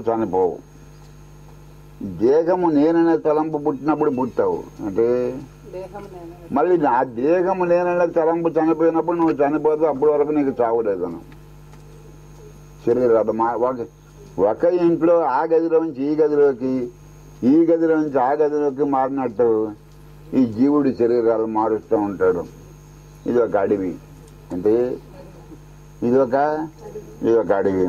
చనిపోవు దేహము నేననే తలంపు పుట్టినప్పుడు పుట్టావు అంటే దేహం నేను మళ్ళీ నా దేహము నేననే తలంపు చనిపోయినప్పుడు నువ్వు చనిపోతే అప్పటి వరకు నీకు చావు లేదను శరీరాలు మా ఒక ఒక ఇంట్లో ఆ గదిలోంచి ఈ గదిలోకి ఈ గదిలోంచి ఆ గదిలోకి మారినట్టు ఈ జీవుడి శరీరాలు మారుస్తూ ఉంటాడు ఇది ఒక అడవి అంటే ఇది ఒక ఇది ఒక అడవి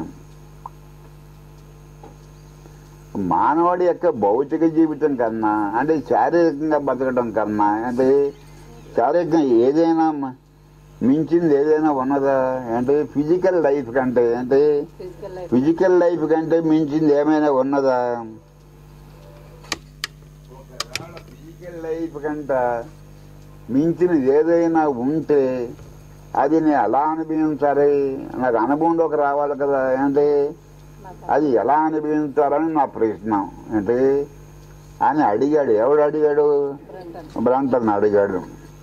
మానవుడి యొక్క భౌతిక జీవితం కన్నా అంటే శారీరకంగా బతకడం కన్నా అంటే శారీరకంగా ఏదైనా మ- మించింది ఏదైనా ఉన్నదా అంటే ఫిజికల్ లైఫ్ కంటే అంటే ఫిజికల్ లైఫ్ ఫిజికల్ లైఫ్ కంటే మించింది ఏమైనా ఉన్నదా ఫిజికల్ లైఫ్ కంట మించినది ఏదైనా ఉంటే అది నేను ఎలా అనుభవించాలి నాకు అనుభవంలోకి రావాలి కదా అంటే నాకు అది ఎలా అనుభవించాలని నా ప్రశ్న అంటే అని అడిగాడు ఎవడు అడిగాడు బ్రంటన్ బ్రాంటన్ అడిగాడు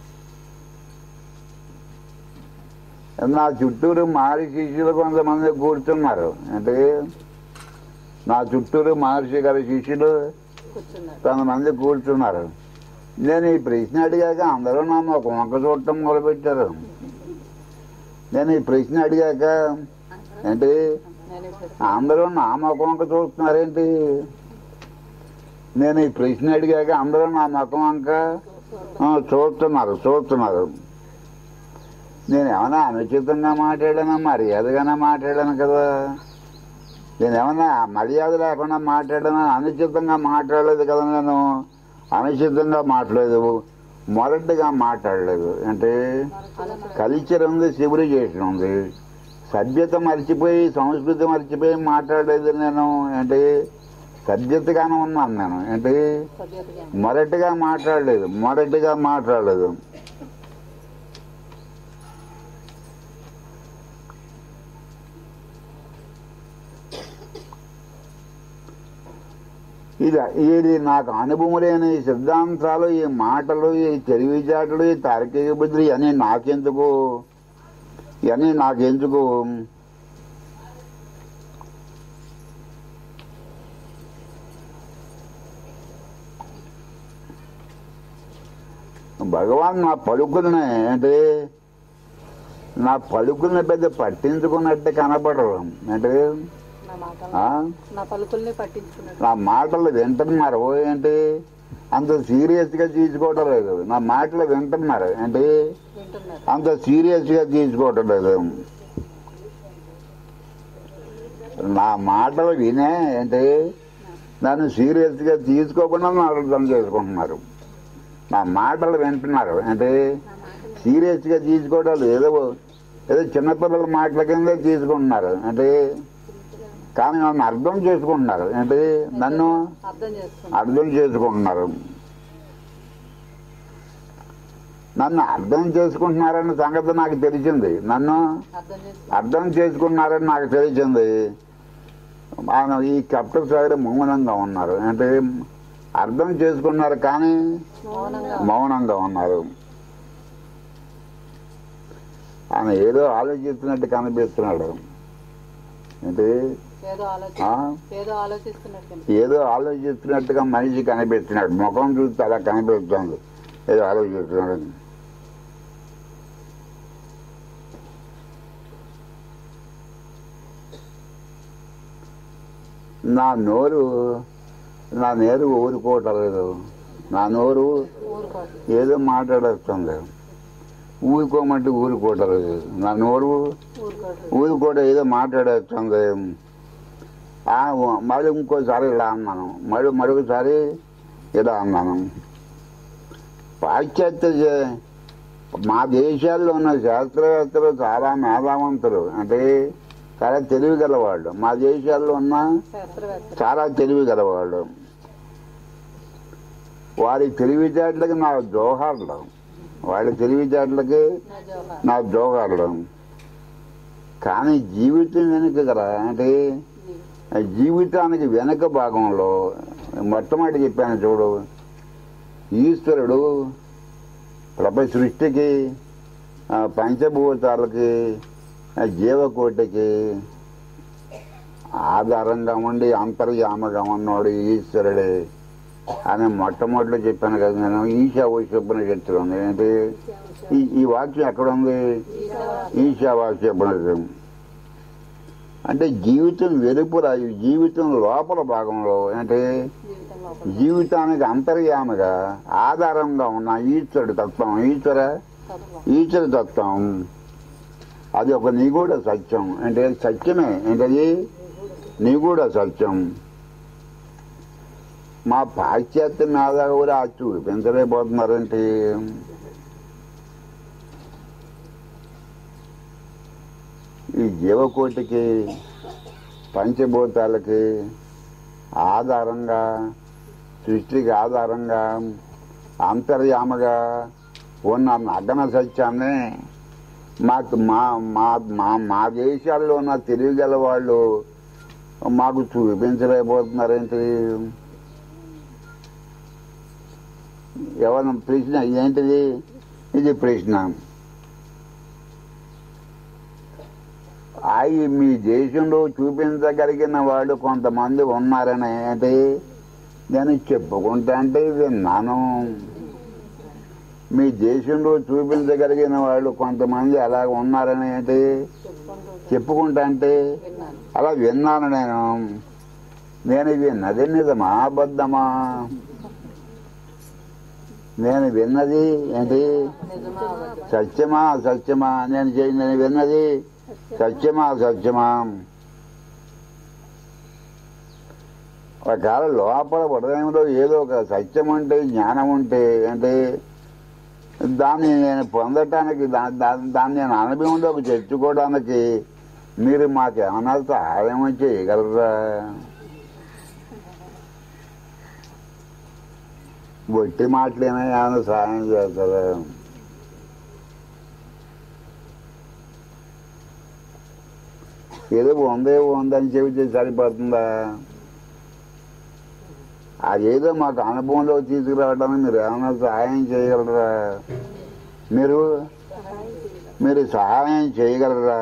నా చుట్టూరు మారి శిష్యులు కొంతమంది కూర్చున్నారు అంటే నా చుట్టూరు మహర్షి గారి శిష్యులు కూర్చున్నారు కొంతమంది కూర్చున్నారు నేను ఈ ప్రశ్న అడిగాక అందరూ నా ఒక వంక చూడటం మొదలుపెట్టారు నేను ఈ ప్రశ్న అడిగాక ఏంటి నేను ఇప్పుడు అందరూ నా ముఖం వంక చూస్తున్నారేంటి నేను ఈ ప్రశ్న అడిగాక అందరూ నా ముఖం వంక ఆ, చూస్తున్నారు చూస్తున్నారు నేను ఏమైనా అనుచితంగా మాట్లాడానా మర్యాదగానే మాట్లాడాను కదా నేను ఏమైనా మర్యాద లేకుండా మాట్లాడానా అనుచితంగా మాట్లాడలేదు కదా నేను అనుచితంగా మాట్లాడలేదు మొదటిగా మాట్లాడలేదు అంటే కల్చర్ ఉంది సివిలైజేషన్ ఉంది సభ్యత మర్చిపోయి సంస్కృతి మర్చిపోయి మాట్లాడలేదు నేను అంటే సభ్యతగానే ఉన్నాను నేను అంటే సభ్యతగా మొదటిగా మాట్లాడలేదు మొదటిగా మాట్లాడలేదు ఇది ఇది నాకు అనుభవం లేని ఈ సిద్ధాంతాలు ఈ మాటలు ఈ తెలివిచాటలు ఈ తార్కిక బుద్ధులు ఇవన్నీ నాకెందుకు ఇవన్నీ నాకెందుకు భగవాన్ నా పలుకుల్ని అంటే నా పలుకుల్ని పెద్ద పట్టించుకున్నట్టు కనపడరు అంటే నా మాటలు ఆ? నా పలుకుల్ని పట్టించుకున్నాడు నా మాటలు వింటున్నారు ఏంటి అంత సీరియస్ గా తీసుకోవటం లేదు నా మాటలు వింటున్నారు అంటే వింటున్నారు అంత సీరియస్ గా తీసుకోవటం లేదు నా మాటలు వినే అంటే నన్ను సీరియస్ గా తీసుకోకుండా నా అర్థం చేసుకుంటున్నారు నా మాటలు వింటున్నారు అంటే సీరియస్ గా తీసుకోవడం లేదు. ఏదో ఏదో చిన్నపిల్లల మాటల కింద తీసుకుంటున్నారు అంటే కానీ నన్ను అర్థం చేసుకుంటున్నారు అంటే నన్ను అర్థం చేసుకున్నాడు అర్థం చేసుకుంటున్నారు నన్ను అర్థం చేసుకుంటున్నారన్న సంగతి నాకు తెలిసింది నన్ను అర్థం చేసుకున్నాడు అర్థం చేసుకున్నారని నాకు తెలిసింది ఆయన ఈ కెప్టెన్ సైడ్ మౌనంగా ఉన్నారు అంటే అర్థం చేసుకున్నారు కానీ మౌనంగా మౌనంగా ఉన్నారు ఆయన ఏదో ఆలోచిస్తున్నట్టు కనిపిస్తున్నాడు అంటే ఏదో ఆలోచి ఆ? ఏదో ఆలోచిస్తున్నట్టు కనిపి- ఏదో ఆలోచిస్తున్నట్టుగా మనిషి కనిపిస్తున్నాడు ముఖం చూస్తే అలా కనిపిస్తుంది ఏదో ఆలోచిస్తున్నాడు నా నోరు నా నేరు ఊరుకోవటలేదు నా నోరు ఊరుకోడు ఏదో మాట్లాడేస్తుంది ఊరుకోమంటే ఊరుకోవటలేదు నా నోరు ఊరుకోడు ఊరుకోవడం ఏదో మాట్లాడేస్తుంది ఆ, మళ్ళీ ఇంకోసారి ఇలా అన్నాను మళ్ళీ మరొకసారి ఇలా అన్నాను పాశ్చాత్య జ- మా దేశాల్లో ఉన్న శాస్త్రవేత్తలు చాలా మేధావంతులు అంటే చాలా తెలివి గలవాళ్ళు మా దేశాల్లో ఉన్న శాస్త్రవేత్త చాలా తెలివి గలవాళ్ళు వారి తెలివితేటలకి నా జోహార్లు వాళ్ళ తెలివితేటలకి నా జోహార్ నా జోహార్లు కానీ జీవితం వెనుక కదా అంటే ఆ జీవితానికి వెనక భాగంలో మొట్టమొదటి చెప్పాను చూడు ఈశ్వరుడు ప్రపంచ సృష్టికి ఆ పంచభూతాలకి ఆ జీవకోటికి ఆధారంగా ఉండి అంతర్యామగా ఉన్నవాడు ఈశ్వరుడే అని మొట్టమొదటిలో చెప్పాను కదా నేను ఈశా ఉపనిషత్తులు ఉంది ఏంటి ఈ ఈ వాక్యం ఎక్కడ ఉంది ఈశావాస్య ఉపనిషత్తు అంటే జీవితం వెలుపుల ఈ జీవితం లోపల భాగంలో అంటే జీవితం లోపల జీవితానికి అంతర్యామగా ఆధారంగా ఉన్న ఈశ్వరుడు తత్వం ఈశ్వర తత్వం ఈశ్వర తత్వం అది ఒక నిగూఢ సత్యం అంటే సత్యమే ఏంటది నిగూఢ సత్యం మా పాశ్చాత్య మేధావులు ఆ చూపించలేకపోతున్నారంటే ఈ జీవకోటికి పంచభూతాలకి ఆధారంగా సృష్టికి ఆధారంగా అంతర్యామగా ఉన్న నగ్న సత్యాన్ని మాకు మా మా మా మా దేశాల్లో ఉన్న తెలివి గల వాళ్ళు మాకు చూపించలేకపోతున్నారేంటి ఎవరి ప్రశ్న ఏంటిది ఇది ప్రశ్న అవి మీ దేశంలో చూపించగలిగిన వాళ్ళు కొంతమంది ఉన్నారని అంటే నేను చెప్పుకుంటా అంటే విన్నాను మీ దేశంలో చూపించగలిగిన వాళ్ళు కొంతమంది అలా ఉన్నారని ఏంటి చెప్పుకుంటూ చెప్పుకుంటా అంటే విన్నాను అలా విన్నాను నేను నేను విన్నది నిజమా అబద్ధమా నేను విన్నది ఏంటి నిజమా అబద్ధం సత్యమా సత్యమా నేను చే- నేను విన్నది సత్యమా సత్యమా ఒకవేళ లోపల హృదయంలో ఏదో ఒక సత్యం ఉంటే జ్ఞానం ఉంటే అంటే దాన్ని నేను పొందటానికి దా- దా- దాన్ని నేను అనుభవంలోకి తెచ్చుకోవడానికి మీరు మాకు ఏమన్నా సహాయం చేయగలరా బొట్టి మాటలేనా ఏమైనా సహాయం చేస్తారా ఏదో ఉందే ఉందని చెబితే సరిపడుతుందా అదేదో మాకు అనుభవంలో తీసుకురావడానికి మీరు ఏమైనా సహాయం చేయగలరా మీరు మీరు సహాయం చేయగలరా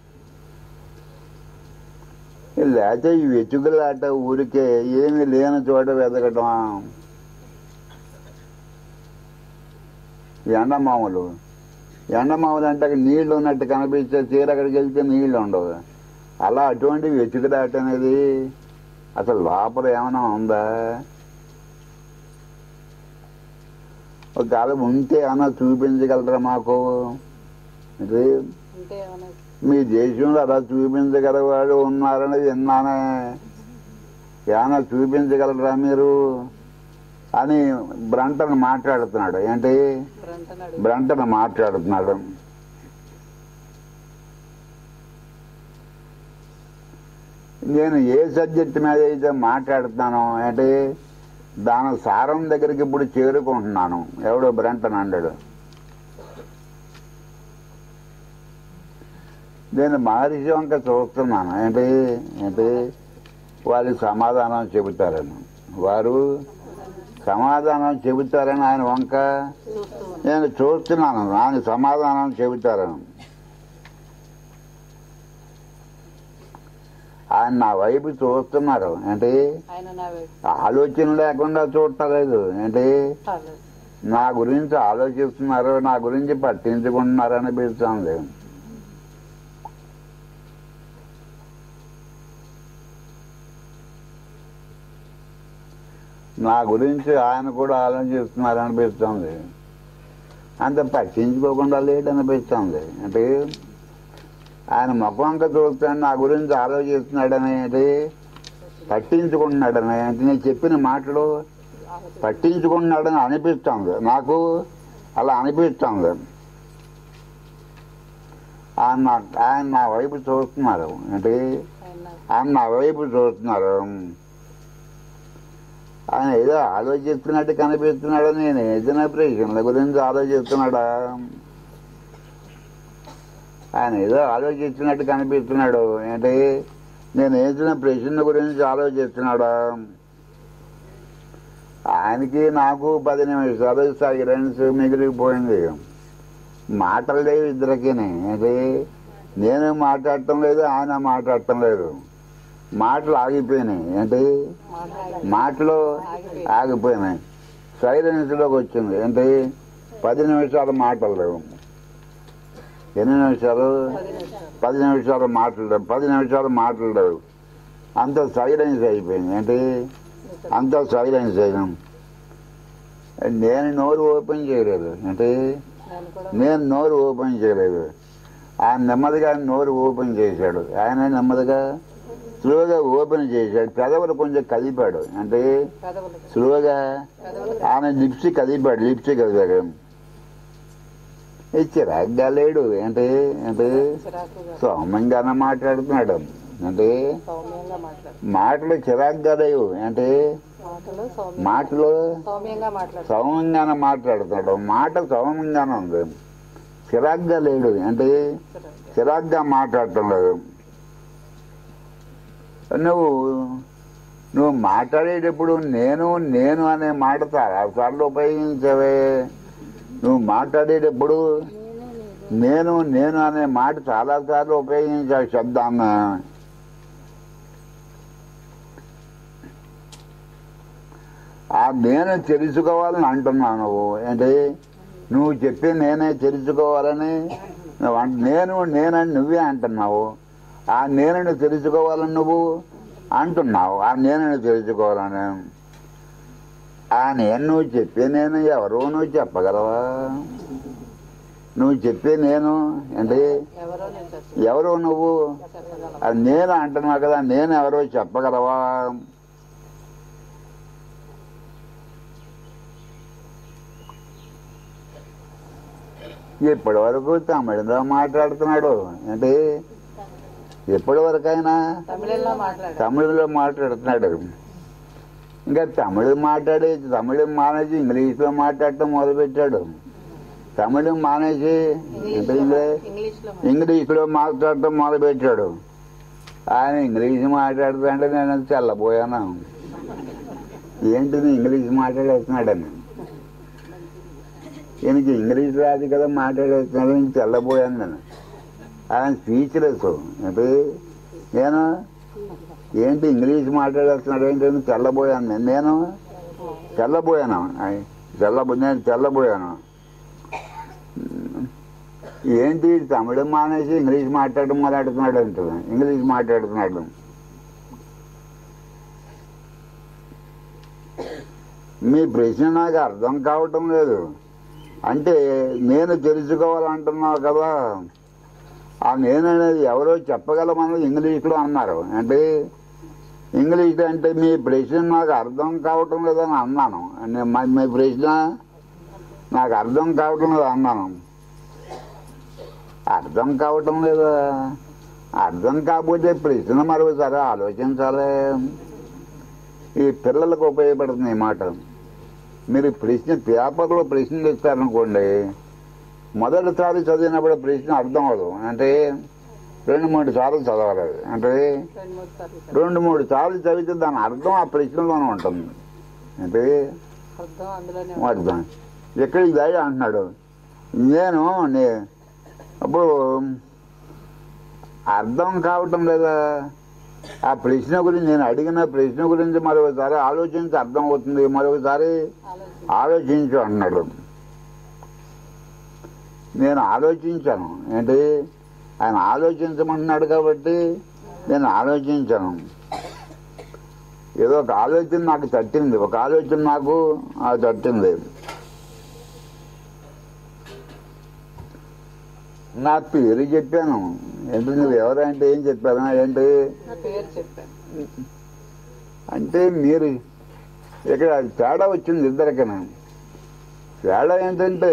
లేకపోతే ఈ వెతుకులాట ఊరికే ఏమీ లేని చోట వెతకటం ఎండమాములు ఎండమాములు అంటే అక్కడ నీళ్లు ఉన్నట్టు కనిపిస్తే తీర అక్కడికి వెళ్తే నీళ్లు ఉండవు అలా అటువంటి వెతుకులాట అనేది అసలు లోపల ఏమైనా ఉందా ఒకవేళ ఉంటే ఏమైనా చూపించగలరా మాకు ఇది అంటే ఏమైనా మీ దేశంలో అలా చూపించగలవాడు ఉన్నారని విన్నానే ఏమైనా చూపించగలరా మీరు అని బ్రంటన్ మాట్లాడుతున్నాడు ఏంటి గ్రంథనాడు బ్రంటన్ మాట్లాడుతున్నాడు నేను ఏ సబ్జెక్ట్ మీద అయితే మాట్లాడుతున్నానో అంటే దాని సారం దగ్గరికి ఇప్పుడు చేరుకుంటున్నాను ఎవడో బ్రంటన్ అన్నాడు నేను మహర్షి వంక చూస్తున్నాను ఏంటి ఏంటి వాళ్ళు సమాధానం చెబుతారని వారు సమాధానం చెబుతారని ఆయన వంక చూస్తూ ఉన్నాను. నేను చూస్తున్నాను ఆయన సమాధానం చెబుతారని ఆయన నా వైపు చూస్తున్నారు ఏంటి ఆయన నా వైపు ఆలోచన లేకుండా చూడలేదు ఏంటి పర్లేదు. నా గురించి ఆలోచిస్తున్నారు నా గురించి పట్టించుకుంటున్నారు అనిపిస్తుంది నా గురించి ఆయన కూడా ఆలోచిస్తున్నారు అనిపిస్తుంది అంత పట్టించుకోకుండా లేడు అనిపిస్తుంది అంటే ఆయన ముఖంక చూస్తాను నా గురించి ఆలోచిస్తున్నాడని ఏంటి పట్టించుకుంటున్నాడని అంటే నేను చెప్పిన మాటలు ఆలోచన. పట్టించుకున్నాడని అనిపిస్తుంది నాకు అలా అనిపిస్తుంది ఆయన నా- ఆయన నా వైపు చూస్తున్నారు అంటే ఆయన నా- ఆయన నా వైపు చూస్తున్నారు ఆయన ఏదో ఆలోచిస్తున్నట్టు కనిపిస్తున్నాడు నేను ఏదైనా ప్రశ్నల గురించి ఆలోచిస్తున్నాడా ఆయన ఏదో ఆలోచిస్తున్నట్టు కనిపిస్తున్నాడు ఏంటి నేను వేసిన ప్రశ్న గురించి ఆలోచిస్తున్నాడా ఆయనకి నాకు పది నిమిషాలు సైలెన్స్ మిగిలిపోయింది మాటలు లేవు ఇద్దరికి ఏంటి నేను మాట్లాడటం లేదు ఆయన మాట్లాడటం లేదు మాటలు ఆగిపోయినాయి ఏంటి మాట్లాడి మాటలు ఆగిపోయి ఆగిపోయినాయి సైలెన్స్లోకి వచ్చింది ఏంటి పది నిమిషాలు మాటలు లేవు ఎన్ని నిమిషాలు పది నిమిషాలు పది నిమిషాలు మాటలు లేవు పది నిమిషాలు మాటలు లేవు అంత సైలెన్స్ అయిపోయింది ఏంటి అంత సైలెన్స్ అయినాం నేను నోరు ఓపెన్ చేయలేదు అంటే నేను కూడా నేను నోరు ఓపెన్ చేయలేదు ఆయన నెమ్మదిగా నోరు ఓపెన్ చేశాడు ఆయన నెమ్మదిగా స్లోగా ఓపెన్ చేశాడు పెదవులు కొంచెం కదిపాడు అంటే పెదవులు స్లోగా పెదవులు ఆయన లిప్స్ కదిపాడు లిప్స్ కదిపాడు చిరాగ్గా లేడు అంటే అంటే చిరాకుగా సౌమ్యంగానే మాట్లాడుతున్నాడు అంటే సౌమ్యంగా మాట్లాడు మాటలు చిరాగ్గా లేవు అంటే మాటలు సౌమ్య మాటలు సౌమ్యంగా మాట్లాడు సౌమ్యంగానే మాట్లాడుతున్నాడు మాట సౌమ్యంగానే ఉంది చిరాగ్గా లేడు అంటే చిరాకుగా. చిరాగ్గా మాట్లాడటం లేదు నువ్వు నువ్వు మాట్లాడేటప్పుడు నేను నేను అనే మాట చాలాసార్లు ఉపయోగించవే నువ్వు మాట్లాడేటప్పుడు నేను నేను అనే మాట చాలాసార్లు ఉపయోగించావు శబ్దాన్ని ఆ నేను తెలుసుకోవాలని అంటున్నావు నువ్వు ఏంటి నువ్వు చెప్పి నేనే తెలుసుకోవాలని నువ్వు అంట- నేను నేనని నువ్వే అంటున్నావు ఆ నేనని తెలుసుకోవాలని నువ్వు అంటున్నావు ఆ నేనని తెలుసుకోవాలని ఆ నేను నువ్వు చెప్పే నేను ఎవరో నువ్వు చెప్పగలవా నువ్వు చెప్పే నేను ఏంటి ఎవరో నేను చెప్ప ఎవరు నువ్వు చెప్పగలం అది నేను అంటున్నావు కదా నేను ఎవరో చెప్పగలవా ఇప్పటి వరకు తమిళంలో మాట్లాడుతున్నాడు అంటే ఎప్పటి వరకైనా తమిళంలో మాట్లాడు తమిళంలో మాట్లాడుతున్నాడు ఇంకా తమిళ మాట్లాడి తమిళం మానేసి ఇంగ్లీష్లో మాట్లాడటం మొదలుపెట్టాడు తమిళం మానేసి అంటే ఇంగ్లీష్ ఇంగ్లీష్ లో ఇంగ్లీష్లో మాట్లాడటం మొదలుపెట్టాడు ఆయన ఇంగ్లీష్ మాట్లాడుతుంటే నేను తెల్లబోయాను ఏంటిది ఇంగ్లీష్ మాట్లాడేస్తున్నాడని ఈయనకి ఇంగ్లీష్ రాదు కదా మాట్లాడేస్తున్నాడు నేను తెల్లబోయాను నేను ఆయన స్పీచ్లెస్ అంటే నేను ఏంటి ఇంగ్లీష్ మాట్లాడేస్తున్నాడు ఏంటి అని తెల్లబోయాను నేను నేను తెల్లబోయాను ఆయ్ తెల్లబో నేను తెల్లబోయాను ఏంటి తమిళం మానేసి ఇంగ్లీష్ మాట్లాడడం మొదలెడుతున్నాడు అంటే ఇంగ్లీష్ మాట్లాడుతున్నాడు మీ ప్రశ్న నాకు అర్థం కావటం లేదు అంటే నేను తెలుసుకోవాలంటున్నావు కదా ఆ నేను అనేది ఎవరో చెప్పగలమని ఇంగ్లీష్లో అన్నారు అంటే ఇంగ్లీష్ అంటే మీ ప్రశ్న నాకు అర్థం కావటం లేదని అన్నాను నేను మా- మీ ప్రశ్న నాకు అర్థం కావటం లేదు అన్నాను అర్థం కావటం లేదా అర్థం కాకపోతే ప్రశ్న మరొకసారి ఆలోచించాలి ఈ పిల్లలకు ఉపయోగపడుతుంది ఈ మాట మీరు ప్రశ్న పేపర్లో ప్రశ్నలు ఇస్తారనుకోండి మొదటిసారి చదివినప్పుడు ప్రశ్న అర్థం అవ్వదు అంటే రెండు మూడు సార్లు చదవాలి అంటే రెండు మూడు సార్లు చెప్పు. రెండు మూడు సార్లు చదివితే దాని అర్థం ఆ ప్రశ్నలోనే ఉంటుంది అంటే అర్థం అందులోనే అర్థం ఎక్కడికి దాడి అంటున్నాడు నేను నే అప్పుడు అర్థం కావటం లేదా ఆ ప్రశ్న గురించి నేను అడిగిన ప్రశ్న గురించి మరొకసారి ఆలోచించి అర్థం అవుతుంది మరొకసారి ఆలోచించి ఆలోచించు అన్నాడు నేను ఆలోచించాను ఏంటి ఆయన ఆలోచించమంటున్నాడు కాబట్టి నేను ఆలోచించాను ఏదో ఒక ఆలోచన నాకు తట్టింది ఒక ఆలోచన నాకు ఆ తట్టింది నా పేరు చెప్పాను ఏంటి నువ్వు ఎవరంటే ఏం చెప్పాను ఏంటి నా పేరు చెప్పాను అంటే మీరు ఇక్కడ తేడా వచ్చింది ఇద్దరికైనా తేడా ఏంటంటే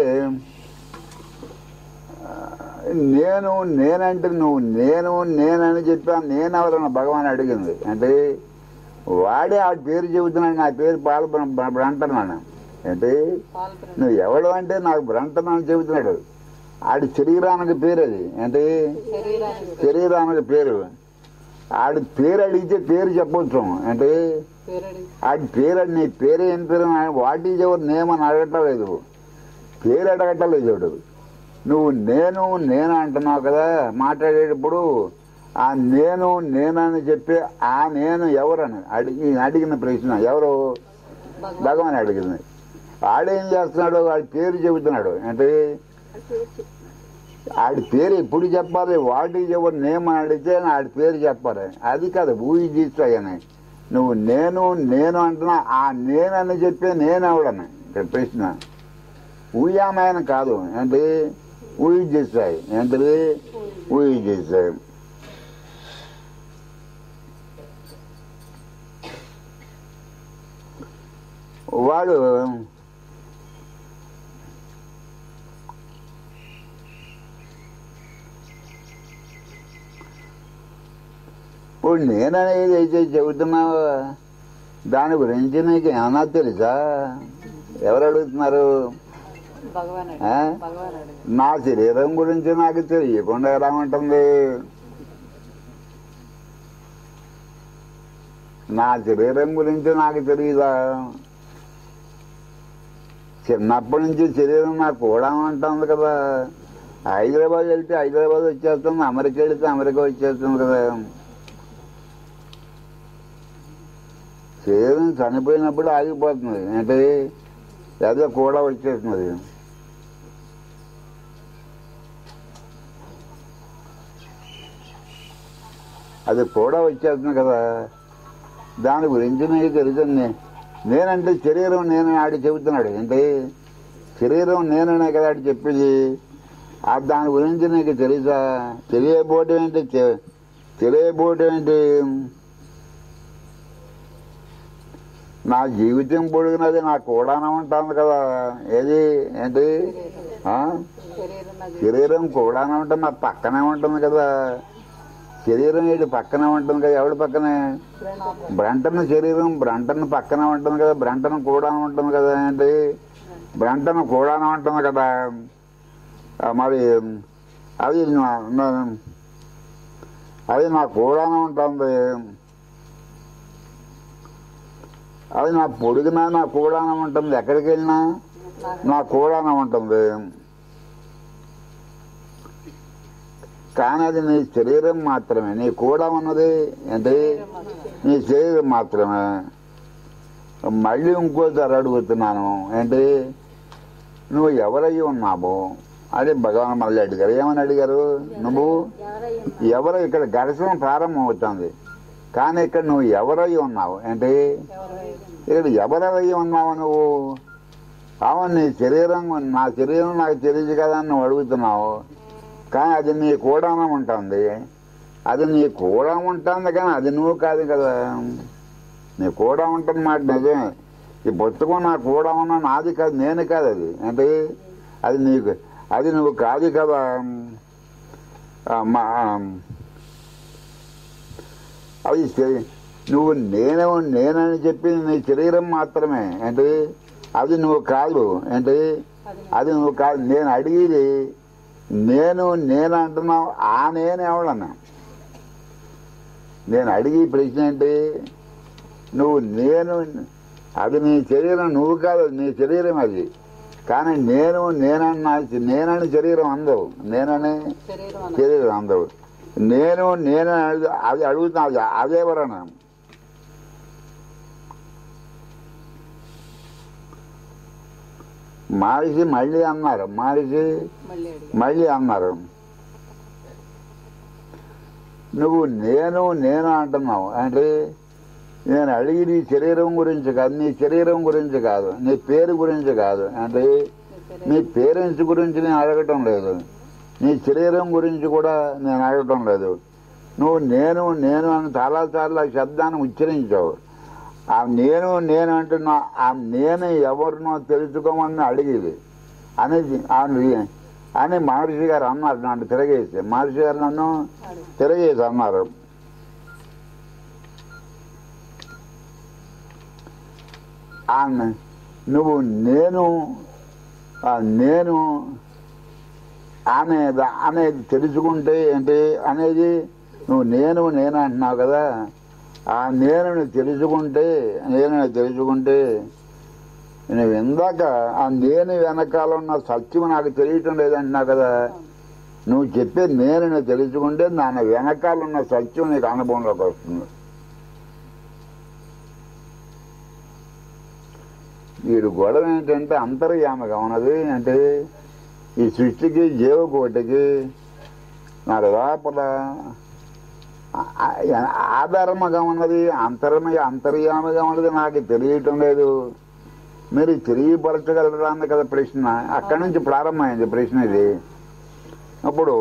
ఆ, నేను నేనంటే నువ్వు నేను నేనని చెప్పాను నేను ఎవరన్నా భగవాన్ అడిగింది అంటే వాడే ఆ పేరు చెబుతున్నాడు నా పేరు పాల బ్రంటన్నాను అంటే పాలు ప్రేమ నువ్వు ఎవడు అంటే నాకు బ్రంటన్ అని చెబుతున్నాడు ఆడి శరీరానికి పేరు అది అంటే శరీరానికి శరీరానికి పేరు ఆడి పేరు అడిగితే పేరు చెప్పొచ్చు అంటే పేరడి ఆడి పేరు అడి- నీ పేరు ఏం పేరు వాట్ ఈజ్ ఎవరు నేమ్ అని అడగట్లేదు పేరు అడగట్లేదు చూడు నువ్వు నేను నేను అంటున్నావు కదా మాట్లాడేటప్పుడు ఆ నేను నేనని చెప్పి ఆ నేను ఎవరని అడిగి అడిగిన ప్రశ్న ఎవరు భగవాన్ భగవాన్ అడిగింది ఆడేం చేస్తున్నాడు వాడి పేరు చెబుతున్నాడు అంటే ఆడి పేరు ఎప్పుడు చెప్పాలి వాటి ఎవరు నేమ్ అని అడిగితే ఆడి పేరు చెప్పాలి అది కాదు ఊహి తీస్తాయని నువ్వు నేను నేను అంటున్నా ఆ నేను అని చెప్పే నేను ఎవడని ఇక్కడ ప్రశ్న ఊయామైన కాదు అంటే ఊహి చేస్తాయి ఏంటది ఊహి చేస్తాయి వాడు ఇప్పుడు నేననేది అయితే చెబుతున్నావు దాని గురించి నీకు ఏమన్నా తెలుసా ఎవరు అడుగుతున్నారు భగవాన్ ఆ? అడిగారు భగవాన్ అడిగారు నా శరీరం గురించి నాకు తెలియకుండా ఎలా ఉంటుంది నా శరీరం గురించి నాకు తెలియదా చిన్నప్పటి నుంచి శరీరం నాకు కూడా ఉంటుంది కదా హైదరాబాద్ వెళ్తే హైదరాబాద్ వచ్చేస్తుంది అమెరికా వెళ్తే అమెరికా వచ్చేస్తుంది కదా శరీరం చనిపోయినప్పుడు ఆగిపోతుంది అంటే లేదా కూడా వచ్చేస్తుంది అది కూడా వచ్చేస్తుంది కదా దాని గురించి నీకు తెలుసండి నేనంటే శరీరం నేను ఆడి చెబుతున్నాడు ఏంటి శరీరం నేననే కదా ఆడి చెప్పింది ఆ దాని గురించి నీకు తెలుసా తెలియబోటం ఏంటి తె- తెలియబోటం ఏంటి నా జీవితం పొడిగినది నా కూడానే ఉంటుంది కదా ఏది ఏంటి ఆ? శరీరం అది శరీరం కూడానే ఉంటుంది నా పక్కనే ఉంటుంది కదా శరీరం ఏంటి పక్కనే ఉంటుంది కదా ఎవడి పక్కనే బ్రంటన్ శరీరం బ్రంటన్ పక్కనే ఉంటుంది కదా బ్రంటన్ కూడా ఉంటుంది కదా ఏంటి బ్రంటన్ కూడా ఉంటుంది కదా ఆ, మరి అది నా- నా- అది నా కూడా ఉంటుంది అది నా పొడిగినా నా కూడా ఉంటుంది ఎక్కడికి వెళ్ళినా నా కూడా ఉంటుంది కానీ అది నీ శరీరం మాత్రమే నీ కూడా ఉన్నది ఏంటి నీ శరీరం మాత్రమే మళ్ళీ ఇంకోసారి అడుగుతున్నాను ఏంటి నువ్వు ఎవరై ఉన్నావు అదే భగవాన్ మళ్ళీ అడిగారు ఏమని అడిగారు నువ్వు ఎవరు ఇక్కడ ఘర్షణ ప్రారంభం అవుతుంది కానీ ఇక్కడ నువ్వు ఎవరై ఉన్నావు ఏంటి ఇక్కడ ఎవరై ఉన్నావు నువ్వు అవును నీ శరీరం నా శరీరం నాకు తెలియదు కదా అని నువ్వు అడుగుతున్నావు కానీ అది నీ కూడా ఉంటుంది అది నీ కూడా ఉంటుంది కానీ అది నువ్వు కాదు కదా నీ కూడా ఉంటుంది మాట నిజమే ఈ పుస్తకం నా కూడా ఉన్న నాది కాదు నేను కాదు అది అంటే అది నీకు అది నువ్వు కాదు కదా ఆ, మా అది శరీ- నువ్వు నేను నేనని చెప్పి నీ శరీరం మాత్రమే ఏంటి అది నువ్వు కాదు ఏంటి అది నువ్వు కాదు నేను అడిగేది నేను నేను అంటున్నావు ఆ నేను ఎవడన్నా నేను అడిగి ప్రశ్న ఏంటి నువ్వు నేను అది నీ శరీరం నువ్వు కాదు నీ శరీరం అది కానీ నేను నేనన్న నేనని శరీరం అందవు నేనని శరీరం అన్నది. శరీరం అందవు నేను నేను అడుగు- అది అడుగుతున్నా అది అదేవరన్నా మనిషి మళ్ళీ అన్నారు మనిషి మళ్ళీ అడిగారు మళ్ళీ అన్నారు నువ్వు నేను నేను అంటున్నావు అంటే నేను అడిగి నీ శరీరం గురించి కాదు నీ శరీరం గురించి కాదు నీ పేరు గురించి కాదు అంటే నీ శరీరం నీ పేరెంట్స్ గురించి నేను అడగటం లేదు నీ శరీరం గురించి కూడా నేను అడగటం లేదు నువ్వు నేను నేను అని చాలాసార్లు ఆ శబ్దాన్ని ఉచ్చరించావు ఆ నేను నేను అంటున్నా ఆ నేను ఎవరినో తెలుసుకోమని అడిగేది అనేది ఆ- అని మహర్షి గారు అన్నారు నన్ను తిరగేసి మహర్షి గారు నన్ను అడుగు. తిరగేసి అన్నారు ఆ న- నువ్వు నేను ఆ నేను ఆమె ద- అనేది తెలుసుకుంటే ఏంటి అనేది నువ్వు నేను నేను అంటున్నావు కదా ఆ నేను తెలుసుకుంటే నేను తెలుసుకుంటే నువ్వు ఇందాక ఆ నేను వెనకాల ఉన్న సత్యం నాకు తెలియటం లేదంటున్నావు కదా నువ్వు చెప్పే నేను నువ్వు తెలుసుకుంటే దాని వెనకాల ఉన్న సత్యం నీకు అనుభవంలోకి వస్తుంది వీడు గొడవ ఏంటంటే అంతర్యామగా ఉన్నది అంటే ఈ సృష్టికి జీవకోటికి నా లోపల ఆ- ఆ- ఆధారముగా ఉన్నది అంతరమయ అంతర్యామిగా ఉన్నది నాకు తెలియటం లేదు మీరు తెలియపరచగలరా అన్న కదా ప్రశ్న అక్కడి నుంచి ప్రారంభమైంది ప్రశ్న ఇది అప్పుడు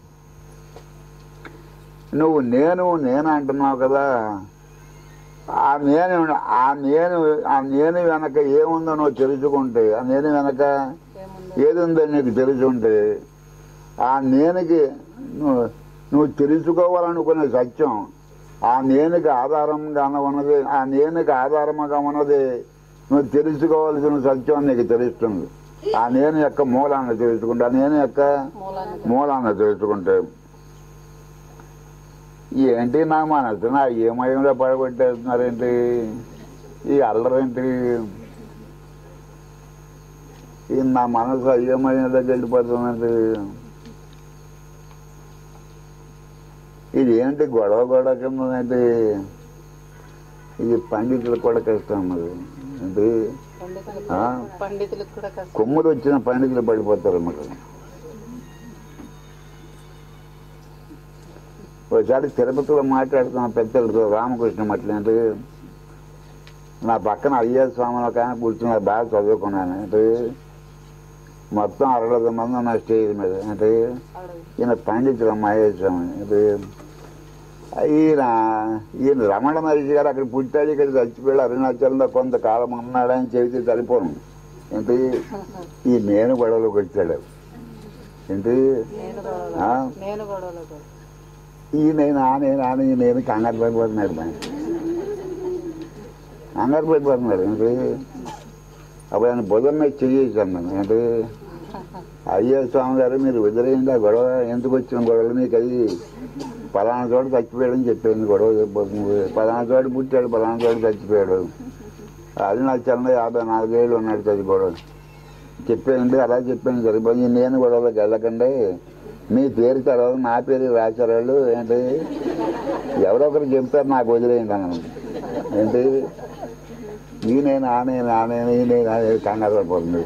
నువ్వు నేను నేను అంటున్నావు కదా ఆ నేను ఆ నేను ఆ నేను వెనక ఏముందో నువ్వు తెలుసుకుంటే ఆ నేను వెనక ఏముంది ఏది ఉందో నీకు తెలుసుంటే ఆ నేనుకి నువ్వు నువ్వు తెలుసుకోవాలనుకునే సత్యం ఆ నేనుకి ఆధారంగా ఉన్నది ఆ నేనుకి ఆధారముగా ఉన్నది నువ్వు తెలుసుకోవాల్సిన సత్యం నీకు తెలుస్తుంది ఆ నేను యొక్క మూలాన్ని తెలుసుకుంటే ఆ నేను యొక్క మూలాన్ని మూలాన్ని తెలుసుకుంటే ఏంటి నా మనసు నా ఏమయంలో పడగొట్టేస్తున్నారేంటి ఈ అల్లరేంటి ఈ నా మనసు అయ్యమయంలోకి వెళ్ళిపోతుందండి ఇది ఏంటి గొడవ గొడవ కింద ఏంటి ఇది పండితులకు కూడా కష్టం మరి ఏంటి పండితులకు ఆ? పండితులకు కూడా కష్టం కొమ్ములు వచ్చిన పండితులు పడిపోతారు మరి ఒకసారి తిరుపతిలో మాట్లాడుతున్న పెద్దలతో రామకృష్ణ అట్లాంటి నా పక్కన అయ్యా స్వామి ఒక ఆయన కూర్చున్నారు బాగా చదువుకున్నాను అంటే మొత్తం అరవై మంది ఉన్న స్టేజ్ మీద అంటే అడవి ఈయన పండితులు మహేష్ స్వామి అంటే ఈయన ఈయన రమణ మహర్షి గారు అక్కడ పుట్టాడు ఇక్కడ చచ్చిపోయాడు అరుణాచలంలో కొంతకాలం ఉన్నాడని చెబితే సరిపోను ఏంటి ఈ నేను గొడవలోకి వచ్చాడు ఏంటి నేను ఆ? గొడవలు నేను గొడవలు కూడా ఈ నేను ఆ నేను ఆ నేను నేను కంగారు పడిపోతున్నాడు మా కంగారు పడిపోతున్నాడు ఏంటి అప్పుడు ఆయన బుధం మీద చెయ్యేసాను నేను ఏంటి అయ్యో స్వామి గారు మీరు వదిలేయండి ఆ గొడవ ఎందుకు వచ్చిన గొడవలు మీకు అది పలానా చోట చచ్చిపోయాడని చెప్పింది గొడవ చెప్పబోతుంది పలానా చోట పుట్టాడు పలానా చోట చచ్చిపోయాడు అది నా చిన్న యాభై నాలుగేళ్ళు ఉన్నాడు చది గొడవ చెప్పానండి అలా చెప్పాను సరిపోయింది నేను గొడవలోకి వెళ్ళకండి మీ పేరు తర్వాత నా పేరు రాశారు వాళ్ళు ఏంటి ఎవరో ఒకరు చెప్తారు నాకు వదిలేయండి అన్నాను ఏంటి ఈ నేను ఆ నేను ఆ నేను ఈ నేను ఆ నేను కంగారు పడిపోతుంది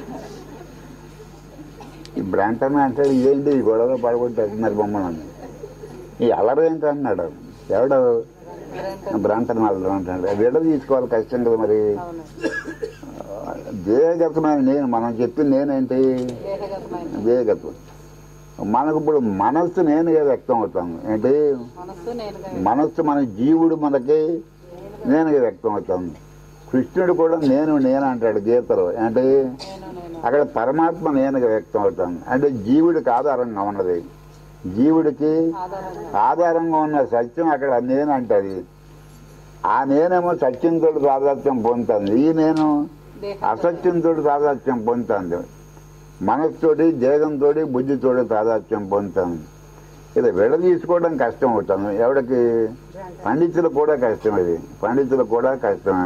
ఈ బ్రాంటన్ అంటే ఏంటి ఈ గొడవ పడగొట్టేస్తున్నారు బొమ్మలని ఈ అల్లరి ఏంటి అన్నాడు ఎవడు మీరేంటో బ్రాంటన్ వాళ్ళు అంటాడు విడ తీసుకోవాలి కష్టం కదా మరి అవును దేహగతమైన నేను మనం చెప్పింది నేనేంటి దేహగతమైన దేహగతం మనకు ఇప్పుడు మనస్సు నేనుగా వ్యక్తం అవుతాను ఏంటి మనస్సు నేనుగా మనస్సు మన జీవుడు మనకి నేనుగా వ్యక్తం అవుతాను కృష్ణుడు కూడా నేను నేను అంటాడు గీతలో అంటే నేను నేను అక్కడ పరమాత్మ నేనుగా వ్యక్తం అవుతాను అంటే జీవుడికి ఆధారంగా ఉన్నది జీవుడికి ఆధారంగా ఆధారంగా ఉన్న సత్యం అక్కడ నేను అంటది ఆ నేనేమో సత్యంతో సాదత్యం పొందుతుంది ఈ నేను దేహ అసత్యంతో సాదత్యం పొందుతుంది మనస్సుతోటి దేహంతో బుద్ధితోటి సాదత్యం పొందుతుంది ఇది విడ తీసుకోవడం కష్టం అవుతుంది ఎవడికి పండితులకు కూడా కష్టం ఇది పండితులకు కూడా కష్టమే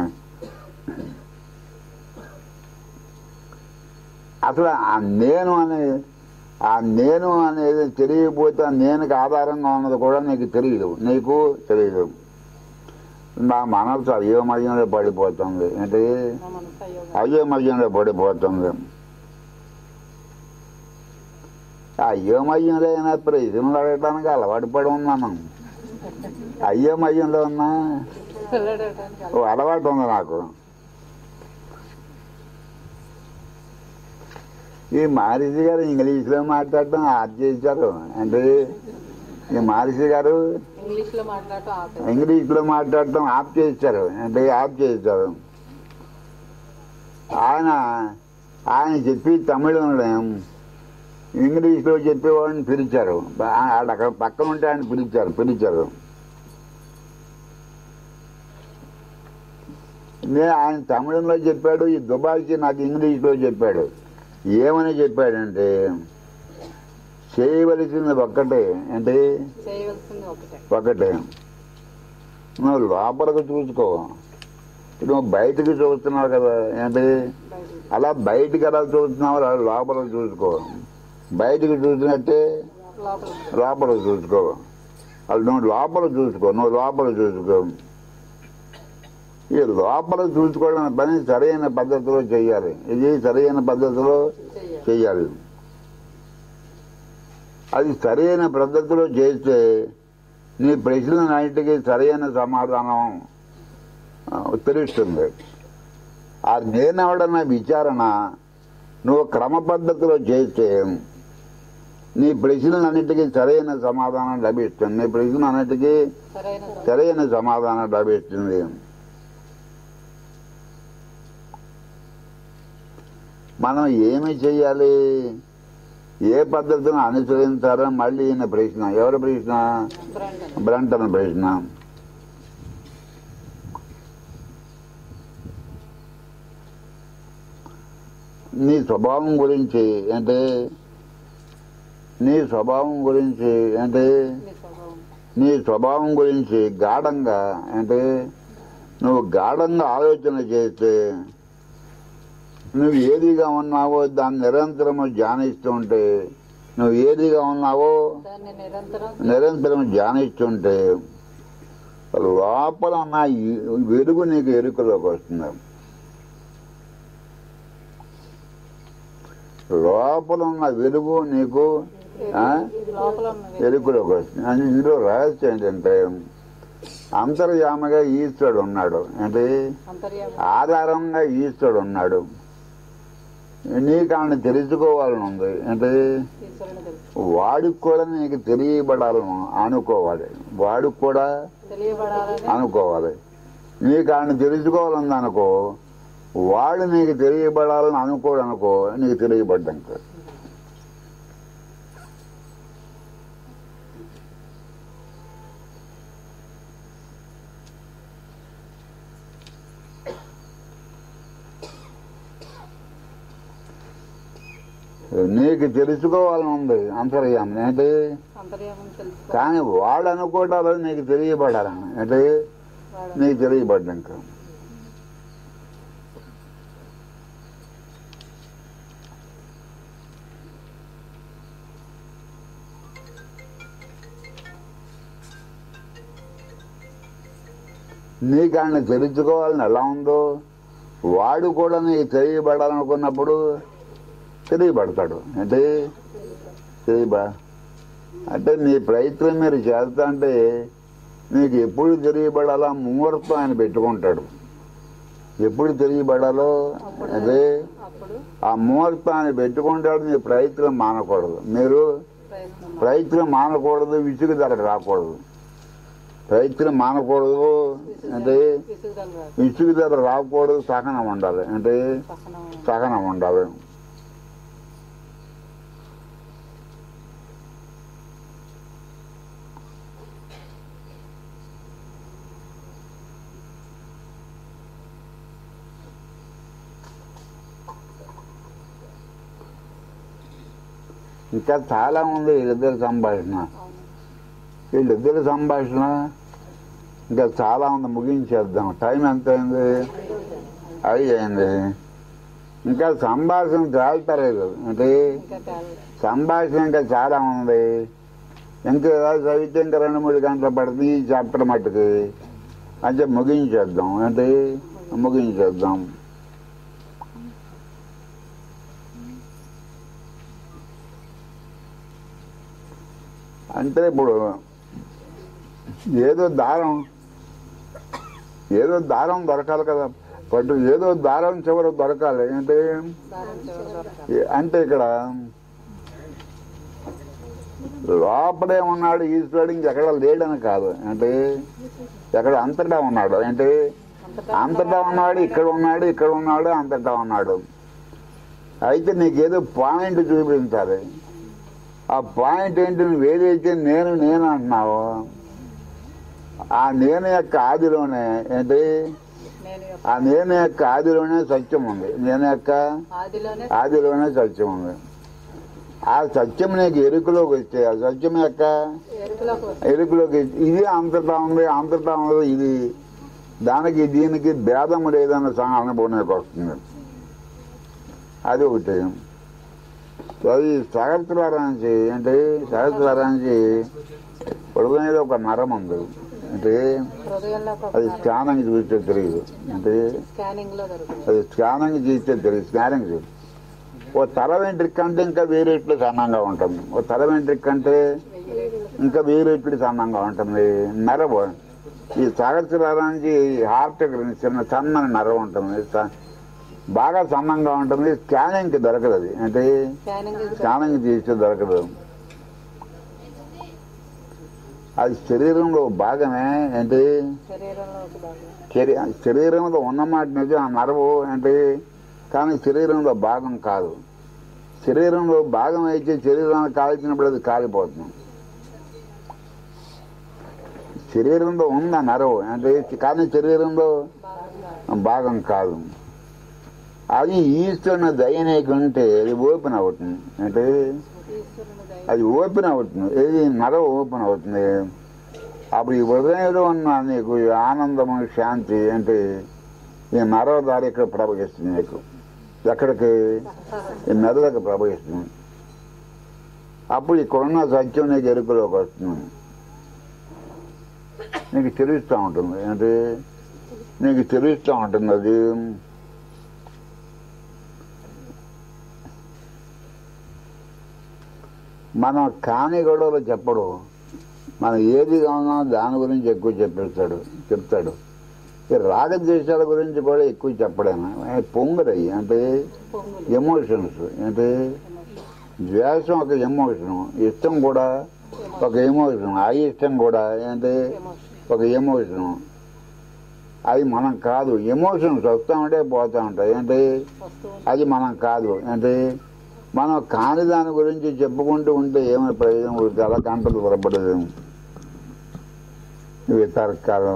అసలు ఆ నేను అనే ఆ నేను అనేది తెలియకపోతే ఆ నేనుకి ఆధారంగా ఉన్నది కూడా నీకు తెలియదు నీకు తెలియదు నా మనసు అయోమయంలో పడిపోతుంది ఏంటి నా మనసు అయ్యో అయోమయంలో పడిపోతుంది ఆ అయోమయంలో అయినా ప్రయోజనం అడగడానికి అలవాటు పడి ఉన్నాను అయోమయంలో ఉన్నా వెళ్ళడానికి ఓ అలవాటు ఉంది నాకు ఈ మహర్షి గారు ఇంగ్లీష్లో మాట్లాడటం ఆప్ చేశారు అంటే ఈ మహర్షి గారు ఇంగ్లీష్ లో మాట్లాడటం ఆపేది ఇంగ్లీష్లో మాట్లాడటం ఆప్ చేశారు అంటే ఆప్ చేశారు ఆయన ఆయన చెప్పి తమిళంలో ఇంగ్లీష్లో చెప్పేవాడిని పిలిచారు ఆడ అక్కడ పక్కన ఉంటే ఆయన పిలిచారు పిలిచారు నేను ఆయన తమిళంలో చెప్పాడు ఈ దుబాయ్కి నాకు ఇంగ్లీష్లో చెప్పాడు ఏమని చెప్పాడంటే చేయవలసింది ఒక్కటే అంటే చేయవలసింది ఒకటే ఒకటే నువ్వు లోపలికి చూసుకో నువ్వు బయటికి చూస్తున్నావు కదా ఏంటి బయటికి అలా బయటికి ఎలా చూస్తున్నావు అలా లోపలికి చూసుకో బయటికి చూసినట్టే లోపల ఉంది. లోపల చూసుకో అది నువ్వు లోపల చూసుకో నువ్వు లోపల చూసుకో ఈ లోపల చూసుకోవడం పని సరైన పద్ధతిలో చేయాలి ఇది సరైన పద్ధతిలో చెయ్యాలి చేయాలి అది సరైన పద్ధతిలో చేస్తే నీ ప్రశ్నలన్నిటికీ సరైన సమాధానం ఆ, తెలుస్తుంది ఆ నేనెవడన్న విచారణ నువ్వు క్రమ పద్ధతిలో చేస్తే నీ ప్రశ్నలన్నిటికీ సరైన సమాధానం లభిస్తుంది నీ ప్రశ్నలన్నిటికీ సరైన సమాధానం. సరైన సమాధానం లభిస్తుంది మనం ఏమి చెయ్యాలి ఏ పద్ధతిని అనుసరించాలో మళ్ళీ ఈయన ప్రశ్న ఎవరి ప్రశ్న బ్రండన్ బ్రంటన్ ప్రశ్న నీ స్వభావం గురించి అంటే నీ స్వభావం గురించి అంటే మీ స్వభావం నీ స్వభావం గురించి గాఢంగా అంటే నువ్వు గాఢంగా ఆలోచన చేస్తే నువ్వు ఏదిగా ఉన్నావో దాన్ని నిరంతరము ధ్యానిస్తుంటే నువ్వు ఏదిగా ఉన్నావో దాన్ని నిరంతరం నిరంతరం ధ్యానిస్తుంటే లోపల ఉన్న ఈ వెలుగు నీకు ఎరుకలోకి వస్తుంది లోపల ఉన్న వెలుగు నీకు ఆ, లోపల ఉన్నది ఎరుకలోకి వస్తుంది అని ఇందులో రహస్యం ఏంటంటే అంతర్యామగా ఈశ్వరుడు ఉన్నాడు అంటే అంతర్యామి ఆధారంగా ఈశ్వరుడు ఉన్నాడు నీకు ఆయన తెలుసుకోవాలని ఉంది అంటే ఈశ్వరుని తెలుసు వాడికి కూడా నీకు తెలియబడాలను అనుకోవాలి వాడికి కూడా తెలియబడాలని అనుకోవాలి నీకు ఆయన తెలుసుకోవాలని అనుకో వాడు నీకు తెలియబడాలని అనుకోడు అనుకో నీకు తెలియబడ్డాక నీకు తెలుసుకోవాలని ఉంది అంతర్యామి అంటే అంతర్యామం తెలుసు కానీ వాడు అనుకోవటాలు నీకు తెలియబడాలని అంటే వాడు నీకు తెలియబడ్డాక నీకు ఆయన తెలుసుకోవాలని ఎలా ఉందో వాడు కూడా నీకు తెలియబడాలనుకున్నప్పుడు తెలియబడతాడు అంటే తెలియబా అంటే మీ ప్రయత్నం మీరు చేస్తా అంటే మీకు ఎప్పుడు తెలియబడాలా ముహూర్తం ఆయన పెట్టుకుంటాడు ఎప్పుడు తెలియబడాలో అదే అప్పుడు ఆ ముహూర్తాన్ని పెట్టుకుంటాడు మీ ప్రయత్నం మానకూడదు మీరు ప్రయత్నం ప్రయత్నం మానకూడదు విసుగు ధర రాకూడదు ప్రయత్నం మానకూడదు అంటే విసుగుదల రాదు విసుగు ధర రాకూడదు సహనం ఉండాలి అంటే సహనం సహనం ఉండాలి ఇంకా చాలా ఉంది వీళ్ళిద్దరి సంభాషణ అవును వీళ్ళిద్దరి సంభాషణ ఇంకా చాలా ఉంది ముగించేద్దాం టైం ఎంత అయింది ఐదు అయింది ఇంకా సంభాషణ చాలుతలేదు అంటే ఇంకా తేలి సంభాషణ ఇంకా చాలా ఉంది ఇంకా ఏదో చదివితే ఇంకా రెండు మూడు గంటలు పడుతుంది ఈ చాప్టర్ మట్టుకి అంటే ముగించేద్దాం అంటే ముగించేద్దాం అంటే ఇప్పుడు ఏదో దారం ఏదో దారం దొరకాలి కదా పట్టు ఏదో దారం చివర దొరకాలి అంటే దారం చివరి దొరకాలి ఏ- అంటే ఇక్కడ లోపలే ఉన్నాడు ఈశ్వరుడు ఇంకెక్కడ లేడని కాదు అంటే ఎక్కడ అంతటా ఉన్నాడు అంటే అంతటా అంతటా ఉన్నాడు ఇక్కడ ఉన్నాడు ఇక్కడ ఉన్నాడు అంతటా ఉన్నాడు అయితే నీకేదో పాయింట్ చూపించాలి ఆ పాయింట్ ఏంటి నువ్వు ఏదైతే నేను నేను అంటున్నావో ఆ నేను యొక్క ఆదిలోనే ఏంటి నేను యొక్క ఆ నేను యొక్క ఆదిలోనే సత్యం ఉంది నేను యొక్క ఆదిలోనే ఆదిలోనే సత్యం ఉంది ఆ సత్యం నీకు ఎరుకలోకి వస్తే ఆ సత్యం యొక్క ఎరుకులోకి వస్తుంది ఎరుకలోకి ఇది అంతటా ఉంది అంతటా ఉంది ఇది దానికి దీనికి భేదం లేదన్న స- అనుభవం నీకు వస్తుంది అది ఒకటి అది సహస్రారానికి అంటే సహస్రారానికి పొడుగు మీద ఒక నరం ఉంది అంటే హృదయంలో ఒక అది స్కానింగ్ చూస్తే తెలియదు అంటే స్కానింగ్ లో దొరుకుతుంది అది స్కానింగ్ చేస్తే తెలియదు స్కానింగ్ చూ- ఓ తల వెంట్రిక కంటే ఇంకా వేరేట్లు సన్నంగా ఉంటుంది ఓ తల వెంట్రిక కంటే ఇంకా వేరేట్లు సన్నంగా ఉంటుంది నరవు ఈ సహస్రారానికి హార్ట్ చిన్న సన్నని నరం ఉంటుంది స- బాగా సన్నంగా ఉంటుంది స్కానింగ్కి దొరకదు అది అంటే స్కానింగ్ స్నానం చేస్తే దొరకదు అది శరీరంలో భాగమే అంటే శరీరంలో ఒక భాగం శరీ- శరీరంలో ఉన్నమాట నిజం ఆ నరవు అంటే కానీ శరీరంలో భాగం కాదు శరీరంలో భాగం అయితే శరీరాన్ని కాల్చినప్పుడు అది కాలిపోతుంది శరీరంలో ఉన్న నరవు అంటే కానీ శరీరంలో భాగం కాదు. భాగం కాదు అది ఈశ్వరుని దయనేకుంటే అది ఓపెన్ అవుతుంది అంటే ఈశ్వరుని దయ అది ఓపెన్ అవుతుంది ఏది నర ఓపెన్ అవుతుంది అప్పుడు ఈ హృదయంలో ఉన్న నీకు ఈ ఆనందము శాంతి అంటే ఈ నరవ దారి ఇక్కడ ప్రవహిస్తుంది నీకు ఎక్కడికి ఈ మెదడుకు ప్రవహిస్తుంది అప్పుడు ఇక్కడున్న సత్యం నీకు ఎరుకలోకి వస్తుంది నీకు తెలుస్తూ ఉంటుంది అంటే నీకు తెలుస్తూ ఉంటుంది అది మనం కాని గొడవలు చెప్పడు మనం ఏది కావాలో దాని గురించి ఎక్కువ చెప్పేస్తాడు చెప్తాడు ఈ రాగద్వేషాల గురించి కూడా ఎక్కువ చెప్పడాను పొంగురయ్యి అంటే పొంగులు ఎమోషన్స్ అంటే ద్వేషం ఒక ఎమోషన్ ఇష్టం కూడా ఒక ఎమోషన్ ఆ ఇష్టం కూడా అంటే ఎమోషన్ ఒక ఎమోషన్ అది మనం కాదు ఎమోషన్స్ వస్తూ ఉంటే పోతూ ఉంటాయి అంటే వస్తూ అది మనం కాదు అంటే మనం కాని దాని గురించి చెప్పుకుంటూ ఉంటే ఏమైనా ప్రయోజనం ఉంటుంది అలా కంటలు పొరపడదు ఇవి తర్కాలు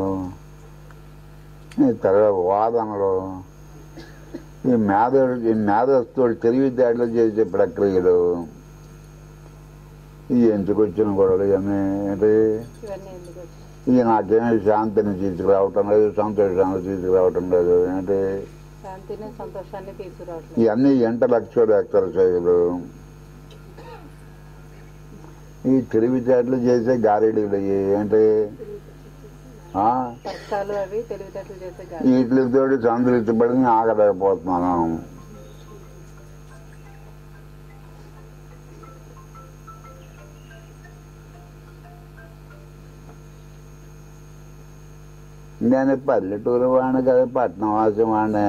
ఈ తర్వాత వాదనలు ఈ మేధ ఈ మేధస్తుడు తెలివితేటలు చేసే ప్రక్రియలు ఈ ఎందుకు వచ్చిన గొడవలు ఇవన్నీ అంటే ఇవన్నీ ఎందుకు వచ్చాయి? ఇవి నాకేమీ శాంతిని తీసుకురావటం లేదు సంతోషాన్ని తీసుకురావటం లేదు అంటే శాంతిని సంతోషాన్ని తీసుకురావట్లేదు ఇవన్నీ ఇంటలెక్చువల్ ఎక్సర్సైజులు ఈ తెలివితేటలు చేసే గారెడీలు ఇవి అంటే ఆ, తర్కాలు అవి తెలివితేటలు చేసే గాలి వీటితోటి సంతృప్తిపడి ఆగలేకపోతున్నాను నేను పల్లెటూరు వాడిని కదా పట్నం వాసి వాడిని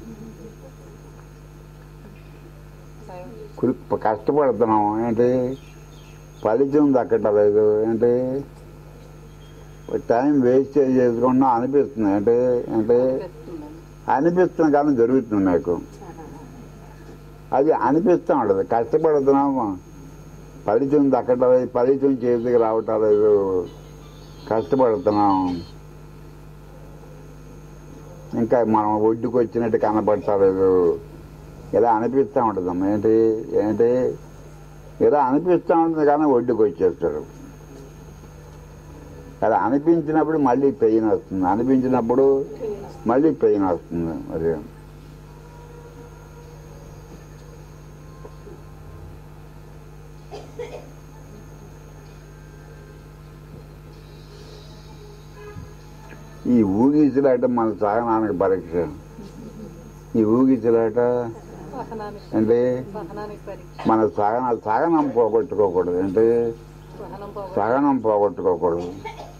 కురి- కష్టపడుతున్నాం ఏంటి ఫలితం దక్కటలేదు ఏంటి టైం వేస్ట్ చేసుకున్నా అనిపిస్తుంది అంటే అంటే చేస్తున్నాను అనిపిస్తుంది కానీ జరుగుతుంది నాకు అది అనిపిస్తూ ఉండదు కష్టపడుతున్నాము ఫలితం దక్కటలేదు ఫలితం చేతికి రావటం లేదు కష్టపడుతున్నాం ఇంకా మనం ఒడ్డుకు వచ్చినట్టు కనపడతలేదు ఇలా అనిపిస్తూ ఉంటుందమ్మా ఏంటి ఏంటి ఇలా అనిపిస్తూ ఉంటుంది కానీ ఒడ్డుకు వచ్చేస్తాడు అలా అనిపించినప్పుడు మళ్ళీ పెయిన్ వస్తుంది అనిపించినప్పుడు మళ్ళీ పెయిన్ వస్తుంది అది ఈ ఊగిసలాట మన సహనానికి పరీక్ష ఈ ఊగిసలాట సహనానికి అంటే సహనానికి పరీక్ష మన సహన సహనం పోగొట్టుకోకూడదు అంటే సహనం పోగొట్టు సహనం పోగొట్టుకోకూడదు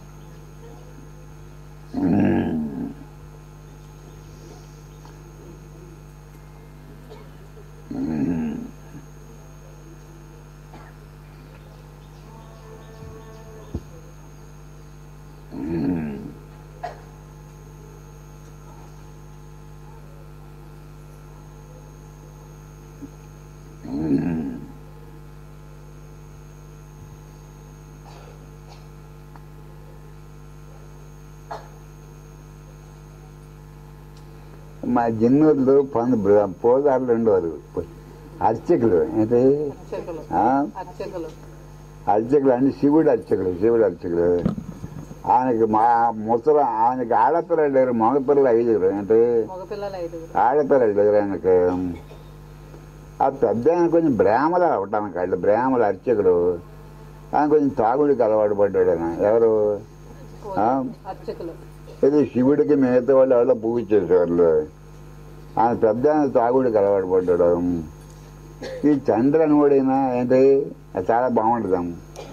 మా జిన్నూరులో పంది పోదారులు ఉండేవారు అర్చకులు అంటే అర్చకులు ఆ? అర్చకులు అర్చకులు అంటే శివుడు అర్చకులు శివుడు అర్చకులు ఆయనకి మా ముసల ఆయనకి ఆడపిల్లలు లేరు మగపిల్లలు ఐదుగురు అంటే మగపిల్లలు ఐదుగురు ఆడపిల్లలు లేరు ఆయనకి ఆ పెద్ద ఆయన కొంచెం బ్రాహ్మలు అవటానికి వాళ్ళు బ్రాహ్మలు అర్చకుడు ఆయన కొంచెం తాగుడికి అలవాటు పడ్డాడు ఆయన ఎవరు ఆ? అర్చకులు ఇది శివుడికి మిగతా వాళ్ళు ఎవరో పూజ చేసేవాళ్ళు ఆయన పెద్ద ఆయన తాగుడికి అలవాటు పడ్డాడు ఈ చంద్రని కూడా ఏంటి అది చాలా బాగుంటుందాము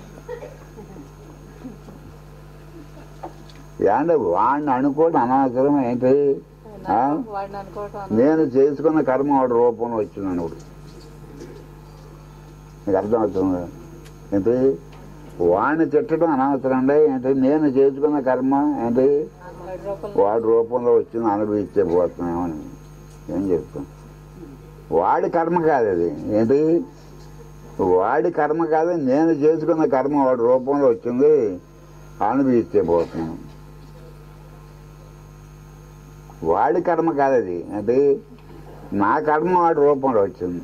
ఏంటంటే వాడిని అనుకోవడం అనవసరం ఏంటి ఆ? వాడిని అనుకోవటం అన- నేను చేసుకున్న కర్మ వాడి రూపంలో వచ్చింది అనుడు నీకు అర్థం అవుతుంది ఏంటి వాడిని తిట్టడం అనవసరం అండి ఏంటి నేను చేసుకున్న కర్మ ఏంటి వాడి రూపంలో వాడి రూపంలో వచ్చింది అనుభవించే పోతున్నామని ఏం చెప్తాం వాడి కర్మ కాదు అది ఏంటి వాడి కర్మ కాదు నేను చేసుకున్న కర్మ వాడి రూపంలో వచ్చింది అనుభవిస్తే పోతున్నాను వాడి కర్మ కాదు అది అంటే నా కర్మ వాడి రూపంలో వచ్చింది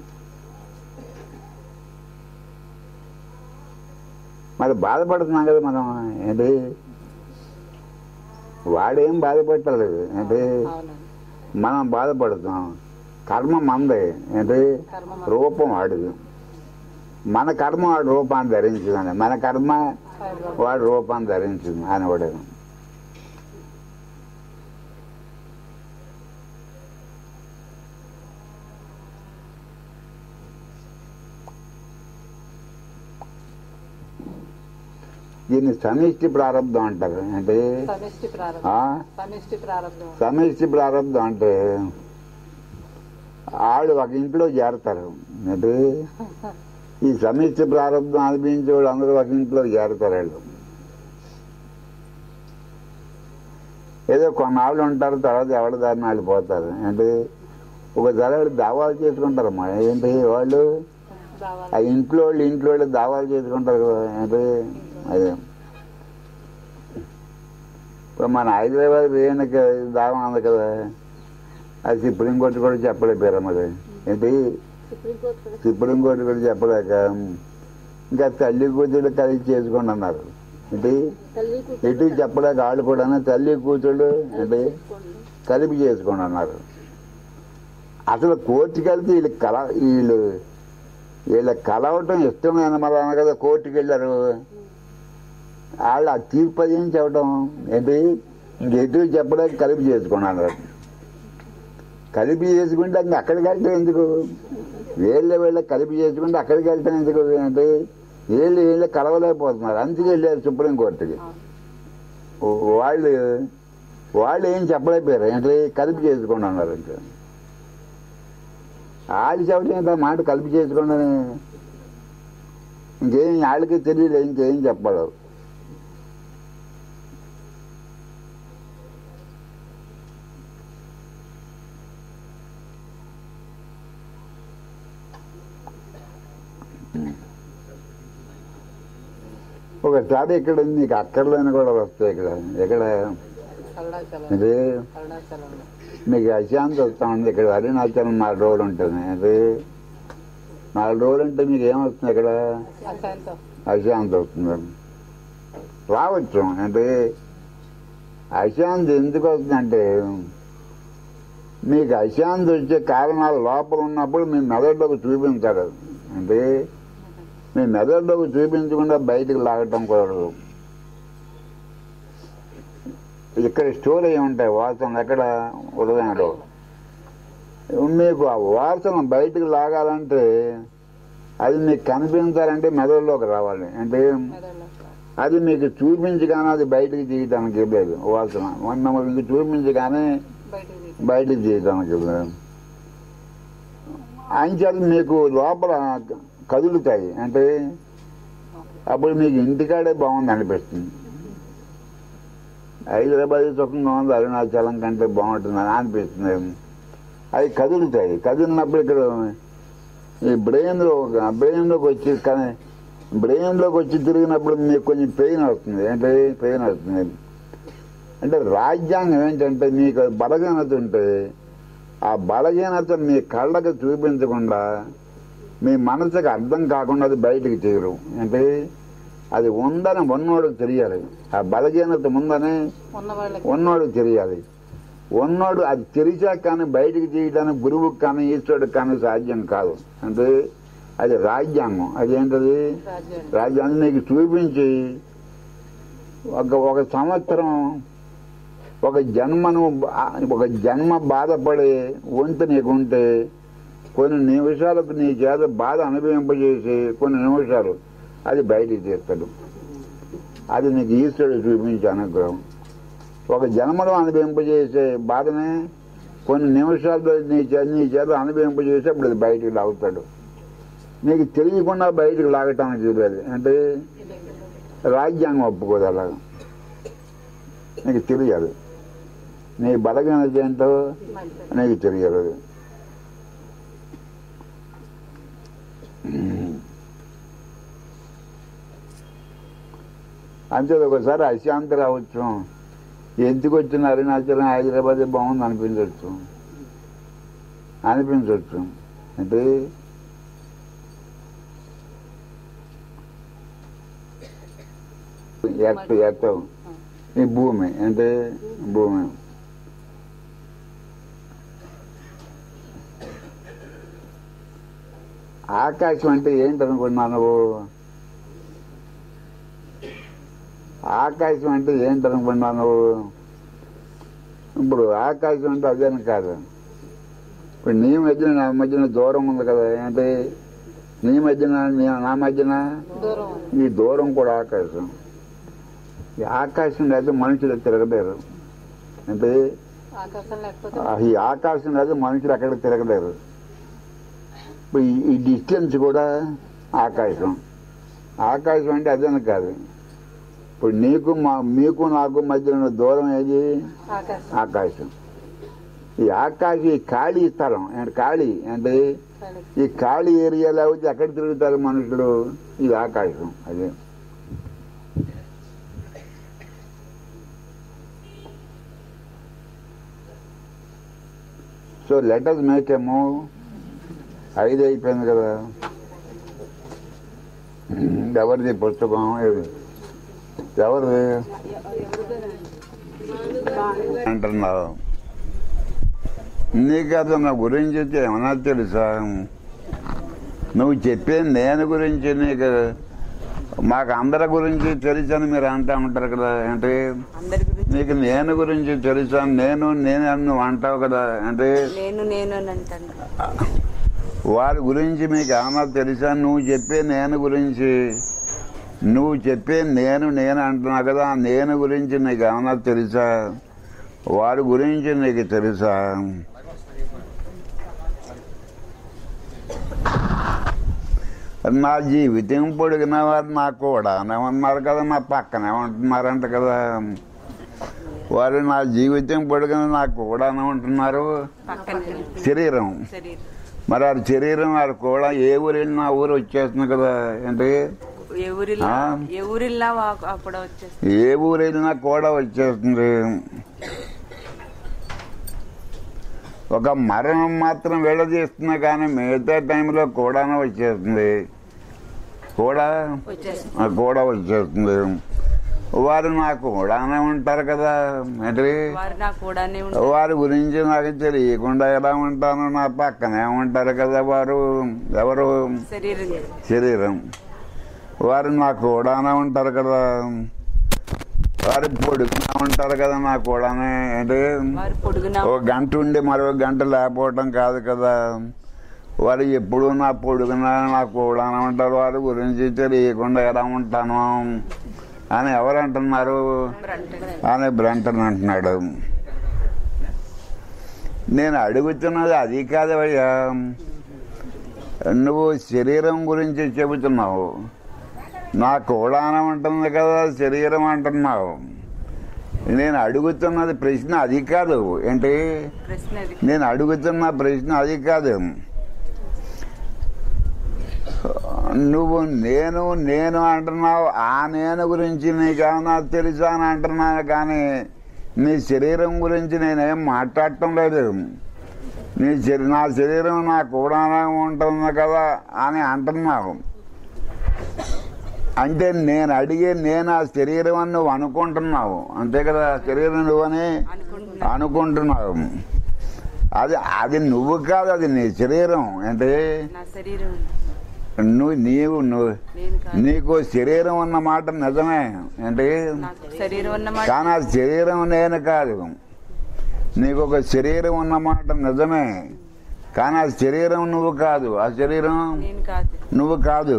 మరి బాధపడుతున్నాం కదా మనం ఏంటి వాడేం బాధపడలేదు ఏంటి అవునండి మనం బాధపడుతున్నాం కర్మ మందే ఏంటి కర్మ మన- రూపం వాడిది మన కర్మ వాడి రూపాన్ని ధరించిందని మన కర్మ వాడి రూపం. వాడి రూపాన్ని ధరించింది అని వాడు దీన్ని సమిష్టి ప్రారంభం అంటారు అంటే సమిష్టి ప్రారంభం ఆ? సమిష్టి ప్రారంభం సమిష్టి ప్రారంభం అంటే ఆడు ఒక ఇంట్లో చేరతారు అంటే ఈ సమిష్టి ప్రారంభం అనిపించే వాళ్ళు అందరూ ఒక ఇంట్లో చేరతారు వాళ్ళు ఏదో కొన్నాళ్ళు ఉంటారు తర్వాత ఎవరి దారిని వాళ్ళు పోతారు అంటే ఒకసారి వాళ్ళు దావాలు చేసుకుంటారమ్మా ఏంటి వాళ్ళు ఆ రావాలి ఇంట్లో వాళ్ళు ఇంట్లో వాళ్ళు దావాలు చేసుకుంటారు కదా అంటే అదే ఇప్పుడు మన హైదరాబాద్ రేణుకి దావా ఉంది కదా అది సుప్రీంకోర్టు కూడా చెప్పలేపారు మరి ఏంటి సుప్రీంకోర్టు కూడా సుప్రీంకోర్టు కూడా చెప్పలేక ఇంకా తల్లి కూతురు కలిసి చేసుకోండి అన్నారు ఏంటి తల్లి ఎటు చెప్పలేక వాళ్ళు కూడా తల్లి కూతుళ్ళు ఏంటి కలిపి చేసుకోండి అన్నారు అసలు కోర్టుకి వెళ్తే వీళ్ళు కల వీళ్ళు వీళ్ళ కలవటం ఇష్టమైన మరి అన్న కదా కోర్టుకి వెళ్ళారు వాళ్ళు ఆ తీర్పు అది ఏం చెప్పడం ఏంటి ఇంకెటు చెప్పడానికి కలిపి చేసుకోండి అన్నారు కలిపి చేసుకుంటే ఇంక అక్కడికి వెళ్తాం ఎందుకు వీళ్ళ వీళ్ళ కలిపి చేసుకుంటే అక్కడికి వెళ్తాం ఎందుకు అంటే వీళ్ళు వీళ్ళు కలవలేకపోతున్నారు అందుకే వెళ్ళారు సుప్రీంకోర్టుకి వాళ్ళు వాళ్ళు ఏం చెప్పలేకపోయారు ఏంటి కలిపి చేసుకోండి అన్నారు ఇంకా వాళ్ళు చెప్పడం ఏంటో మాట కలిపి చేసుకోండి అని ఇంకేం వాళ్ళకి తెలియదు ఇంకేం చెప్పాలి ఒకసారి ఇక్కడ నీకు అక్కర్లేని కూడా వస్తాయి ఇక్కడ ఇక్కడ అరుణాచలం ఇది అరుణాచలంలో మీకు అశాంతి వస్తా ఉంది ఇక్కడ అరుణాచలం నాలుగు రోజులు ఉంటుంది అది నాలుగు రోజులు ఉంటే మీకు ఏమొస్తుంది ఇక్కడ అశాంతం అశాంతి వస్తుంది రావచ్చు అంటే అశాంతి ఎందుకు వస్తుందంటే మీకు అశాంతి వచ్చే కారణాలు లోపల ఉన్నప్పుడు మీ మెదడులోకి చూపించాడు అంటే మీ మెదడులోకి చూపించకుండా బయటికి లాగటం కుదరదు ఇక్కడ స్టోర్ అయి ఉంటాయి వాసనలు ఎక్కడ హృదయంలో మీకు ఆ వాసన బయటికి లాగాలంటే అది మీకు కనిపించాలంటే మెదడులోకి రావాలి అంటే మెదడులో అది మీకు చూపించగానే అది బయటికి తీయటానికి లేదు వాసన మొన్న మీకు చూపించగానే బయటికి తీసి బయటికి తీయటానికి లేదు అంచేది మీకు లోపల కదులుతాయి అంటే అప్పుడు మీకు ఇంటికాడే బాగుంది అనిపిస్తుంది హైదరాబాద్ సుఖంగా ఉంది అరుణాచలం కంటే బాగుంటుంది అని అనిపిస్తుంది అవి కదులుతాయి కదిలినప్పుడు ఇక్కడ ఈ బ్రెయిన్లో బ్రెయిన్లోకి వచ్చి కానీ బ్రెయిన్లోకి వచ్చి తిరిగినప్పుడు మీకు కొంచెం పెయిన్ వస్తుంది ఏంటి పెయిన్ వస్తుంది అంటే రాజ్యాంగం ఏంటంటే మీకు బలహీనత ఉంటే ఆ బలహీనత మీ కళ్ళకి చూపించకుండా మీ మనసుకి అర్థం కాకుండా అది బయటికి తీయరు అంటే అది ఉందని ఉన్నోడికి తెలియాలి ఆ బలహీనత ఉందని ఉన్న వాళ్ళకి ఉన్నోడికి తెలియాలి ఉన్నాడు అది తెరిచాక కానీ బయటికి తీయడానికి గురువుకి కానీ ఈశ్వరుడికి కానీ సాధ్యం కాదు అంటే అది రాజ్యాంగం అదేంటది రాజ్యం రాజ్యాన్ని నీకు చూపించి ఒక ఒక సంవత్సరం ఒక జన్మను బా- ఒక జన్మ బాధపడే వంతు నీకుంటే కొన్ని నిమిషాలకు నీ చేత బాధ అనుభవింపజేసి కొన్ని నిమిషాలు అది బయటికి తీస్తాడు అది నీకు ఈశ్వరుడు చూపించే అనుగ్రహం ఒక జన్మలో అనుభవింపజేసే బాధని కొన్ని నిమిషాల్లో నీ చేత నీ చేత అనుభవింపజేసి అప్పుడు అది బయటికి లాగుతాడు నీకు తెలియకుండా బయటికి లాగటానికి లేదు అంటే రాజ్యాంగం ఒప్పుకోదు అలాగా నీకు తెలియదు నీ బలగీనత ఏంటో మంచిది నీకు తెలియదు అంతే ఒకసారి అశాంతి రావచ్చు ఎందుకు వచ్చిన అరుణాచలం హైదరాబాద్ బాగుంది అనిపించవచ్చు అనిపించవచ్చు అంటే ఎర్త్ ఎర్త్ ఈ భూమి అంటే భూమి ఆకాశం అంటే ఏంటనుకున్నా నువ్వు ఆకాశం అంటే ఏంటనుకున్నా నువ్వు ఇప్పుడు ఆకాశం అంటే అదేని కాదు ఇప్పుడు నీ మధ్యన నా మధ్యన దూరం ఉంది కదా అంటే నీ మధ్యన నీ- నా మధ్యన దూరం ఉంది. ఈ దూరం కూడా ఆకాశం ఈ ఆకాశం లేకపోతే మనుషులు తిరగలేరు అంటే ఆకాశం లేకపోతే ఆ ఈ ఆకాశం లేకపోతే మనుషులు ఎక్కడ తిరగలేరు ఇప్పుడు ఈ- ఈ డిస్టెన్స్ కూడా ఆకాశం ఆకాశం అంటే అదేని కాదు ఇప్పుడు నీకు మా మీకు నాకు మధ్య ఉన్న దూరం ఏది ఆకాశం ఆకాశం ఈ ఆకాశం ఈ ఖాళీ స్థలం అంటే ఖాళీ అంటే కానీ ఈ ఖాళీ ఏరియాలో వచ్చి ఎక్కడ తిరుగుతారు మనుషులు ఇది ఆకాశం అదే so letters make a move ఐదు అయిపోయింది కదా ఎవరిది పుస్తకం ఏది ఎవరిది అంటున్నావు నీకు అసలు నా గురించి అయితే ఏమన్నా తెలుసా నువ్వు చెప్పే నేను గురించి నీకు మాకు అందరి గురించి తెలుసని మీరు అంటా ఉంటారు కదా అంటే అందరి గురించి నీకు నేను గురించి తెలుసా నేను నేను అని నువ్వు అంటావు కదా అంటే నేను నేను అని అంటాను వారి గురించి మీకు ఏమన్నా తెలుసా నువ్వు చెప్పే నేను గురించి నువ్వు చెప్పే నేను నేను అంటున్నావు కదా ఆ నేను గురించి నీకు ఏమన్నా తెలుసా వారి గురించి నీకు తెలుసా నా జీవితం పొడిగిన వారు నాకు కూడా ఉన్నారు కదా నా పక్కనే ఉంటున్నారంట కదా వారు నా జీవితం పొడిగిన నాకు కూడా ఉంటున్నారు పక్కన శరీరం శరీరం మరి ఆ శరీరం వారు కూడా ఏ ఊరు వెళ్ళినా ఆ ఊరు వచ్చేస్తుంది కదా అంటే ఏ ఊరిలో ఆ? ఏ ఊరిలో వా- అప్పుడు వచ్చేసి ఏ ఊరు వెళ్ళినా కూడా వచ్చేస్తుంది ఒక మరణం మాత్రం వెళ్ళదీస్తుంది కానీ మిగతా టైంలో కూడానే వచ్చేస్తుంది కూడా వచ్చేసి ఆ కూడా వచ్చేస్తుంది వారు నాకు కూడానే ఉంటారు కదా అంటే వారు నా కూడానే ఉంటారు వారి గురించి నాకు తెలియకుండా ఎలా ఉంటాను నా పక్కనే ఉంటారు కదా వారు ఎవరు శరీరం శరీరం వారు నా కూడానే ఉంటారు కదా వారు పొడుగునా ఉంటారు కదా నా కూడానే అంటే వారు పొడుగున ఒక గంట ఉండి మరో గంట లేకపోవటం కాదు కదా వారు ఎప్పుడు నా పొడుగునా నా కూడానే ఉంటారు వారి గురించి తెలియకుండా ఎలా ఉంటాను అని ఎవరు అంటున్నారు అని బ్రంటన్ అంటున్నాడు నేను అడుగుతున్నది అది కాదవయ్యా నువ్వు శరీరం గురించి చెబుతున్నావు నా కూడానం ఉంటుంది కదా శరీరం అంటున్నావు నేను అడుగుతున్నది ప్రశ్న అది కాదు ఏంటి ప్రశ్న అది నేను అడుగుతున్న ప్రశ్న అది కాదు నువ్వు నేను నేను అంటున్నావు ఆ నేను గురించి నీకేమన్నా తెలుసా అని అంటున్నాను కానీ నీ శరీరం గురించి నేనేం మాట్లాడటం లేదు నీ శరీ నా శరీరం నా కూడానే ఉంటుంది కదా అని అంటున్నావు అంటే నేను అడిగే నేను ఆ శరీరం అని నువ్వు అనుకుంటున్నావు అంతే కదా శరీరం నువ్వని అనుకుంటున్నా అనుకుంటున్నావు అది అది నువ్వు కాదు అది నీ శరీరం అంటే నా శరీరం నువ్వు నీవు నువ్వు నేను కాదు నీకు శరీరం ఉన్న మాట నిజమే అంటే నాకు శరీరం ఉన్నమాట కానీ ఆ శరీరం నేను కాదు నీకు ఒక శరీరం ఉన్న మాట నిజమే కానీ ఆ శరీరం నువ్వు కాదు ఆ శరీరం నేను కాదు నువ్వు కాదు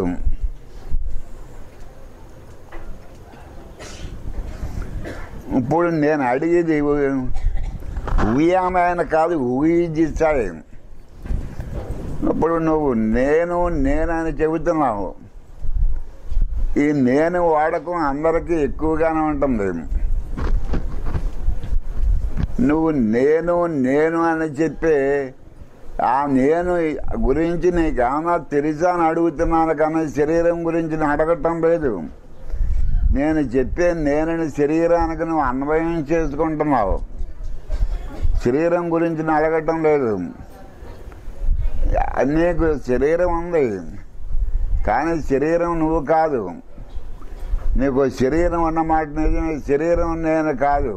ఇప్పుడు నేను అడిగేది ఊయామైన కాదు ఊహించాలి ఇప్పుడు నువ్వు నేను నేనని చెబుతున్నావు ఈ నేను వాడకం అందరికీ ఎక్కువగానే ఉంటుంది నువ్వు నేను నేను అని చెప్పి ఆ నేను గురించి నీకు ఏమన్నా తెలుసా అని అడుగుతున్నాను కానీ శరీరం గురించి నేను అడగటం లేదు నేను చెప్పే నేనని శరీరానికి నువ్వు అన్వయం చేసుకుంటున్నావు శరీరం గురించి నేను అడగటం లేదు నీకు శరీరం ఉంది కానీ శరీరం నువ్వు కాదు నీకు శరీరం అన్నమాట నిజమే శరీరం నేను కాదు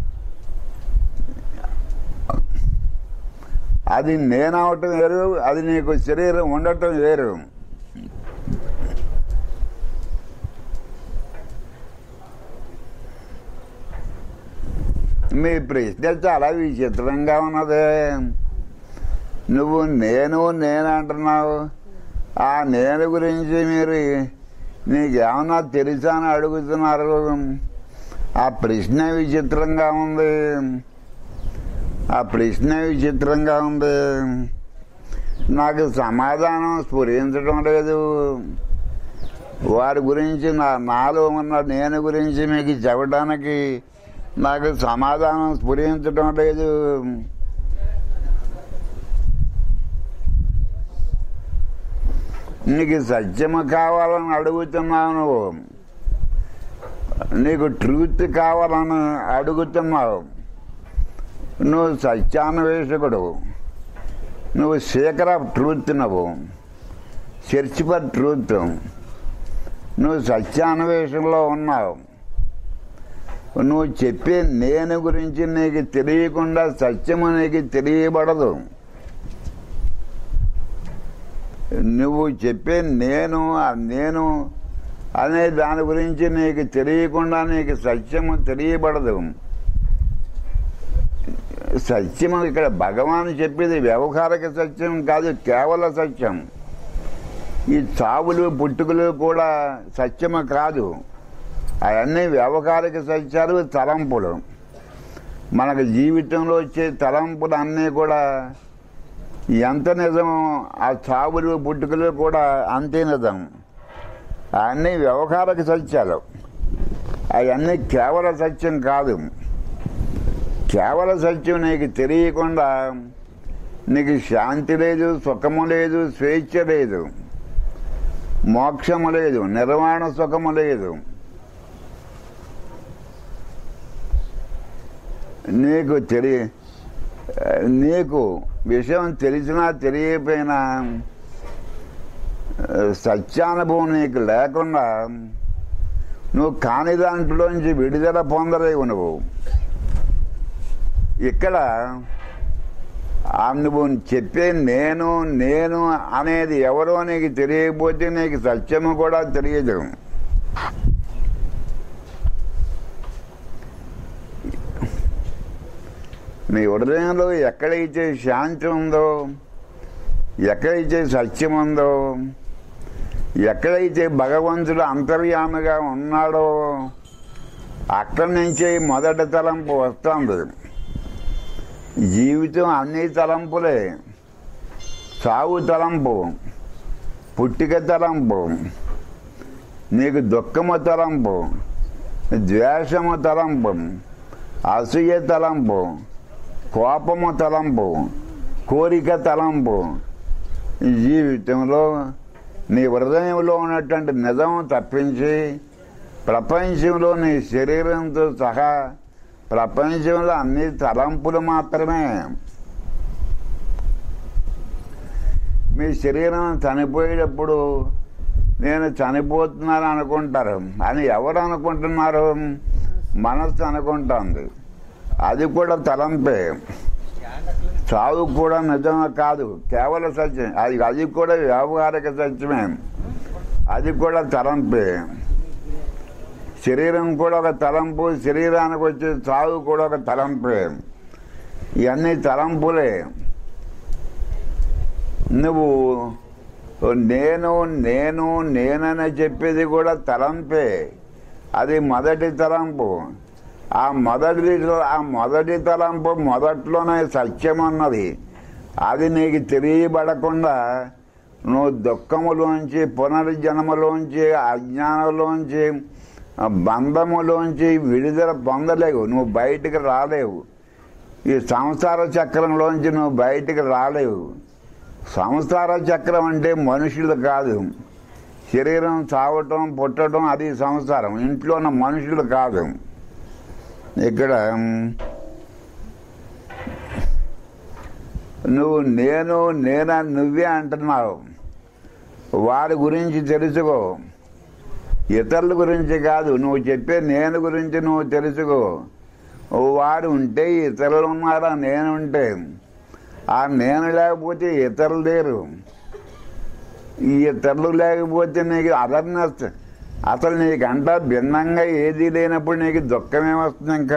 అది నేను అవటం వేరు అది నీకు శరీరం ఉండటం వేరు మీ ప్రశ్న చాలా విచిత్రంగా ఉన్నది నువ్వు నేను నేను అంటున్నావు ఆ నేను గురించి మీరు నీకేమన్నా తెలుసా అని అడుగుతున్నారు ఆ ప్రశ్న విచిత్రంగా ఉంది ఆ ప్రశ్న విచిత్రంగా ఉంది నాకు సమాధానం స్ఫురించడం లేదు వారి గురించి నా నాలో ఉన్న నేను గురించి మీకు చెప్పడానికి నాకు సమాధానం స్ఫురించడం లేదు నీకు సత్యము కావాలని అడుగుతున్నావు నువ్వు నీకు ట్రూత్ కావాలని అడుగుతున్నావు నువ్వు సత్యాన్వేషకుడు నువ్వు సీకర్ ఆఫ్ ట్రూత్ నువ్వు సెర్చ్ ఫర్ ట్రూత్ నువ్వు సత్యాన్వేషణలో ఉన్నావు నువ్వు చెప్పే నేను గురించి నీకు తెలియకుండా సత్యము నీకు తెలియబడదు నువ్వు చెప్పే నేను ఆ నేను అనే దాని గురించి నీకు తెలియకుండా నీకు సత్యము తెలియబడదు సత్యము ఇక్కడ భగవాన్ చెప్పేది వ్యవహారిక సత్యం కాదు కేవల సత్యం ఈ చావులు పుట్టుకలు కూడా సత్యము కాదు అవన్నీ వ్యవహారిక సత్యాలు తలంపులు మనకు జీవితంలో వచ్చే తలంపులు అన్నీ కూడా ఎంత నిజమో ఆ చావులు పుట్టుకలు కూడా అంతే నిజం అవన్నీ వ్యవహారిక సత్యాలు అవన్నీ కేవల సత్యం కాదు కేవల సత్యం నీకు తెలియకుండా నీకు శాంతి లేదు సుఖము లేదు స్వేచ్ఛ లేదు మోక్షము లేదు నిర్వాణ సుఖము లేదు నీకు తెలియ నీకు విషయం తెలిసినా తెలియకపోయినా సత్యానుభవం నీకు లేకుండా నువ్వు కాని దాంట్లోంచి విడుదల పొందలేవు నువ్వు ఇక్కడ ఆ నువ్వు చెప్పే నేను నేను అనేది ఎవరో నీకు తెలియకపోతే నీకు సత్యము కూడా తెలియదు మీ హృదయంలో ఎక్కడైతే శాంతి ఉందో ఎక్కడైతే సత్యం ఉందో ఎక్కడైతే భగవంతుడు అంతర్యామిగా ఉన్నాడో అక్కడి నుంచే మొదటి తలంపు వస్తుంది జీవితం అన్ని తలంపులే సాగు తలంపు పుట్టిక తలంపు నీకు దుఃఖము తలంపు ద్వేషము తలంపు అసూయ తలంపు కోపము తలంపు కోరిక తలంపు జీవితంలో నీ హృదయంలో ఉన్నటువంటి నిజం తప్పించి ప్రపంచంలో నీ శరీరంతో సహా ప్రపంచంలో అన్ని తలంపులు మాత్రమే మీ శరీరం చనిపోయేటప్పుడు నేను చనిపోతున్నాను అనుకుంటారు అని ఎవరు అనుకుంటున్నారు మనస్సు అనుకుంటుంది అది కూడా తలంపే చావు కూడా నిజమే కాదు కేవల సత్యం అది అది కూడా వ్యావహారిక సత్యమే అది కూడా తలంపే శరీరం కూడా ఒక తలంపు శరీరానికి వచ్చే చావు కూడా ఒక తలంపే ఇవన్నీ తలంపులే నువ్వు నేను నేను నేనని చెప్పేది కూడా తలంపే అది మొదటి తలంపు ఆ మొదటి ఆ మొదటి తలంపు మొదట్లోనే సత్యం అన్నది అది నీకు తెలియబడకుండా నువ్వు దుఃఖములోంచి పునర్జన్మలోంచి అజ్ఞానంలోంచి ఆ బంధములోంచి విడుదల పొందలేవు నువ్వు బయటికి రాలేవు ఈ సంసార చక్రంలోంచి నువ్వు బయటికి రాలేవు సంసార చక్రం అంటే మనుషులు కాదు శరీరం చావటం పుట్టడం అది సంసారం ఇంట్లో ఉన్న మనుషులు కాదు ఇక్కడ నువ్వు నేను నేనా నువ్వే అంటున్నావు వారి గురించి తెలుసుకో ఇతరుల గురించి కాదు నువ్వు చెప్పే నేను గురించి నువ్వు తెలుసుకో వాడు ఉంటే ఇతరులు ఉన్నారా నేను ఉంటే ఆ నేను లేకపోతే ఇతరులు లేరు ఈ ఇతరులు లేకపోతే నీకు అదర్నెస్ అసలు నీకంట భిన్నంగా ఏది లేనప్పుడు నీకు దుఃఖమే వస్తుంది ఇంకా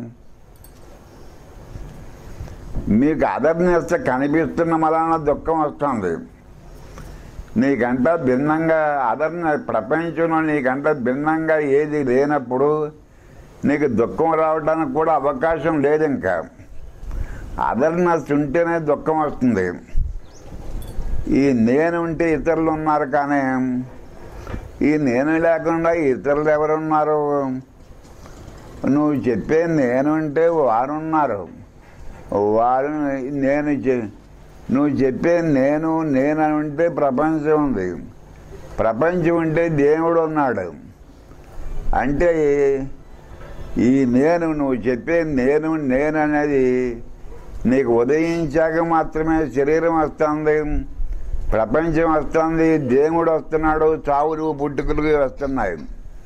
మీకు అదర్నెస్ కనిపిస్తున్న మలాన దుఃఖం వస్తుంది నీకంట భిన్నంగా అదర్న ప్రపంచంలో నీకంట భిన్నంగా ఏది లేనప్పుడు నీకు దుఃఖం రావడానికి కూడా అవకాశం లేదు ఇంకా అదర్నెస్ ఉంటేనే దుఃఖం వస్తుంది ఈ నేను ఉంటే ఇతరులు ఉన్నారు కానీ ఈ నేను లేకుండా ఇతరులు ఎవరున్నారు నువ్వు చెప్పే నేను ఉంటే వారున్నారు వారు నేను చె- నువ్వు చెప్పే నేను నేను అని ఉంటే ప్రపంచం ఉంది ప్రపంచం ఉంటే దేవుడు ఉన్నాడు అంటే ఈ నేను నువ్వు చెప్పే నేను నేను అనేది నీకు ఉదయించాక మాత్రమే శరీరం వస్తుంది ప్రపంచం వస్తుంది దేవుడు వస్తున్నాడు చావులు పుట్టుకలు వస్తున్నాయి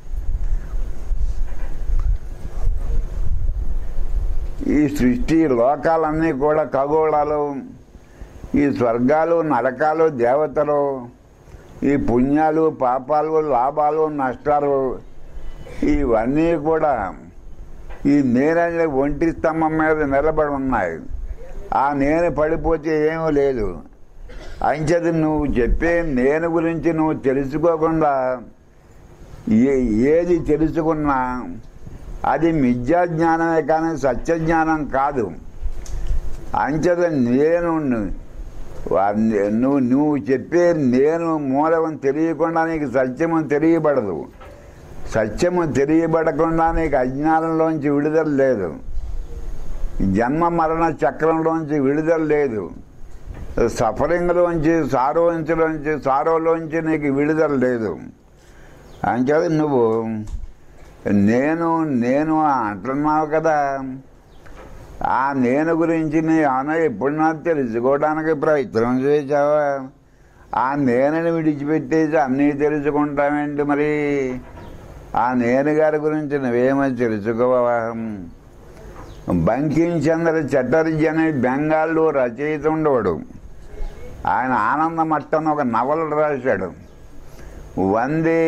ఈ సృష్టి లోకాలన్నీ కూడా ఖగోళాలు ఈ స్వర్గాలు నరకాలు దేవతలు ఈ పుణ్యాలు పాపాలు లాభాలు నష్టాలు ఇవన్నీ కూడా ఈ నేననే ఒంటి స్తంభం మీద నిలబడి ఉన్నాయి ఆ నేను పడిపోతే ఏమీ లేదు అంచేది నువ్వు చెప్పే నేను గురించి నువ్వు తెలుసుకోకుండా ఏ ఏది తెలుసుకున్నా అది మిథ్యా జ్ఞానమే కానీ సత్య జ్ఞానం కాదు అంచేత నేను వా- నువ్వు నువ్వు చెప్పే నేను మూలం తెలియకుండా నీకు సత్యము తెలియబడదు సత్యము తెలియబడకుండా నీకు అజ్ఞానంలోంచి విడుదల లేదు జన్మ మరణ చక్రంలోంచి విడుదల లేదు సఫరింగ్లోంచి సారోంచులోంచి సారోలోంచి నీకు విడుదల లేదు అంచేది నువ్వు నేను నేను అంటున్నావు కదా ఆ నేను గురించి నీ అన్న ఎప్పుడు నాకు తెలుసుకోవడానికి ప్రయత్నం చేసావా ఆ నేనని విడిచిపెట్టేసి అన్నీ తెలుసుకుంటామేంటి మరి ఆ నేను గారి గురించి నువ్వేమో తెలుసుకోవా బంకిం చంద్ర చటర్జీ అనే బెంగాల్లో రచయిత ఉండేవాడు ఆయన ఆనంద మట్టం ఒక నవల రాశాడు వందే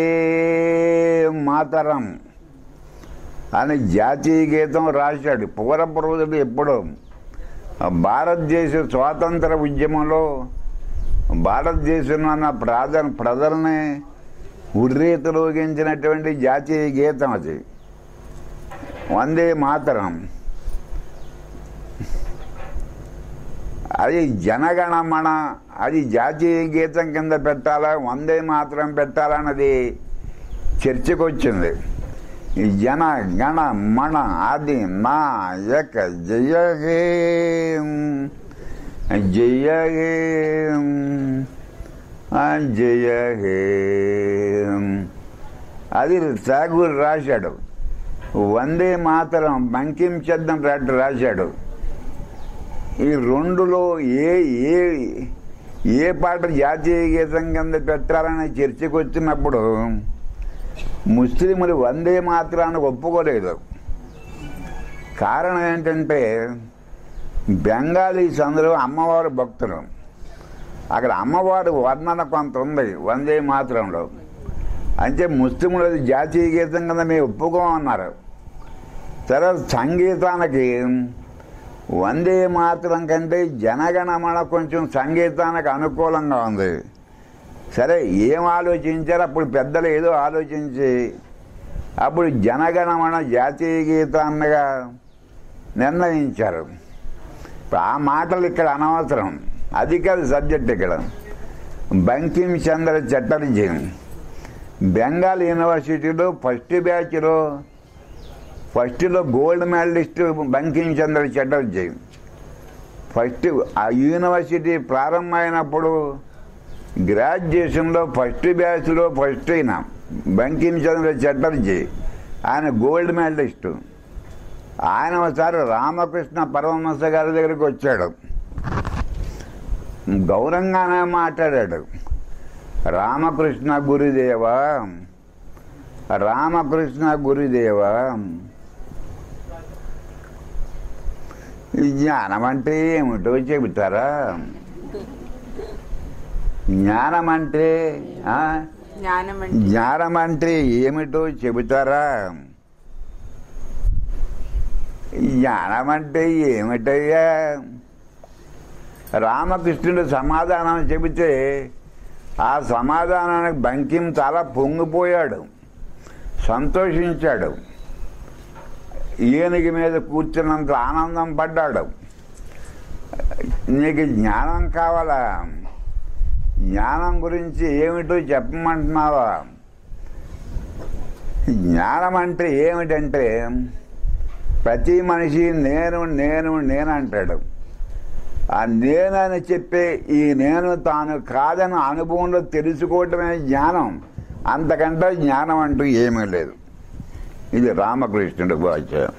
మాతరం అని జాతీయ గీతం రాశాడు పూర్వపు రోజులు ఎప్పుడో భారతదేశ స్వాతంత్ర ఉద్యమంలో భారతదేశంలో ఉన్న ప్రాధ ప్రజల్ని ఉర్రీతలోగించినటువంటి జాతీయ గీతం అది వందే మాతరం అది జనగణమన అది జాతీయ గీతం కింద పెట్టాలా వందే మాత్రం పెట్టాలన్నది చర్చకు వచ్చింది ఈ జన గణ మణ అది నా యక జయ హే జయ హే ఆ జయ హే అది ఠాగూర్ రాశాడు వందే మాతరం బంకిం చందం రెడ్డి రాశాడు ఈ రెండులో ఏ ఏ ఏ పాట జాతీయ గీతం కింద పెట్టాలని చర్చకు వచ్చినప్పుడు ముస్లింలు వందే మాత్రాన్ని ఒప్పుకోలేదు కారణం ఏంటంటే బెంగాలీస్ అందరూ అమ్మవారి భక్తులు అక్కడ అమ్మవారి వర్ణన కొంత ఉంది వందే మాత్రంలో అంటే ముస్లింలది జాతీయ గీతం కింద మేము ఒప్పుకోమన్నారు తర్వాత సంగీతానికి వందే మాత్రం కంటే జనగణమన కొంచెం సంగీతానికి అనుకూలంగా ఉంది సరే ఏం ఆలోచించారు అప్పుడు పెద్దలు ఏదో ఆలోచించి అప్పుడు జనగణమన జాతీయ గీతాన్నిగా నిర్ణయించారు ఇప్పుడు ఆ మాటలు ఇక్కడ అనవసరం అది కాదు సబ్జెక్ట్ ఇక్కడ బంకిం చంద్ర చటర్జీ బెంగాల్ యూనివర్సిటీలో ఫస్ట్ బ్యాచ్లో ఫస్ట్లో gold medalist Bankim Chandra Chatterjee first ఆ యూనివర్సిటీ ప్రారంభమైనప్పుడు గ్రాడ్యుయేషన్లో ఫస్ట్ బ్యాచ్లో ఫస్ట్ అయిన బంకిం చంద్ర చటర్జీ ఆయన గోల్డ్ మెడలిస్ట్ ఆయన ఒకసారి రామకృష్ణ పరమహంస గారి దగ్గరికి వచ్చాడు గౌరవంగానే మాట్లాడాడు రామకృష్ణ గురుదేవ రామకృష్ణ గురుదేవ ఈ జ్ఞానం అంటే ఏమిటో చెబుతారా జ్ఞానం అంటే ఆ? జ్ఞానం అంటే జ్ఞానం అంటే ఏమిటో చెబుతారా జ్ఞానం అంటే ఏమిటయ్యా రామకృష్ణుడు సమాధానం చెబితే ఆ సమాధానానికి బంకిం చాలా పొంగిపోయాడు సంతోషించాడు ఈయనకి మీద కూర్చున్నంత ఆనందం పడ్డాడు నీకు జ్ఞానం కావాలా జ్ఞానం గురించి ఏమిటో చెప్పమంటున్నావా జ్ఞానం అంటే ఏమిటంటే ప్రతి మనిషి నేను నేను నేను అంటాడు ఆ నేను అని చెప్పే ఈ నేను తాను కాదని అనుభవంలో తెలుసుకోవటమే జ్ఞానం అంతకంటే జ్ఞానం అంటూ ఏమీ లేదు ఇది రామకృష్ణుడు వాక్యం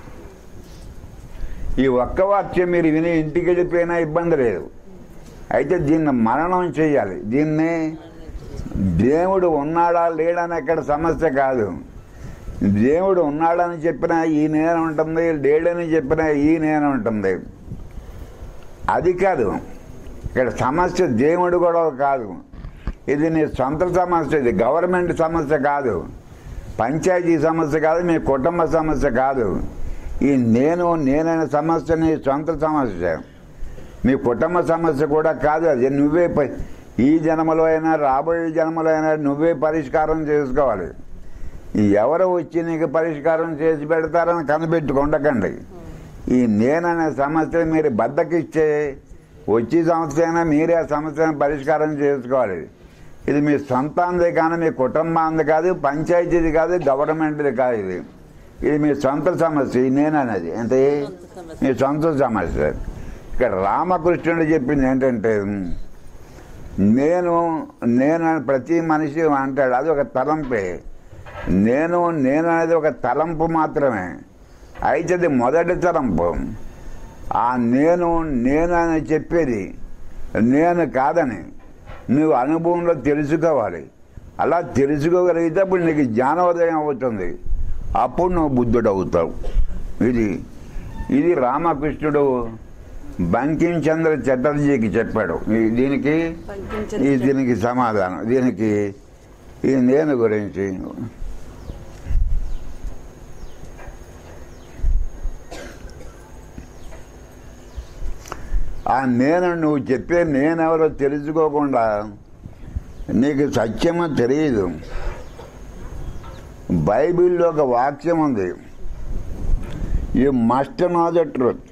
ఈ ఒక్క వాక్యం మీరు విని ఇంటికి వెళ్ళిపోయినా ఇబ్బంది లేదు అయితే దీన్ని మరణం చేయాలి దీన్ని దేవుడు ఉన్నాడా లేడని ఎక్కడ సమస్య కాదు దేవుడు ఉన్నాడని చెప్పినా ఈ నేను ఉంటుంది లేడని చెప్పినా ఈ నేను ఉంటుంది అది కాదు ఇక్కడ సమస్య దేవుడు కూడా కాదు ఇది నీ సొంత సమస్య ఇది గవర్నమెంట్ సమస్య కాదు పంచాయతీ సమస్య కాదు మీ కుటుంబ సమస్య కాదు ఈ నేను నేనైన సమస్య నీ సొంత సమస్య మీ కుటుంబ సమస్య కూడా కాదు అది నువ్వే ప- ఈ జన్మలో అయినా రాబోయే జన్మలో అయినా నువ్వే పరిష్కారం చేసుకోవాలి ఎవరు వచ్చి నీకు పరిష్కారం చేసి పెడతారని కనిపెట్టుకుండకండి ఈ నేననే సమస్య మీరు బద్దకిచ్చే వచ్చే సమస్య అయినా మీరే ఆ సమస్యను పరిష్కారం చేసుకోవాలి ఇది మీ సొంతాంది కానీ మీ కుటుంబాంది కాదు పంచాయతీది కాదు గవర్నమెంట్ది కాదు ఇది ఇది మీ సొంత సమస్య ఈ నేననేది అంటే మీ సొంత సమస్య ఇక్కడ రామకృష్ణుడు చెప్పింది ఏంటంటే నేను నేను అని ప్రతి మనిషి అంటాడు అది ఒక తలంపే నేను నేను అనేది ఒక తలంపు మాత్రమే అయితే అది మొదటి తలంపు ఆ నేను నేను అని చెప్పేది నేను కాదని నువ్వు అనుభవంలో తెలుసుకోవాలి అలా తెలుసుకోగలిగితే అప్పుడు నీకు జ్ఞానోదయం అవుతుంది అప్పుడు నువ్వు బుద్ధుడు అవుతావు ఇది ఇది రామకృష్ణుడు బంకిం చంద్ర చటర్జీకి చెప్పాడు ఈ- దీనికి ఈ దీనికి సమాధానం దీనికి ఈ నేను గురించి ఆ నేను నువ్వు చెప్పే నేనెవరో తెలుసుకోకుండా నీకు సత్యమో తెలియదు బైబిల్లో ఒక వాక్యం ఉంది you must know the truth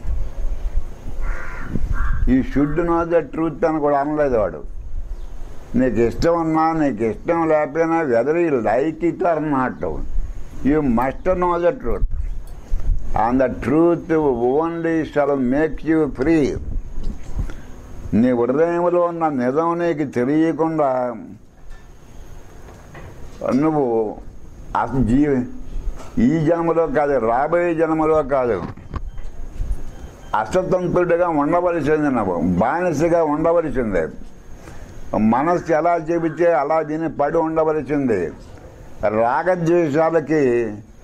he should know the truth అని కూడా అనలేదు వాడు నీకు ఇష్టం ఉన్నా నీకు ఇష్టం లేకపోయినా whether you like it or not you must know the truth and the truth only shall make you free నీ హృదయంలో ఉన్న నిజం నీకు తెలియకుండా నువ్వు అసలు జీ ఈ జన్మలో కాదు రాబోయే జన్మలో కాదు అస్వతంత్రుడిగా ఉండవలసింది నువ్వు బానిసగా ఉండవలసిందే మనస్సు ఎలా చెబితే అలా దీన్ని పడి ఉండవలసింది రాగద్వేషాలకి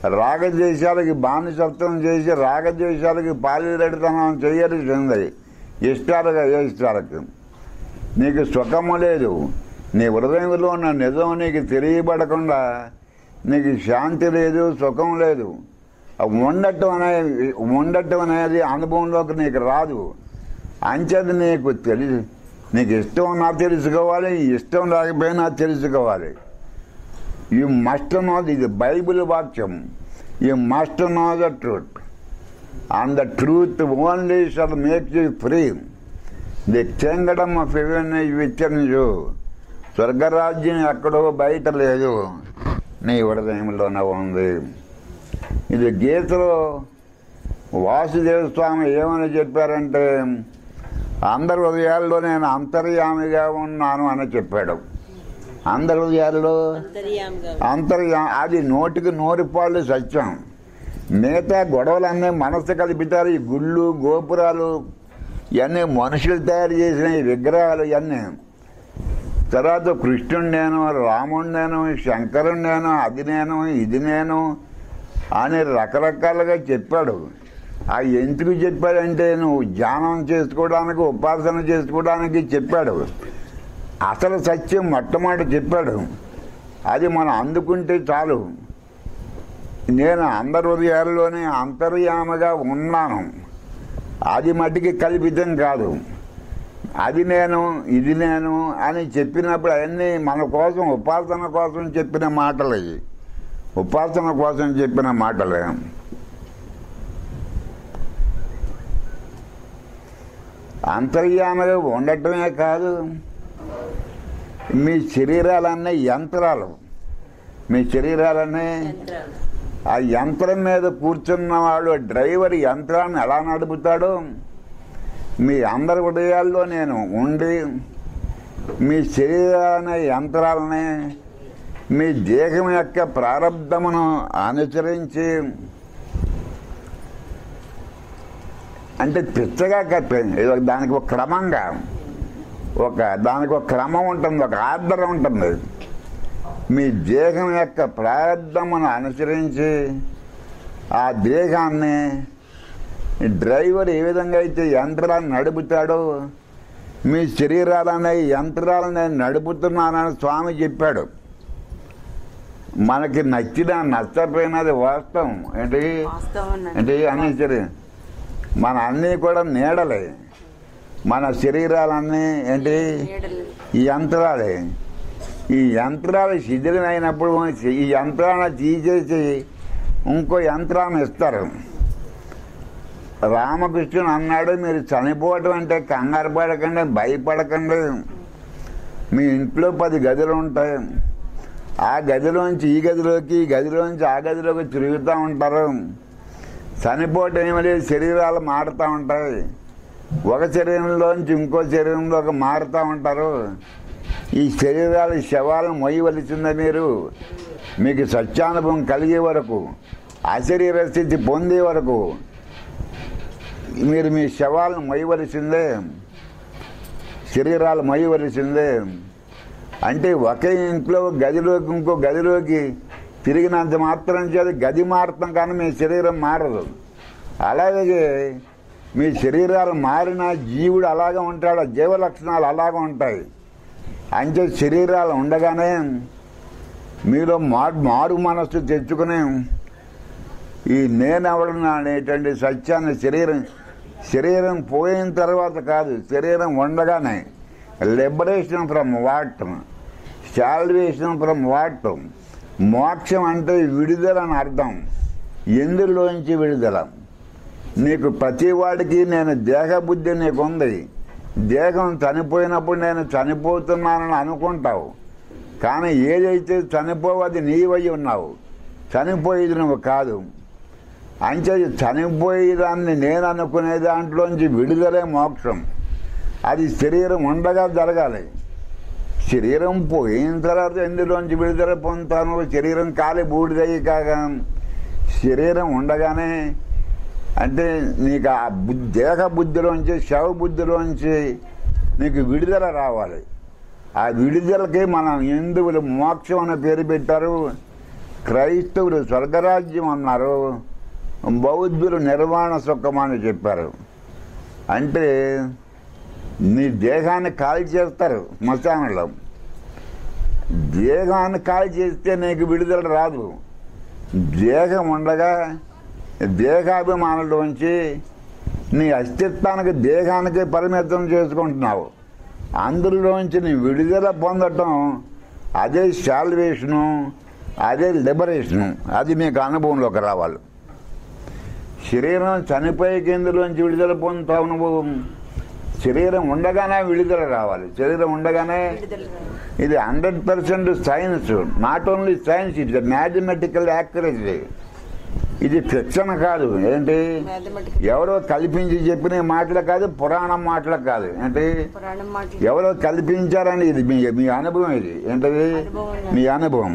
రాగద్వేషాలకి బానిసత్వం చేసి రాగద్వేషాలకి పాలిరెడతనం చేయాల్సింది ఇష్టాలుగా ఏ ఇష్టాలకు నీకు సుఖము లేదు నీ హృదయంలో ఉన్న నిజం నీకు తెలియబడకుండా నీకు శాంతి లేదు సుఖం లేదు ఆ ఉండటం అనేది ఉండటం అనేది అనుభవంలోకి నీకు రాదు అంచేది నీకు తెలి నీకు ఇష్టం ఉన్నా తెలుసుకోవాలి ఇష్టం లేకపోయినా తెలుసుకోవాలి యు మస్ట్ నో ఇది బైబిల్ వాక్యం you must know the truth and the truth only shall make you free the kingdom of heaven విచ్చనిజు స్వర్గరాజ్యం ఎక్కడో బయట లేదు నీ హృదయంలోనే ఉంది ఇది గీతలో వాసుదేవ స్వామి ఏమని చెప్పారంటే అందరి హృదయాల్లో నేను అంతర్యామిగా ఉన్నాను అని చెప్పాడు అందరి హృదయాల్లో అంతర్యామిగా అంతర్యా అది నోటికి నోరిపాళ్ళు సత్యం మిగతా గొడవలన్నీ మనసు కలిపితారు ఈ గుళ్ళు గోపురాలు ఇవన్నీ మనుషులు తయారు చేసిన ఈ విగ్రహాలు ఇవన్నీ తర్వాత కృష్ణుడు నేను రాముడు నేను శంకరుడు నేను అది నేను ఇది నేను అని రకరకాలుగా చెప్పాడు ఆ ఎందుకు చెప్పాడంటే నువ్వు ధ్యానం చేసుకోవడానికి ఉపాసన చేసుకోవడానికి చెప్పాడు అసలు సత్యం మొట్టమొదటి చెప్పాడు అది మనం అందుకుంటే చాలు నేను అందరి హృదయాల్లోనే అంతర్యామగా ఉన్నాను అది మట్టికి కల్పితం కాదు అది నేను ఇది నేను అని చెప్పినప్పుడు అవన్నీ మన కోసం ఉపాసన కోసం చెప్పిన మాటలు ఇవి ఉపాసన కోసం చెప్పిన మాటలే అంతర్యామగా ఉండటమే కాదు మీ శరీరాలన్నీ యంత్రాలు మీ శరీరాలన్నీ యంత్రాలు ఆ యంత్రం మీద కూర్చున్నవాడు డ్రైవర్ యంత్రాన్ని ఎలా నడుపుతాడో మీ అందరి హృదయాల్లో నేను ఉండి మీ శరీరాన్ని యంత్రాలని మీ దేహం యొక్క ప్రారంధమును అనుసరించి అంటే పిచ్చగా కప్పే ఏదో దానికి ఒక క్రమంగా ఒక దానికి ఒక క్రమం ఉంటుంది ఒక ఆర్డర్ ఉంటుంది మీ దేహం యొక్క ప్రారంధమును అనుసరించి ఆ దేహాన్ని డ్రైవర్ ఏ విధంగా అయితే యంత్రాన్ని నడుపుతాడో మీ శరీరాలనే యంత్రాలను నేను నడుపుతున్నానని స్వామి చెప్పాడు మనకి నచ్చినా నచ్చపోయినది వాస్తవం ఏంటి వాస్తవం అన్నాడు. అంటే అన్ని శరీరం మన అన్నీ కూడా నీడలే మన శరీరాలన్నీ ఏంటి నీడలు ఈ యంత్రాలే ఈ యంత్రాలు శిథిలమైనప్పుడు ఈ యంత్రాన్ని తీసేసి ఇంకో యంత్రాన్ని ఇస్తారు రామకృష్ణుడు అన్నాడు మీరు చనిపోవటం అంటే కంగారు పడకండి భయపడకండి మీ ఇంట్లో పది గదులు ఉంటాయి ఆ గదిలోంచి ఈ గదిలోకి ఈ గదిలోంచి ఆ గదిలోకి తిరుగుతూ ఉంటారు చనిపోవటం ఏమి లేదు శరీరాలు మారుతూ ఉంటాయి ఒక శరీరంలోంచి ఇంకో శరీరంలోకి మారుతూ ఉంటారు ఈ శరీరాలు శవాలను మొయ్యవలసిందే మీరు మీకు సత్యానుభవం కలిగే వరకు అశరీర స్థితి పొందే వరకు మీరు మీ శవాలను మొయ్యవలసిందే శరీరాలు మొయ్యవలసిందే అంటే ఒకే ఇంట్లో గదిలోకి ఇంకో గదిలోకి తిరిగినంత మాత్రం చేత గది మారుతాం కానీ మీ శరీరం మారదు అలాగే మీ శరీరాలు మారిన జీవుడు అలాగే ఉంటాడు ఆ జీవ లక్షణాలు అలాగే ఉంటాయి అంటే శరీరాలు ఉండగానే మీలో మారు మారు మనస్సు తెచ్చుకుని ఈ నేనెవడను అనేటువంటి సత్యాన్ని శరీరం శరీరం పోయిన తర్వాత కాదు శరీరం ఉండగానే liberation from what salvation from what మోక్షం అంటే విడుదల అని అర్థం ఎందులోంచి విడుదల నీకు ప్రతి వాడికి నేను దేహబుద్ధి నీకు ఉంది దేహం చనిపోయినప్పుడు నేను చనిపోతున్నానని అనుకుంటావు కానీ ఏదైతే చనిపోవది నీవై ఉన్నావు చనిపోయేది నువ్వు కాదు అంటే చనిపోయేదాన్ని నేను అనుకునే దాంట్లోంచి విడుదలే మోక్షం అది శరీరం ఉండగా జరగాలి శరీరం పోయిన తర్వాత ఎందులోంచి విడుదల పొందుతాను శరీరం కాలి బూడిదయ్యి కాగా శరీరం ఉండగానే అంటే నీకు ఆ బుద్ధి దేహ బుద్ధిలోంచి శవ బుద్ధిలోంచి నీకు విడుదల రావాలి ఆ విడుదలకి మనం హిందువులు మోక్షం అనే పేరు పెట్టారు క్రైస్తవులు స్వర్గరాజ్యం అన్నారు బౌద్ధులు నిర్వాణ సుఖం అని చెప్పారు అంటే నీ దేహాన్ని కాల్ చేస్తారు శ్మశానంలో దేహాన్ని కాల్ చేస్తే నీకు విడుదల రాదు దేహం ఉండగా దేహాభిమానంలోంచి నీ అస్తిత్వానికి దేహానికి పరిమితం చేసుకుంటున్నావు అందులోంచి నీ విడుదల పొందటం అదే శాల్వేషను అదే లిబరేషను అది మీకు అనుభవంలోకి రావాలి శరీరం చనిపోయే కిందలోంచి విడుదల పొందుతావు నువ్వు శరీరం ఉండగానే విడుదల రావాలి శరీరం ఉండగానే విడుదల రాదు. ఇది hundred percent science not only science ఇది మ్యాథమెటికల్ యాక్యురసీ ఇది ఫిక్షన్ కాదు ఏంటి Mathematical ఎవరో కల్పించి చెప్పిన మాటలు కాదు పురాణం మాటలు కాదు ఏంటి పురాణం మాటలు ఎవరో కల్పించారని ఇది మీ మీ అనుభవం ఇది ఏంటది అనుభవం. మీ అనుభవం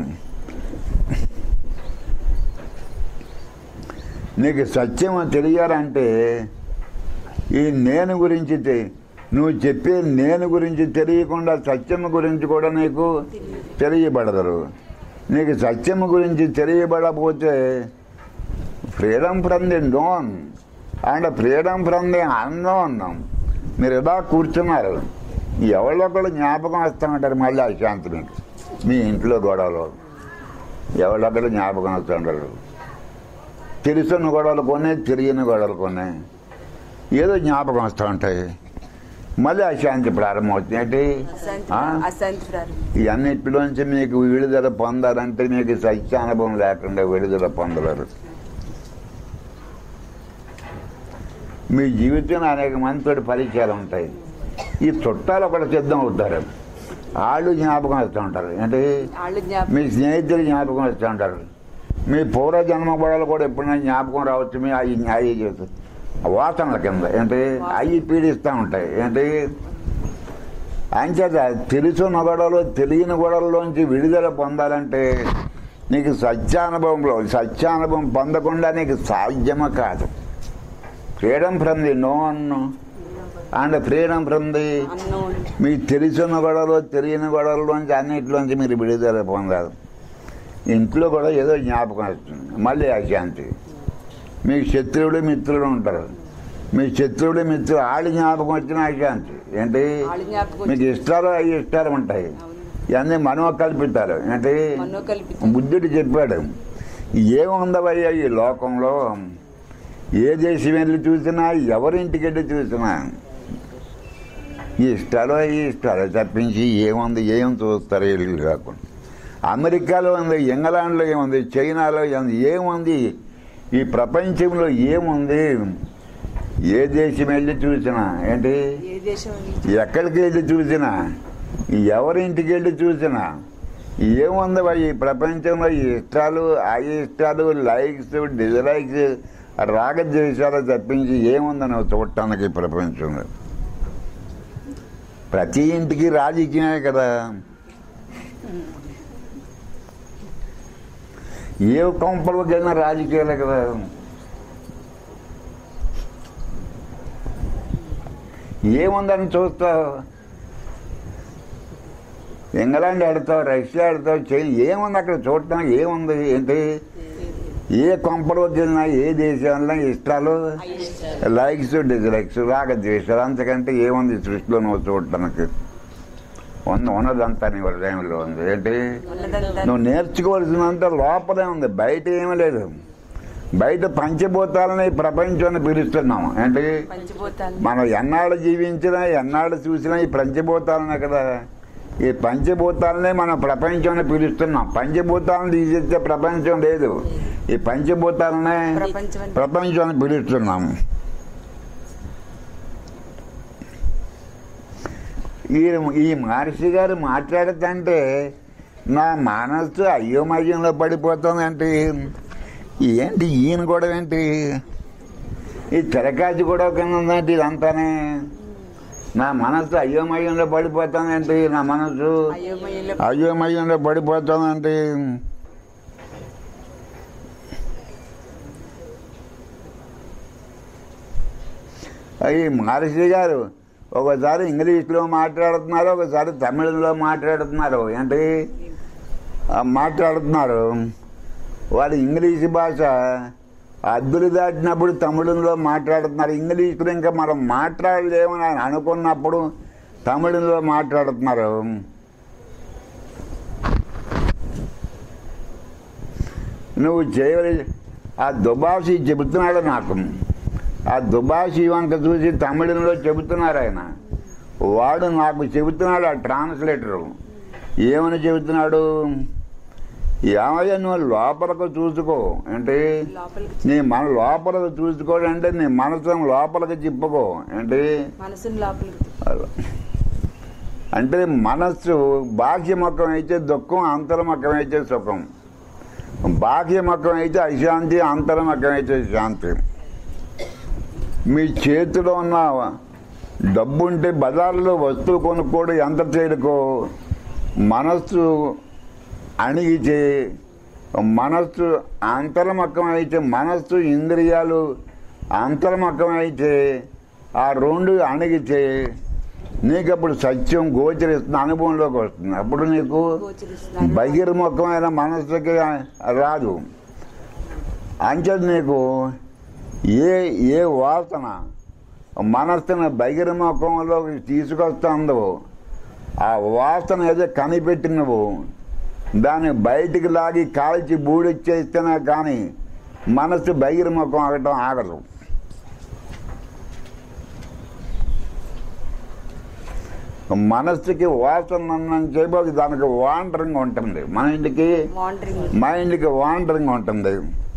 నీకు సత్యం తెలియాలంటే ఈ నేను గురించి తె- నువ్వు చెప్పే నేను గురించి తెలియకుండా సత్యం గురించి కూడా నీకు తెలియబడదు నీకు సత్యం గురించి తెలియబడకపోతే freedom from the known and freedom from the unknown మీరు ఇలా కూర్చున్నారు ఎవరో ఒకళ్ళు జ్ఞాపకం వస్తామంటారు మళ్ళీ అశాంతి మీకు మీ ఇంట్లో గొడవలు ఎవరో ఒకళ్ళు జ్ఞాపకం వస్తుంటారు తెలుసున్న గొడవలు కొన్ని తెలియని గొడవలు కొన్ని ఏదో జ్ఞాపకం వస్తూ ఉంటాయి మళ్ళీ అశాంతి ప్రారంభమవుతుంది ఏంటి అశాంతి ఆ? అశాంతి ప్రారంభం ఇవన్నిటిలోంచి మీకు విడుదల పొందాలంటే మీకు సత్యానుభవం లేకుండా విడుదల పొందలేరు మీ జీవితంలో అనేక మందితోటి పరిచయాలు ఉంటాయి ఈ చుట్టాలు ఒకటి సిద్ధం అవుతారు వాళ్ళు జ్ఞాపకం వస్తూ ఉంటారు అంటే వాళ్ళు జ్ఞాపకం మీ స్నేహితులు జ్ఞాపకం వస్తూ ఉంటారు మీ పూర్వజన్మ గొడవలు కూడా ఎప్పుడైనా జ్ఞాపకం రావచ్చు మీ అవి అవి చేస్తారు వాసనల కింద ఏంటి అవి పీడిస్తూ ఉంటాయి ఏంటి అంచేత తెలుసున్న గొడవలు తెలియని గొడవల్లోంచి విడుదల పొందాలంటే నీకు సత్యానుభవంలో సత్యానుభవం పొందకుండా నీకు సాధ్యమ కాదు freedom from the known and freedom from the unknown మీకు తెలిసిన గొడవలు తెలియని గొడవల్లోంచి అన్నిటిలోంచి మీరు విడుదల పొందారు ఇంట్లో కూడా ఏదో జ్ఞాపకం వస్తుంది మళ్ళీ అశాంతి మీకు శత్రువులు మిత్రులు ఉంటారు మీ శత్రువులు మిత్రులు ఆడి జ్ఞాపకం వచ్చిన అశాంతి ఏంటి వాళ్ళ జ్ఞాపకం మీకు ఇష్టాలు అవి ఇష్టాలు ఉంటాయి ఇవన్నీ మనో కల్పితారు ఏంటి మనో కల్పితం బుద్ధుడు చెప్పాడు ఏముందవయ్యా ఈ లోకంలో ఏ దేశం వెళ్ళి చూసినా ఎవరింటికి వెళ్ళి చూసినా ఈ ఇష్టాలు ఈ ఇష్టాలు తప్పించి ఏముంది ఏం చూస్తారు వీళ్ళు కాకుండా అమెరికాలో ఉంది ఇంగ్లాండ్లో ఏముంది చైనాలో ఏముంది ఏముంది ఈ ప్రపంచంలో ఏముంది ఏ దేశం వెళ్ళి చూసినా ఏంటి ఏ దేశం ఎక్కడికి వెళ్ళి చూసినా ఎవరింటికి వెళ్ళి చూసినా ఏముంది భయ్ ఈ ప్రపంచంలో ఈ ఇష్టాలు ఆ ఇష్టాలు లైక్స్ డిజలైక్స్ రాగద్వేషాలు తప్పించి ఏముంది నువ్వు చూడటానికి ఈ ప్రపంచంలో ప్రతి ఇంటికి రాజకీయమే కదా ఏ కొంపలోకి వెళ్ళినా రాజకీయాలే కదా ఏముందని చూస్తావు ఇంగ్లాండ్ ఆడతావు రష్యా ఆడతావు చైనా ఏముంది అక్కడ చూడటానికి ఏముంది ఏంటి ఏ కొంపలోకి వెళ్ళినా ఏ దేశంలో ఇష్టాలు లైక్స్ డిస్లైక్స్ రాగద్వేషాలు అంతకంటే ఏముంది ఈ సృష్టిలో నువ్వు చూడటానికి ఉన్న ఉన్నదంతా నీ హృదయంలో ఉంది ఏంటి ఉన్నదంతా నువ్వు నేర్చుకోవాల్సినంత లోపలే ఉంది బయట ఏమీ లేదు బయట పంచభూతాలని ఈ ప్రపంచాన్ని పిలుస్తున్నాము ఏంటి పంచిపోతాను మనం ఎన్నాళ్ళు జీవించినా ఎన్నాళ్ళు చూసినా ఈ పంచభూతాలనే కదా ఈ పంచభూతాలనే మనం ప్రపంచాన్ని పిలుస్తున్నాం పంచభూతాలను తీసేస్తే ప్రపంచం లేదు ఈ పంచభూతాలనే ప్రపంచం అంతా ప్రపంచాన్ని పిలుస్తున్నాము ఈ ఈ మహర్షి గారు మాట్లాడుతుంటే నా మనస్సు అయోమయంలో పడిపోతుందంటే ఏంటి ఈయన కూడా ఏంటి ఈ తిరకాచి కూడా కింద ఉందంటే ఇదంతానే నా మనస్సు అయోమయంలో పడిపోతుందంటే నా మనస్సు అయోమయంలో అయోమయంలో పడిపోతుందంటే ఈ మహర్షి గారు ఒకసారి ఇంగ్లీష్లో మాట్లాడుతున్నారు ఒకసారి తమిళంలో మాట్లాడుతున్నారు ఏంటి ఆ, మాట్లాడుతున్నారు వాడు ఇంగ్లీష్ భాష అద్దులు దాటినప్పుడు తమిళంలో మాట్లాడుతున్నారు ఇంగ్లీష్లో ఇంకా మనం మాట్లాడలేమని ఆయన అనుకున్నప్పుడు తమిళంలో మాట్లాడుతున్నారు నువ్వు చేయవలసి ఆ దుబాసి చెబుతున్నాడు నాకు ఆ దుబాసి వంక చూసి తమిళంలో చెబుతున్నారు ఆయన వాడు నాకు చెబుతున్నాడు ఆ ట్రాన్స్లేటరు ఏమని చెబుతున్నాడు ఏమయ్యా నువ్వు లోపలకు చూసుకో అంటే లోపలికి నీ మన లోపలకు చూసుకోవడం అంటే నీ మనసును లోపలికి తిప్పుకో అంటే మనసుని లోపలికి అంటే మనస్సు బాహ్యముఖం అయితే దుఃఖం అంతర్ముఖం అయితే సుఖం బాహ్యముఖం అయితే అశాంతి అంతర్ముఖం అయితే శాంతి మీ చేతిలో ఉన్న డబ్బు ఉంటే బజార్లో వస్తువు కొనుక్కోవడం ఎంత తేలికో మనస్సు అణిగితే మనస్సు అంతర్ముఖం అయితే మనస్సు ఇంద్రియాలు అంతర్ముఖం అయితే ఆ రెండు అణిగితే నీకు అప్పుడు సత్యం గోచరిస్తుంది అనుభవంలోకి వస్తుంది అప్పుడు నీకు గోచరిస్తున్నారు బహిర్ముఖమైన మనస్సుకి రాదు అంచేత నీకు ఏ ఏ వాసన మనస్సును బహిర్ముఖంలోకి తీసుకొస్తుందో ఆ వాసన ఏదో కనిపెట్టి నువ్వు దాన్ని బయటికి లాగి కాల్చి బూడిచ్చేస్తేనే కానీ మనస్సు బహిర్ముఖం ఆగటం ఆగదు మనస్సుకి వాసన ఉన్నంత సేపు అది దానికి వాండరింగ్ ఉంటుంది మైండ్కి వాండరింగ్ మైండ్కి వాండరింగ్ ఉంటుంది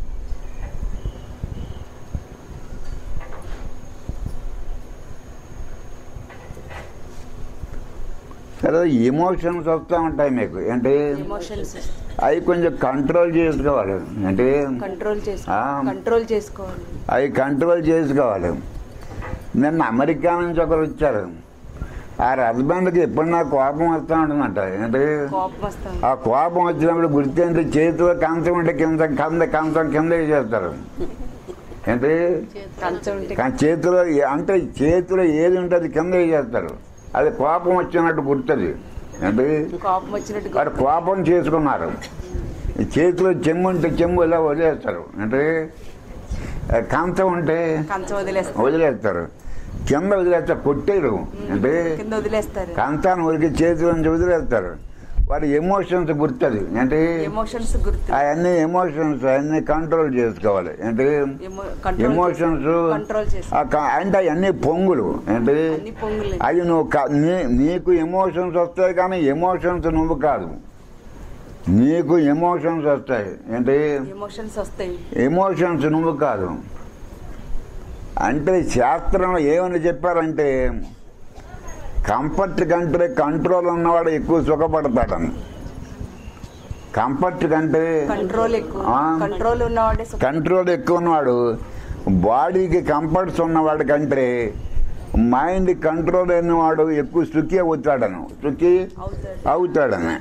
కదా ఎమోషన్స్ వస్తూ ఉంటాయి మీకు ఏంటి ఎమోషన్స్ అవి కొంచెం కంట్రోల్ చేసుకోవాలి అంటే కంట్రోల్ చేసుకో ఆ. కంట్రోల్ చేసుకోవాలి అవి కంట్రోల్ చేసుకోవాలి నిన్న అమెరికా నుంచి ఒకరు వచ్చారు ఆ హస్బెండ్కి ఎప్పుడు నాకు కోపం వస్తూ ఉంటుందంట ఏంటి కోపం వస్తాం ఆ కోపం వచ్చినప్పుడు గుర్తేంటి చేతిలో కంచం ఉంటే కింద కింద కంచం కింద చేస్తారు ఏంటి కంచం ఉంటే కానీ చేతిలో ఏ- అంటే చేతిలో ఏది ఉంటే అది కింద చేస్తారు అది కోపం వచ్చినట్టు గుర్తుంది ఏంటి కోపం వచ్చినట్టు వాడు కోపం చేసుకున్నారు ఈ చేతిలో చెమ్ము ఉంటే చెమ్ము ఇలా వదిలేస్తారు అంటే ఆ కంచం ఉంటే కంచం వదిలేస్తారు వదిలేస్తారు కింద వదిలేస్తారు కొట్టేరు అంటే కింద వదిలేస్తారు కంచాన్ని ఉరికి చేతిలో నుంచి వదిలేస్తారు వాడి ఎమోషన్స్ గుర్తుంది అంటే ఎమోషన్స్ గుర్తు అవన్నీ ఎమోషన్స్ అన్ని కంట్రోల్ చేసుకోవాలి ఏంటి ఎమోషన్స్ కంట్రోల్ చేసి అంటే అవన్నీ పొంగులు ఏంటి అన్ని పొంగులు అది నువ్వు కా- నీ- నీకు ఎమోషన్స్ వస్తాయి కానీ ఎమోషన్స్ నువ్వు కాదు నీకు ఎమోషన్స్ వస్తాయి ఏంటి ఎమోషన్స్ వస్తాయి ఎమోషన్స్ నువ్వు కాదు అంటే శాస్త్రంలో ఏమని చెప్పారంటే కంఫర్ట్ కంటే కంట్రోల్ ఉన్నవాడు ఎక్కువ సుఖపడతాడని కంఫర్ట్ కంటే కంట్రోల్ ఎక్కువ ఆ. కంట్రోల్ ఉన్నవాడే సుఖం. కంట్రోల్ ఎక్కువ ఉన్నవాడు బాడీకి కంఫర్ట్స్ ఉన్నవాడు కంటే మైండ్ కంట్రోల్ అయినవాడు ఎక్కువ సుఖి అవుతాడను సుఖి అవుతాడు అవుతాడని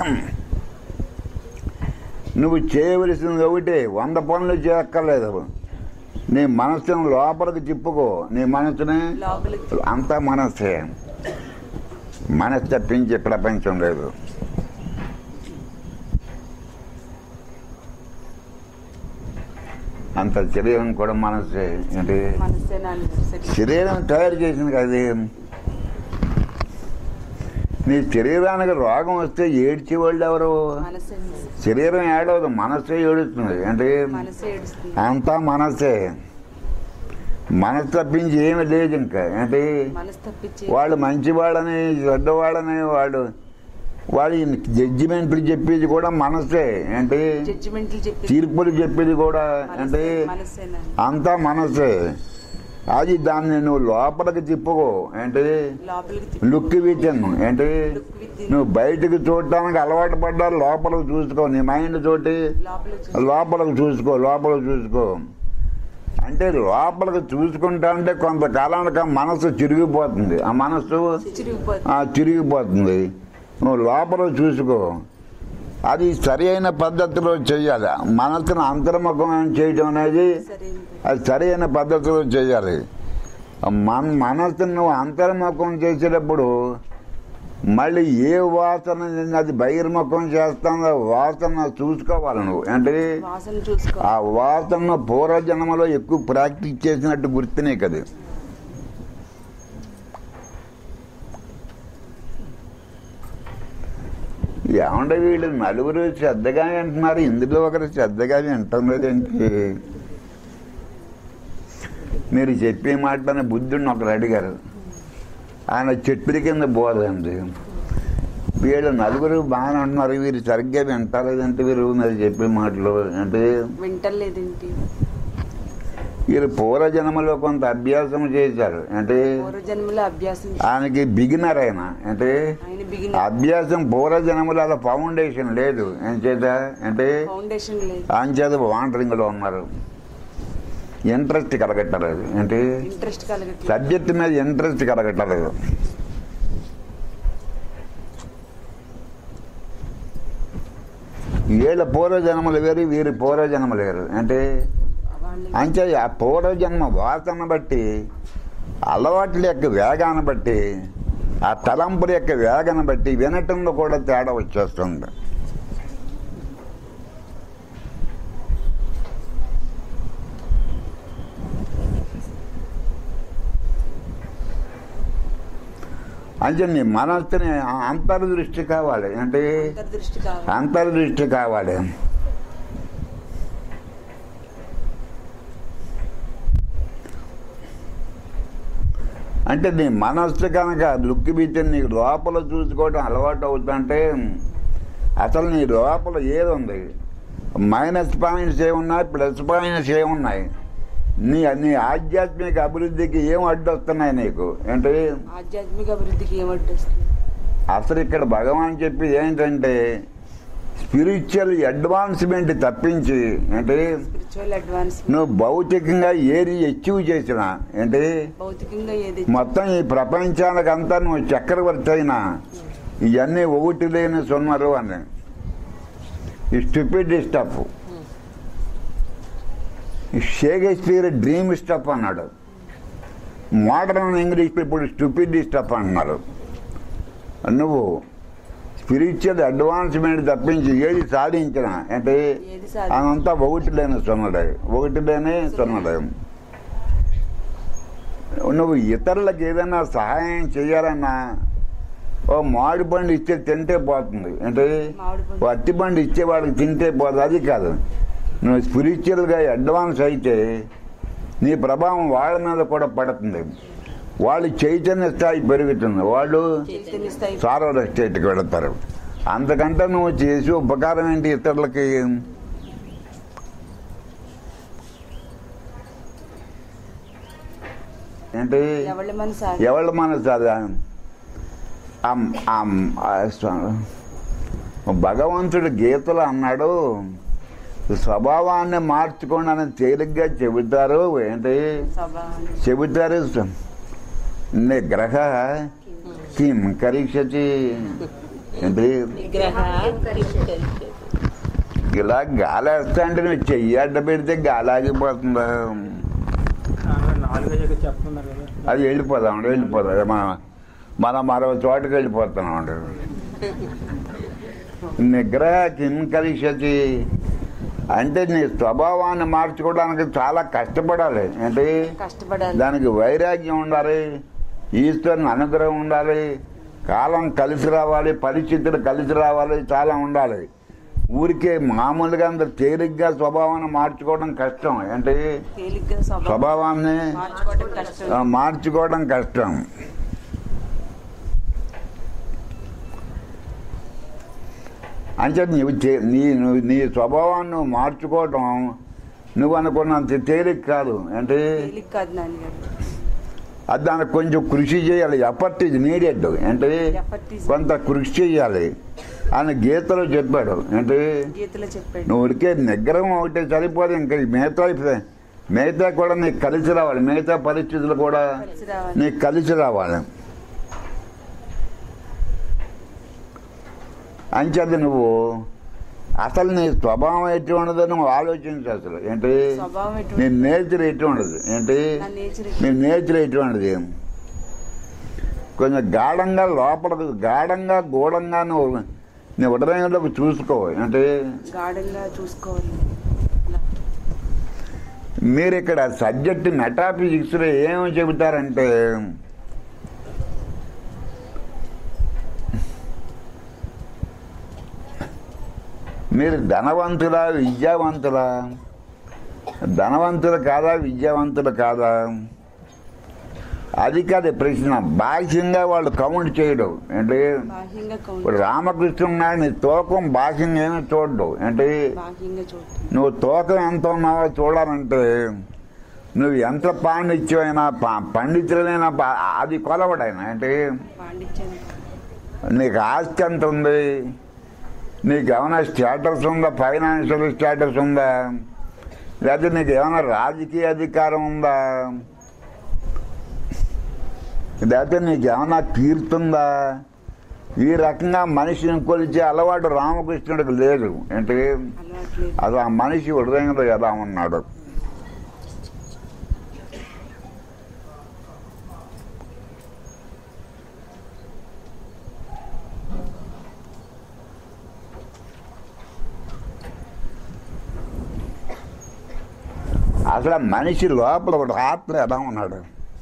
నువ్వు చేయవలసింది ఒకటి వంద పనులు చేయక్కర్లేదు నీ మనసును లోపలికి తిప్పుకో నీ మనసుని లోపలికి అంతా మనస్సే మనసు తప్పించే ప్రపంచం లేదు అంత శరీరం కూడా మనస్సే ఏంటి మనసే నాన్న సరే శరీరం తయారు చేసింది కదా నీ శరీరానికి రోగం వస్తే ఏడ్చేవాళ్ళు ఎవరు మనసే శరీరం ఏడవదు మనస్సే ఏడుస్తుంది అంటే మనసే ఏడుస్తుంది అంతా మనస్సే మనసు తప్పించి ఏమి లేదు ఇంకా ఏంటి మనసు తప్పించి వాళ్ళు మంచివాళ్ళని చెడ్డవాళ్ళని వాడు వాడి జడ్జిమెంట్లు చెప్పేది కూడా మనసే ఏంటి జడ్జిమెంట్లు చెప్పి తీర్పులు చెప్పేది కూడా అంటే మనసే నాన్న అంతా మనసే అది దాన్ని నువ్వు లోపలికి తిప్పుకో ఏంటి లోపలికి తిప్పి లుక్ విజన్ ఏంటి లుక్ విత్ నువ్వు బయటకు చూడటానికి అలవాటు పడ్డా లోపలికి చూసుకో నీ మైండ్ తోటి లోపలికి చూసి లోపలికి చూసుకో లోపలికి చూసుకో అంటే లోపలికి చూసుకుంటా అంటే కొంతకాలానికి ఆ మనసు చిరిగిపోతుంది ఆ మనసు చిరిగిపోతుంది ఆ తిరిగిపోతుంది నువ్వు లోపల చూసుకో అది సరి అయిన పద్ధతిలో చేయాలి మనసును అంతర్ముఖం చేయడం అనేది సరైనది అది సరి అయిన పద్ధతిలో చేయాలి మన మనసును నువ్వు అంతర్ముఖం చేసేటప్పుడు మళ్ళీ ఏ వాసన నిన్ను అది బహిర్ముఖం చేస్తుందో వాసన చూసుకోవాలి నువ్వు అంటే వాసన చూసుకో ఆ వాసన పూర్వజన్మలో ఎక్కువ ప్రాక్టీస్ చేసినట్టు గుర్తునే కదా ఏమంటే వీళ్ళు నలుగురు శ్రద్ధగా వింటున్నారు ఇందులో ఒకరు శ్రద్ధగా వింటం లేదేంటి మీరు చెప్పే మాటలని బుద్ధుడిని ఒకరు అడిగారు ఆయన చెట్టు కింద బోధండి వీళ్ళు నలుగురు బాగానే ఉంటున్నారు వీరు సరిగ్గా వింటలేదంటే వీరు మీరు చెప్పే మాటలు అంటే వింటలేదేంటి వీరు పూర్వజన్మలో కొంత అభ్యాసం చేశారు అంటే పూర్వజన్మలో అభ్యాసం చే- ఆయనకి బిగినర్ ఆయన అంటే ఆయన బిగిన అభ్యాసం పూర్వజన్మలో అలా ఫౌండేషన్ లేదు ఏం చేత అంటే ఫౌండేషన్ లేదు ఆయన చేత వాండరింగ్లో ఉన్నారు ఇంట్రెస్ట్ కలగట్టలేదు అంటే ఇంట్రెస్ట్ కలగట్లేదు సబ్జెక్ట్ మీద ఇంట్రెస్ట్ కలగట్టలేదు వీళ్ళ పూర్వజన్మలు వేరు వీరి పూర్వజన్మలు వేరు అంటే వాళ్ళ అంతే ఆ పూర్వజన్మ వాసన బట్టి అలవాట్ల యొక్క వేగాన్ని బట్టి ఆ తలంపుల యొక్క వేగాన్ని బట్టి వినటంలో కూడా తేడా వచ్చేస్తుంది అంటే నీ మనస్సుని అంతర్దృష్టి కావాలి అంటే అంతర్దృష్టి కావాలి అంతర్దృష్టి కావాలి అంటే నీ మనస్సు కనుక లుక్కి బిచ్చి నీకు లోపల చూసుకోవడం అలవాటు అవుతుంటే అసలు నీ లోపల ఏది ఉంది మైనస్ పాయింట్స్ ఏమున్నాయి ప్లస్ పాయింట్స్ ఏమున్నాయి నీ నీ ఆధ్యాత్మిక అభివృద్ధికి ఏం అడ్డొస్తున్నాయి నీకు అంటే ఆధ్యాత్మిక అభివృద్ధికి ఏమడ్డొస్తుంది అసలు ఇక్కడ భగవాన్ చెప్పేది ఏంటంటే స్పిరిచువల్ అడ్వాన్స్మెంట్ తప్పించి అంటే స్పిరిచువల్ అడ్వాన్స్ నువ్వు భౌతికంగా ఏది అచీవ్ చేసినా అంటే భౌతికంగా ఏది మొత్తం ఈ ప్రపంచానికంతా నువ్వు చక్రవర్తి అయినా ఇవన్నీ ఒకటి లేని సున్నారు అని ఈ stupid stuff Shakespeare dream stuff అన్నాడు మోడర్న్ ఇంగ్లీష్ ఇప్పుడు స్టూపిడ్ స్టఫ్ అంటున్నారు నువ్వు స్పిరిచువల్ అడ్వాన్స్మెంట్ తప్పించి ఏది సాధించినా అంటే ఏది సాధి అదంతా ఒకటి లేని సున్నడే ఒకటి లేని సున్నడే నువ్వు ఇతరులకు ఏదైనా సహాయం చేయాలన్నా ఓ మామిడి పండు ఇస్తే తింటే పోతుంది అంటే మామిడి పండు. ఓ అట్టి పండు ఇచ్చేవాడికి తింటే పోతుంది అది కాదు నువ్వు స్పిరిచువల్గా అడ్వాన్స్ అయితే నీ ప్రభావం వాళ్ళ మీద కూడా పడుతుంది వాళ్ళు చైతన్య స్థాయి పెరుగుతుంది వాళ్ళు చైతన్య స్థాయి సారవ స్టేట్కి వెళతారు అంతకంటే నువ్వు చేసి ఉపకారం ఏంటి ఇతరులకి ఏంటి ఎవరి మనసు ఆగి- ఎవళ్ళ మనసు అది అమ్- అమ్- ఆ స్వ- భగవంతుడు గీతలు అన్నాడు స్వభావాన్ని మార్చుకోండి అని తేలిగ్గా చెబుతారు ఏంటి స్వభావాన్ని చెబుతారు నిగ్రహ కిం కరిష్యతి ఏంటి ఇలా గాలి వేస్తా అంటే నువ్వు చెయ్యి అడ్డ పెడితే గాలి ఆగిపోతుందా నాలుగైదు చెప్తున్నారు కదా అది వెళ్ళిపోదాం వెళ్ళిపోదాం మనం మనం మరో చోటకి వెళ్ళిపోతున్నాం నిగ్రహ కిం కలిసతి అంటే నీ స్వభావాన్ని మార్చుకోవడానికి చాలా కష్టపడాలి అంటే కష్టపడాలి దానికి వైరాగ్యం ఉండాలి ఈశ్వరుని అనుగ్రహం ఉండాలి కాలం కలిసి రావాలి పరిస్థితులు కలిసి రావాలి చాలా ఉండాలి ఊరికే మామూలుగా అంత తేలిగ్గా స్వభావాన్ని మార్చుకోవడం కష్టం అంటే తేలిగ్గా స్వభావం స్వభావాన్ని మార్చుకోవడం కష్టం ఆ, మార్చుకోవడం కష్టం అంటే నీవు చే- నీ నువ్వు నీ స్వభావాన్ని నువ్వు మార్చుకోవటం నువ్వు అనుకున్నంత తేలిక కాదు అంటే తేలిక కాదు నాన్నగారు అది దానికి కొంచెం కృషి చేయాలి ఎఫర్ట్ ఇది నీడెడ్ అంటే Effort is- కొంత కృషి చేయాలి అని గీతలో చెప్పాడు అంటే గీతలో చెప్పాడు నువ్వు ఉడికే నిగ్రహం ఒకటే సరిపోదు ఇంకా ఈ మిగతా మిగతా కూడా నీకు కలిసి రావాలి మిగతా పరిస్థితులు కూడా కలిసి రావాలి నీకు కలిసి రావాలి అంచేది నువ్వు అసలు నీ స్వభావం ఎట్టి ఉండదో నువ్వు ఆలోచించు అసలు ఏంటి స్వభావం నీ ఎటువంటి నేచర్ ఎట్టి ఉండదు ఏంటి నా నేచర్ నీ నేచర్ ఎటువంటిది కొంచెం గాఢంగా లోపల గాఢంగా గూఢంగా నువ్వు నీ హృదయంలోకి చూసుకో అంటే గార్డెన్గా చూసుకోవాలి ఇలా. మీరు ఇక్కడ సబ్జెక్ట్ మెటాఫిజిక్స్లో ఏమి చెబుతారంటే మీరు ధనవంతులా విద్యావంతులా ధనవంతులు కాదా విద్యావంతులు కాదా అది కాదు ప్రశ్న బాహ్యంగా వాళ్ళు కౌంట్ చేయడం ఏంటి బాహ్యంగా కౌంట్ ఇప్పుడు రామకృష్ణ నీ తూకం బాహ్యంగా ఏమీ చూడడు ఏంటి బాహ్యంగా చూడటం నువ్వు తూకం ఎంత ఉన్నావో చూడాలంటే నువ్వు ఎంత పాండిత్యమైనా పా- పండితులైనా పా- అది కొలవడైనా అంటే పాండిత్యాన్ని నీకు ఆస్తి ఎంత ఉంది నీకు ఏమైనా స్టేటస్ ఉందా ఫైనాన్షియల్ స్టేటస్ ఉందా లేకపోతే నీకు ఏమైనా రాజకీయ అధికారం ఉందా లేకపోతే నీకు ఏమైనా కీర్తుందా ఈ రకంగా మనిషిని కొలిచే అలవాటు రామకృష్ణుడికి లేదు ఏంటి అలవాట్లేదు అది ఆ మనిషి హృదయంలో ఎలా ఉన్నాడు అసలు ఆ మనిషి లోపల ఒక ఆత్మ ఎలా ఉన్నాడు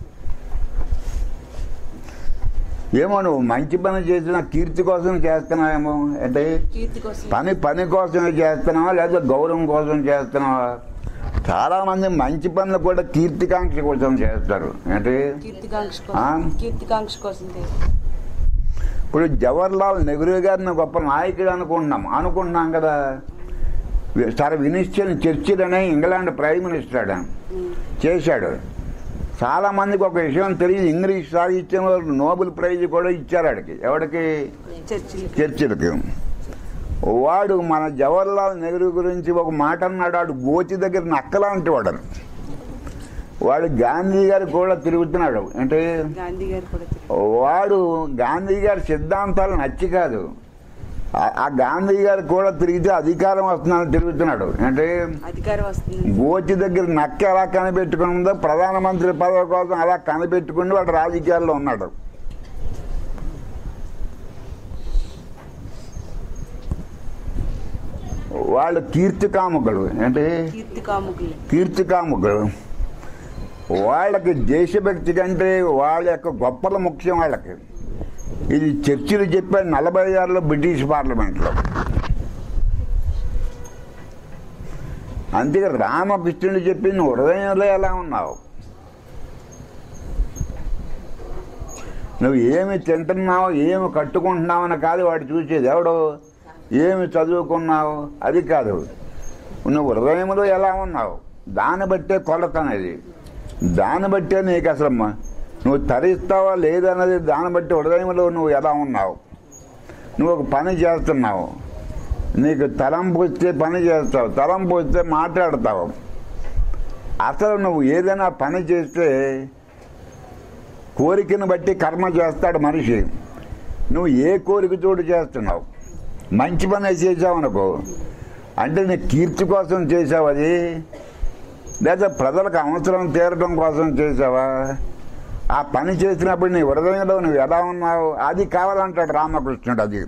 ఏమో నువ్వు మంచి పని చేసిన కీర్తి కోసం చేస్తున్నావేమో అంటే కీర్తి కోసం పని పని కోసమే చేస్తున్నావా లేదా గౌరవం కోసం చేస్తున్నావా చాలా మంది మంచి పనులు కూడా కీర్తికాంక్ష కోసం చేస్తారు అంటే కీర్తికాంక్ష ఆ? కోసం కీర్తికాంక్ష కోసం చేస్తారు. ఇప్పుడు జవహర్లాల్ నెహ్రూ గారిని గొప్ప నాయకుడు అనుకుంటున్నాం అనుకుంటున్నాం కదా సర్ వినిస్టన్ చర్చిల్ అనే ఇంగ్లాండ్ ప్రైమ్ మినిస్టర్ ఆయన ఉమ్. చేశాడు చాలా మందికి ఒక విషయం తెలియదు ఇంగ్లీష్ సాహిత్యంలో నోబెల్ ప్రైజ్ కూడా ఇచ్చారు ఆడికి ఎవడికి చర్చిలు చర్చిలకి వాడు మన జవహర్లాల్ నెహ్రూ గురించి ఒక మాట అన్నాడు వాడు గోచి దగ్గర నక్కలాంటి వాడు వాడు గాంధీ గారు కూడా తిరుగుతున్నాడు అంటే గాంధీ గారు కూడా తిరిగారు. వాడు గాంధీ గారి సిద్ధాంతాలు నచ్చి కాదు ఆ- ఆ గాంధీ గారు కూడా తిరిగితే అధికారం వస్తుందని తిరుగుతున్నాడు అంటే అధికారం వస్తుంది గోచి దగ్గర నక్క ఎలా కనిపెట్టుకుందో ప్రధానమంత్రి పదవి కోసం అలా కనిపెట్టుకుని వాడు రాజకీయాల్లో ఉన్నాడు వాళ్ళు కీర్తి కాముకులు అంటే కీర్తి కాముకులే కీర్తి కాముకులు వాళ్ళకి దేశభక్తి కంటే వాళ్ళ యొక్క గొప్పల ముఖ్యం వాళ్ళకి ఇది చర్చిలు చెప్పాడు నలభై ఆరులో బ్రిటిష్ పార్లమెంట్లో అందుకే రామకృష్ణుడు చెప్పి నువ్వు హృదయంలో ఎలా ఉన్నావు నువ్వు ఏమి తింటున్నావు ఏమి కట్టుకుంటున్నావు అని కాదు వాడు చూసేది ఎవడు ఏమి చదువుకున్నావు అది కాదు నువ్వు హృదయంలో ఎలా ఉన్నావు దాన్ని బట్టే కొలత అనేది దాన్ని బట్టే నీకు అసలు మ- నువ్వు తరిస్తావా లేదన్నది దాన్ని బట్టి హృదయంలో నువ్వు ఎలా ఉన్నావు నువ్వు ఒక పని చేస్తున్నావు నీకు తలంపు వస్తే పని చేస్తావు తలంపు వస్తే మాట్లాడతావు అసలు నువ్వు ఏదైనా పని చేస్తే కోరికను బట్టి కర్మ చేస్తాడు మనిషి నువ్వు ఏ కోరిక చోటు చేస్తున్నావు మంచి పని చేసావు అనుకో అంటే నీ కీర్తి కోసం చేసావు అది లేదా ప్రజలకు అవసరం తీరడం కోసం చేసావా ఆ పని చేసినప్పుడు నీ హృదయంలో నువ్వు ఎలా ఉన్నావు అది కావాలంటాడు రామకృష్ణుడు అది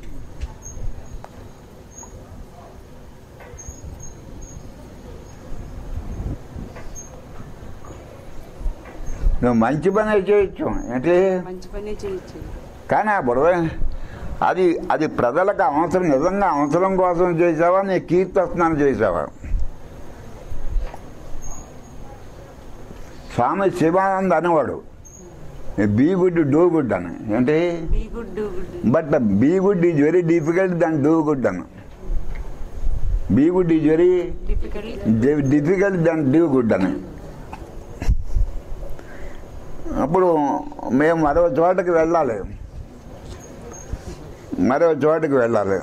నువ్వు మంచి పనే చేయొచ్చు ఏంటి మంచి పనే చేయొచ్చు కానీ ఆ బురద అది అది ప్రజలకు అవసరం నిజంగా అవసరం కోసం చేసావా నీ కీర్తి వస్తున్నాను చేసావా స్వామి శివానంద్ అనేవాడు బీ గుడ్ డూ గుడ్ అని ఏంటి be good do good but be good is very difficult than do good అని be good is very difficult difficult than do good అని అప్పుడు మేము మరో చోటకి వెళ్ళాలి మరో చోటకి వెళ్ళాలి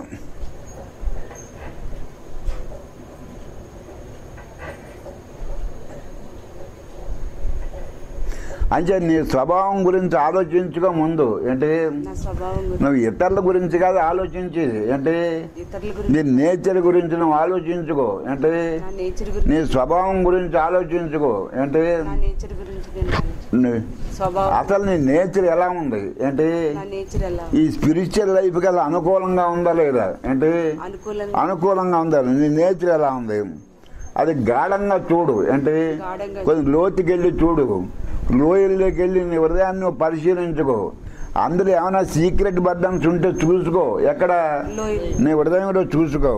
అంటే నీ స్వభావం గురించి ఆలోచించుకో ముందు ఏంటి నా స్వభావం గురించి నువ్వు ఇతరుల గురించి కాదు ఆలోచించేది ఏంటి ఇతరుల నీ గురించి నేచర్ గురించి నువ్వు ఆలోచించుకో ఏంటి నా నేచర్ నీ గురించి స్వభావం గురించి ఆలోచించుకో ఏంటి నా నేచర్ గురించి నేను ఆలోచి- నీ- స్వభావం అసలు నీ నేచర్ ఎలా ఉంది ఏంటి నా నేచర్ ఎలా ఈ స్పిరిచువల్ లైఫ్ కి అలా అనుకూలంగా ఉందా లేదా ఏంటి అనుకూలంగా అనుకూలంగా ఉందా నీ నేచర్ ఎలా ఉంది అది గాఢంగా చూడు ఏంటి గాఢంగా కొంచెం లోతుకి వెళ్ళి చూడు లోయల్లోకి వెళ్ళి నీ హృదయాన్ని నువ్వు పరిశీలించుకో అందులో ఏమైనా సీక్రెట్ బర్డన్స్ ఉంటే చూసుకో ఎక్కడ లోయలు. నీ హృదయంలో చూసుకో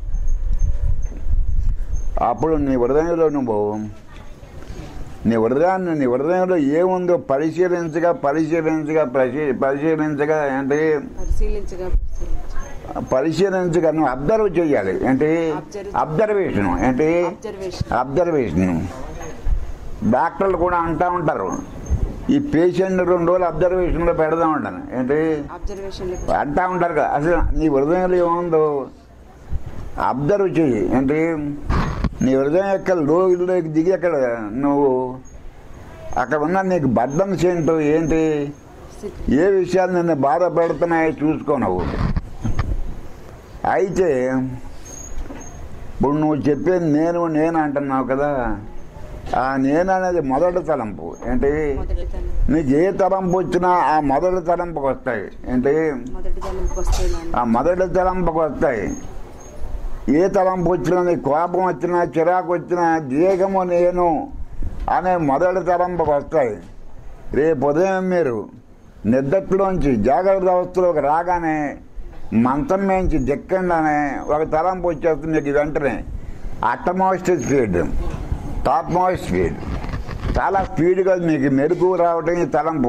అప్పుడు నీ హృదయంలో నువ్వు నీ హృదయాన్ని నీ హృదయంలో ఏముందో పరిశీలించగా పరిశీలించగా పరిశీ పరిశీలించగా ఏంటి పరిశీలించగా పరిశీలించగా పరిశీలించగా నువ్వు అబ్జర్వ్ చేయాలి ఏంటి Observe. అబ్జర్వేషన్ ఏంటి అబ్జర్వేషన్ అబ్జర్వేషన్ డాక్టర్లు కూడా అంటా ఉంటారు ఈ పేషెంట్ రెండు రోజులు అబ్జర్వేషన్లో పెడదాం ఉంటాను ఏంటి అబ్జర్వేషన్ అంటా ఉంటారు కదా అసలు నీ హృదయంలో ఏముందో అబ్జర్వ్ చెయ్యి ఏంటి నీ హృదయం యొక్క లోకి దిగి అక్కడ నువ్వు అక్కడ ఉన్న నీకు బద్దన్స్ ఏంటో ఏంటి ఏ విషయాలు నిన్ను బాధ పెడుతున్నాయో చూసుకో నువ్వు అయితే ఇప్పుడు నువ్వు చెప్పేది నేను నేను అంటున్నావు కదా ఆ నేను అనేది మొదటి తలంపు ఏంటి మొదటి తలం నీకు ఏ తలంపు వచ్చినా ఆ మొదటి తలంపుకి వస్తాయి ఏంటి మొదటి తలంకి వస్తే ఆ మొదటి తలంపుకి వస్తాయి ఏ తలంపు వచ్చినా నీకు కోపం వచ్చినా చిరాకు వచ్చినా దేహము నేను అనే మొదటి తలంపుకి వస్తాయి రేపు ఉదయం మీరు నిద్రలోంచి జాగ్రత్త అవస్థలోకి రాగానే మంచం మేంచి దిక్కండానే ఒక తలంపు వచ్చేస్తుంది మీకు వెంటనే utmost speed topmost speed చాలా స్పీడ్గా మీకు మెరుగు రావటం ఈ తలంపు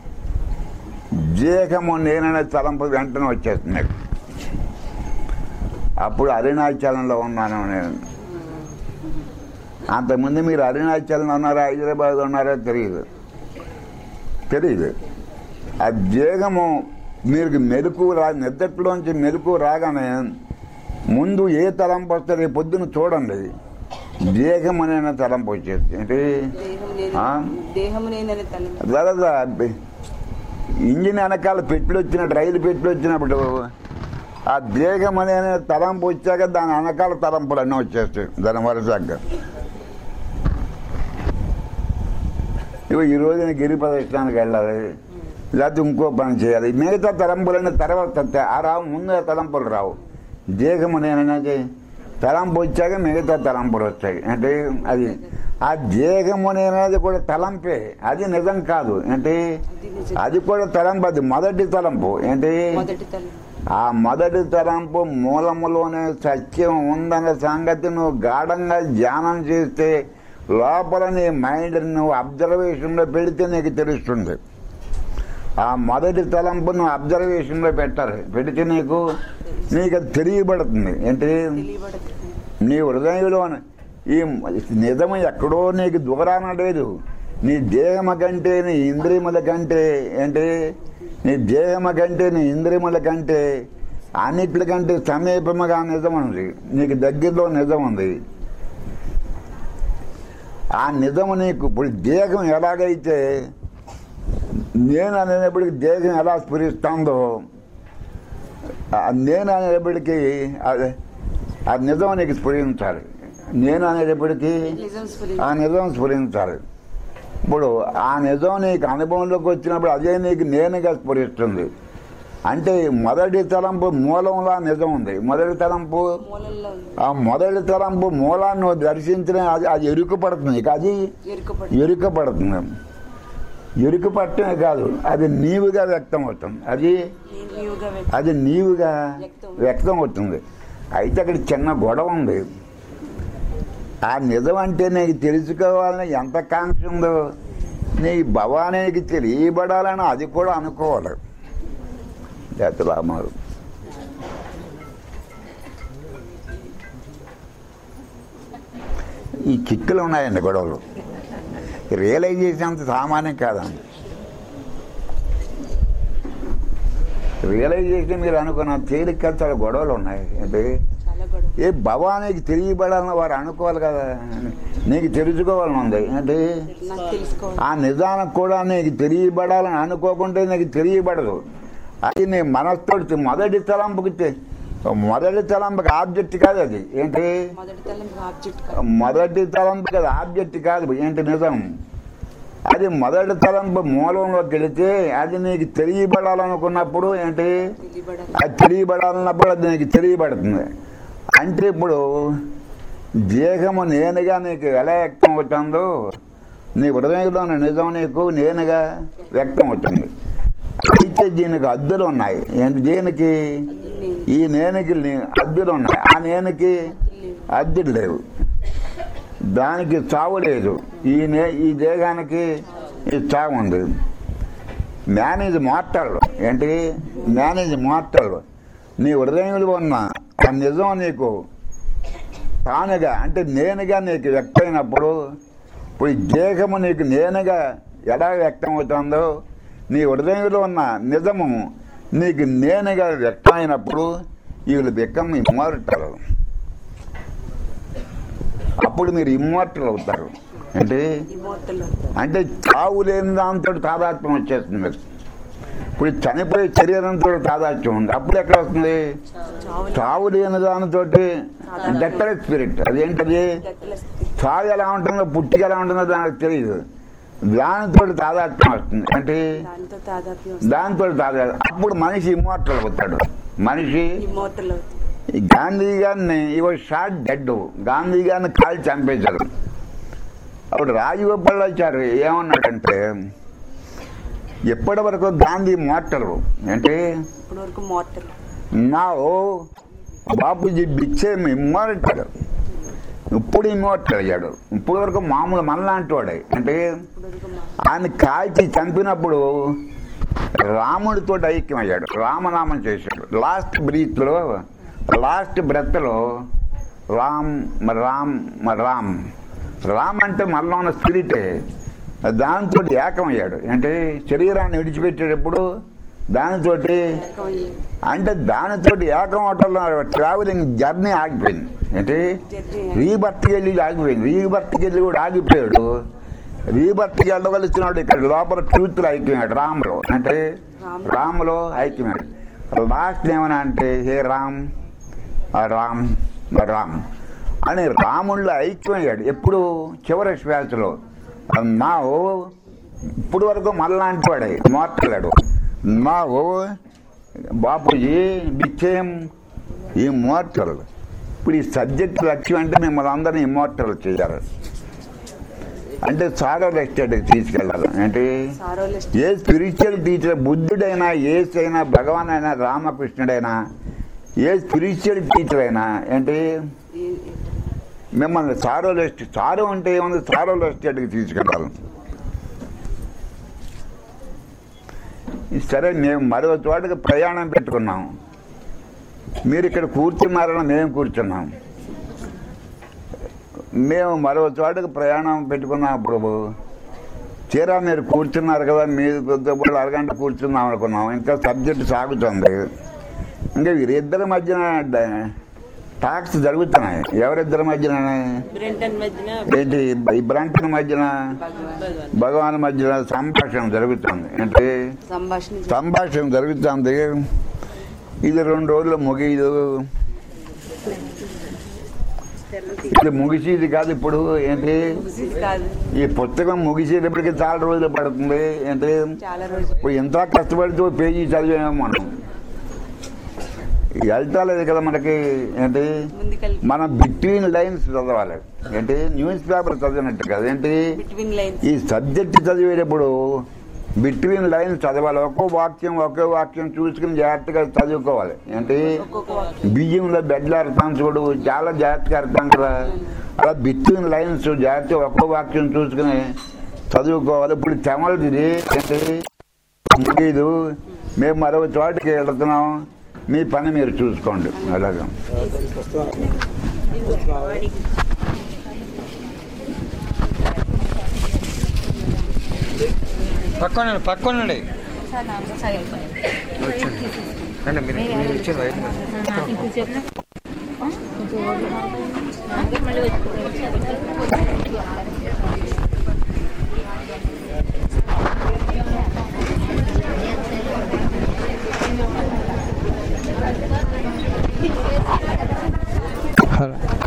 దేహము నేననే తలంపు వెంటనే వచ్చేస్తుంది మీకు అప్పుడు అరుణాచలంలో ఉన్నాను నేను అంతకుముందు మీరు అరుణాచలంలో ఉన్నారా హైదరాబాద్ ఉన్నారో తెలియదు తెలియదు ఆ దేహము మీరు మెలకు రా నిద్రలోంచి మెలకు రాగానే ముందు ఏ తలంపు వస్తే రేపు పొద్దున చూడండి దేహం అనే తలంపు వచ్చేది ఏంటి దేహం నేను ఆ? దేహము నేననే తలం తర్వాత ఇంజిన్ వెనకాల పెట్టులు వచ్చినట్టు రైలు పెట్టులు వచ్చినప్పుడు ఆ దేహం అనే తలంపు వచ్చాక దాని వెనకాల తలంపులు అన్నీ వచ్చేస్తాయి దాని వరుసగా ఇవి ఈ రోజున గిరి ప్రదర్శనానికి వెళ్ళాలి లేకపోతే ఇంకో పని చేయాలి మిగతా తలంపులన్నీ తర్వాత వస్తాయి. ఆ రావు ముందు ఆ తలంపులు రావు దేహం అనేది తలంపు వచ్చాక మిగతా తలంపులు వస్తాయి అంటే అది ఆ దేహం అనేది కూడా తలంపే అది నిజం కాదు అంటే అది నిజం అది కూడా తలంపు అది మొదటి తలంపు ఏంటి మొదటి తలం ఆ మొదటి తలంపు మూలములోనే సత్యం ఉందనే సంగతి నువ్వు గాఢంగా ధ్యానం చేస్తే లోపల నీ మైండ్ నువ్వు అబ్జర్వేషన్లో పెడితే నీకు తెలుస్తుంది ఆ మొదటి తలంపు నువ్వు అబ్జర్వేషన్లో పెట్టాలి పెడితే నీకు నీకు అది తెలియబడుతుంది ఏంటి తెలియబడుతుంది నీ హృదయంలో ఈ నిజం ఎక్కడో నీకు దూరాన లేదు నీ దేహము కంటే నీ ఇంద్రియముల కంటే ఏంటి నీ దేహము కంటే నీ ఇంద్రియముల కంటే అన్నిటికంటే సమీపముగా నిజం ఉంది నీకు దగ్గరలో నిజం ఉంది ఆ నిజము నీకు ఇప్పుడు దేహం ఎలాగైతే నేను అనేటప్పటికి దేహం ఎలా స్ఫురిస్తుందో ఆ నేను అనేటప్పటికీ అది ఆ నిజం నీకు స్ఫురించాలి నేను అనేటప్పటికీ నిజం ఆ స్ఫురించి నిజం స్ఫురించాలి ఇప్పుడు ఆ నిజం నీకు అనుభవంలోకి వచ్చినప్పుడు అదే నీకు నేనుగా స్ఫురిస్తుంది అంటే మొదటి తలంపు మూలంలో నిజం ఉంది మొదటి తలంపు మూలంలో ఉంది ఆ మొదటి తలంపు మూలాన్ని నువ్వు దర్శించిన అది అది ఎరుకు పడుతుంది ఇక అది ఎరుకపడి ఎరుక పడుతుంది ఎరుక పట్టమే కాదు అది నీవుగా వ్యక్తం అవుతుంది అది నీవుగా అది నీవుగా వ్యక్తం. వ్యక్తం అవుతుంది అయితే అక్కడ చిన్న గొడవ ఉంది ఆ నిజం అంటే నీకు తెలుసుకోవాలని ఎంత కాంక్ష ఉందో నీ భవానికి తెలియబడాలని అది కూడా అనుకోవాలి జాతులామారు ఈ చిక్కులు ఉన్నాయండి గొడవలు రియలైజ్ చేసేంత సామాన్యం కాదండి రియలైజ్ చేస్తే మీరు అనుకున్న తేలిక చాలా గొడవలు ఉన్నాయి అంటే చాలా గొడవ ఏ భవానికి తెలియబడాలని వారు అనుకోవాలి కదా నీకు తెలుసుకోవాలని ఉంది ఏంటి నాకు తెలుసుకోవాలి ఆ నిజానం కూడా నీకు తెలియబడాలని అనుకోకుంటే నీకు తెలియబడదు అది నీ మనస్తోటి మొదటి తలంపుకి తె- మొదటి తలంపుకి ఆబ్జెక్ట్ కాదు అది ఏంటి మొదటి తలంపు ఆబ్జెక్ట్ కాదు మొదటి తలంపు కదా ఆబ్జెక్ట్ కాదు ఏంటి నిజం అది మొదటి తలంపు మూలంలోకి వెళితే అది నీకు తెలియబడాలనుకున్నప్పుడు ఏంటి తెలియబడాలి అది తెలియబడాలన్నప్పుడు అది నీకు తెలియబడుతుంది అంటే ఇప్పుడు దేహము నేనుగా నీకు ఎలా వ్యక్తం అవుతుందో నీ హృదయంలోని నిజం నీకు నేనుగా వ్యక్తం అవుతుంది అయితే దీనికి అద్దులు ఉన్నాయి ఏంటి దేనికి నేను ఈ నేనుకి నీ- అద్దులు ఉన్నాయి ఆ నేనుకి అద్దులు లేవు దానికి చావు లేదు ఈ నే ఈ దేహానికి ఈ చావు ఉంది మ్యాన్ ఈజ్ మార్టల్ ఏంటి మ్యాన్ ఈజ్ మార్టల్ నీ హృదయంలో ఉన్న ఆ నిజం నీకు తానుగా అంటే నేనుగా నీకు వ్యక్తమైనప్పుడు ఇప్పుడు ఈ దేహము నీకు నేనుగా ఎలా వ్యక్తం అవుతుందో నీ హృదయంలో ఉన్న నిజము నీకు నేనుగా వ్యక్తమైనప్పుడు వీళ్ళు బిక్కం ఇమ్మోర్టల్ అప్పుడు మీరు ఇమ్మోర్టల్ అవుతారు అంటే ఇమోర్టల్ అంటే చావు లేని దాంతో తాదాత్మ్యం వచ్చేస్తుంది మీకు ఇప్పుడు చనిపోయే శరీరంతో తాదాత్మ్యం ఉంది అప్పుడు ఎక్కడ వస్తుంది చావు చావు లేని దానితో డెక్టర్ స్పిరిట్ అదేంటది గట్టల స్థితి చావు ఎలా ఉంటుందో పుట్టిక ఎలా ఉంటుందో దానికి తెలియదు దానితో తాదాత్మ్యం వస్తుంది అంటే దాంతో తాదాత్మ్యం దాంతో తాదా అప్పుడు మనిషి ఇమ్మోర్టల్ అవుతాడు మనిషి ఇమోర్టల్ అవుతుంది ఈ గాంధీ గారిని ఇవ షార్ట్ డెడ్ గాంధీ గారిని కాల్ చంపేశారు అప్పుడు రాజగోపాలాచారు ఏమన్నాడంటే ఎప్పటి వరకు గాంధీ మోటలు అంటే ఇప్పటి వరకు మోర్టల్ నా ఓ బాపూజీ బిచ్చేం ఇమ్మోరటాడు ఇప్పుడు ఇమ్మోరటల్ అయ్యాడు ఇప్పుడు వరకు మామూలు మనలాంటి వాడే అంటే ఇప్పటి వరకు మా- ఆయన కాల్చి చంపినప్పుడు రాముడితో ఐక్యమయ్యాడు రామనామం చేశాడు లాస్ట్ బ్రీత్లో లాస్ట్ బ్రెత్లో రామ్ మ రామ్ మ రామ్ రామ్ అంటే మనలో ఉన్న స్పిరిటే దానితో ఏకమయ్యాడు అంటే శరీరాన్ని విడిచిపెట్టేటప్పుడు దానితోటి ఏకమయ్యే అంటే దానితోటి ఏకం అవటంలో ట్రావెలింగ్ జర్నీ ఆగిపోయింది అంటే జర్నీ రీబర్త్కి వెళ్ళి ఆగిపోయింది రీబర్త్కి వెళ్ళి కూడా ఆగిపోయాడు రీబర్త్కి వెళ్ళవలసినాడు ఇక్కడ లోపల ట్రూత్లో ఐక్యమయ్యాడు రాములో అంటే రామ్. రాములో ఐక్యమయ్యాడు లాస్ట్ ఏమన్నా అంటే హే రామ్ ఆ రామ్ ఆ రామ్ అని రాముల్లో ఐక్యమయ్యాడు ఎప్పుడు చివరి శ్వాసలో నా ఓ ఇప్పుడు వరకు మళ్ళాంటి వాడే మోర్టలాడు నా ఓ బాపూజీ బిచ్చేం ఈ మోర్టల్ ఇప్పుడు ఈ సబ్జెక్ట్ లక్ష్యం అంటే మిమ్మల్ని అందరినీ ఇమ్మోర్టల్ చేయాలి అంటే సారో ఎస్టేట్కి తీసుకెళ్ళాలి అంటే సారోలిస్ట్ ఏ స్పిరిచువల్ టీచర్ బుద్ధుడైనా ఏస్ అయినా భగవాన్ అయినా రామకృష్ణుడైనా ఏ స్పిరిచువల్ టీచర్ అయినా ఏంటి మిమ్మల్ని సారోలిస్ట్ సారో అంటే ఏముంది సారోలో ఎస్టేట్కి తీసుకెళ్ళాలి సరే మేము మరో చోటకి ప్రయాణం పెట్టుకున్నాం మీరు ఇక్కడ కూర్చున్నారని మేము కూర్చున్నాం మేము మరో చోటకి ప్రయాణం పెట్టుకున్నప్పుడు తీరా మీరు కూర్చున్నారు కదా మీరు కొద్దిగా అరగంట కూర్చున్నాం అనుకున్నాం ఇంకా సబ్జెక్ట్ సాగుతుంది ఇంకా వీరిద్దరి మధ్యన డ- టాక్స్ జరుగుతున్నాయి ఎవరిద్దరి మధ్యన బ్రెంటన్ మధ్యన ఏంటి ఈ బ్రంటన్ మధ్యన భగవాన్ మధ్యన సంభాషణ జరుగుతుంది అంటే సంభాషణ జ- సంభాషణ జరుగుతుంది ఇది రెండు రోజులు ముగియదు ఇది ముగిసేది కాదు ఇప్పుడు ఏంటి ముగిసేది కాదు ఈ పుస్తకం ముగిసేటప్పటికి చాలా రోజులు పడుతుంది ఏంటి చాలా రోజులు ఇప్పుడు ఎంత కష్టపడితే ఓ పేజీ చదివాము మనం వెళ్తాలేదు కదా మనకి ఏంటి ముందుకెళ్ళి మనం బిట్వీన్ లైన్స్ చదవాలి ఏంటి న్యూస్ పేపర్ చదివినట్టు కదా ఏంటి బిట్వీన్ లైన్స్ ఈ సబ్జెక్ట్ చదివేటప్పుడు బిట్వీన్ లైన్స్ చదవాలి ఒక్కో వాక్యం ఒక్కో వాక్యం చూసుకుని జాగ్రత్తగా చదువుకోవాలి ఏంటి ఒక్కొక్క వాక్యం బియ్యంలో బెడ్లు అర్థం చూడు చాలా జాగ్రత్తగా అర్థం కదా అలా బిట్వీన్ లైన్స్ జాగ్రత్తగా ఒక్కో వాక్యం చూసుకుని చదువుకోవాలి ఇప్పుడు చెమలది ఇది ఏంటి ఇది మేము మరో చోటికి వెళుతున్నాం మీ పని మీరు చూసుకోండి అలాగా పక్కన పక్కనండి అంటే మీరు మీరు ఇచ్చిన వైపు మళ్ళీ సరే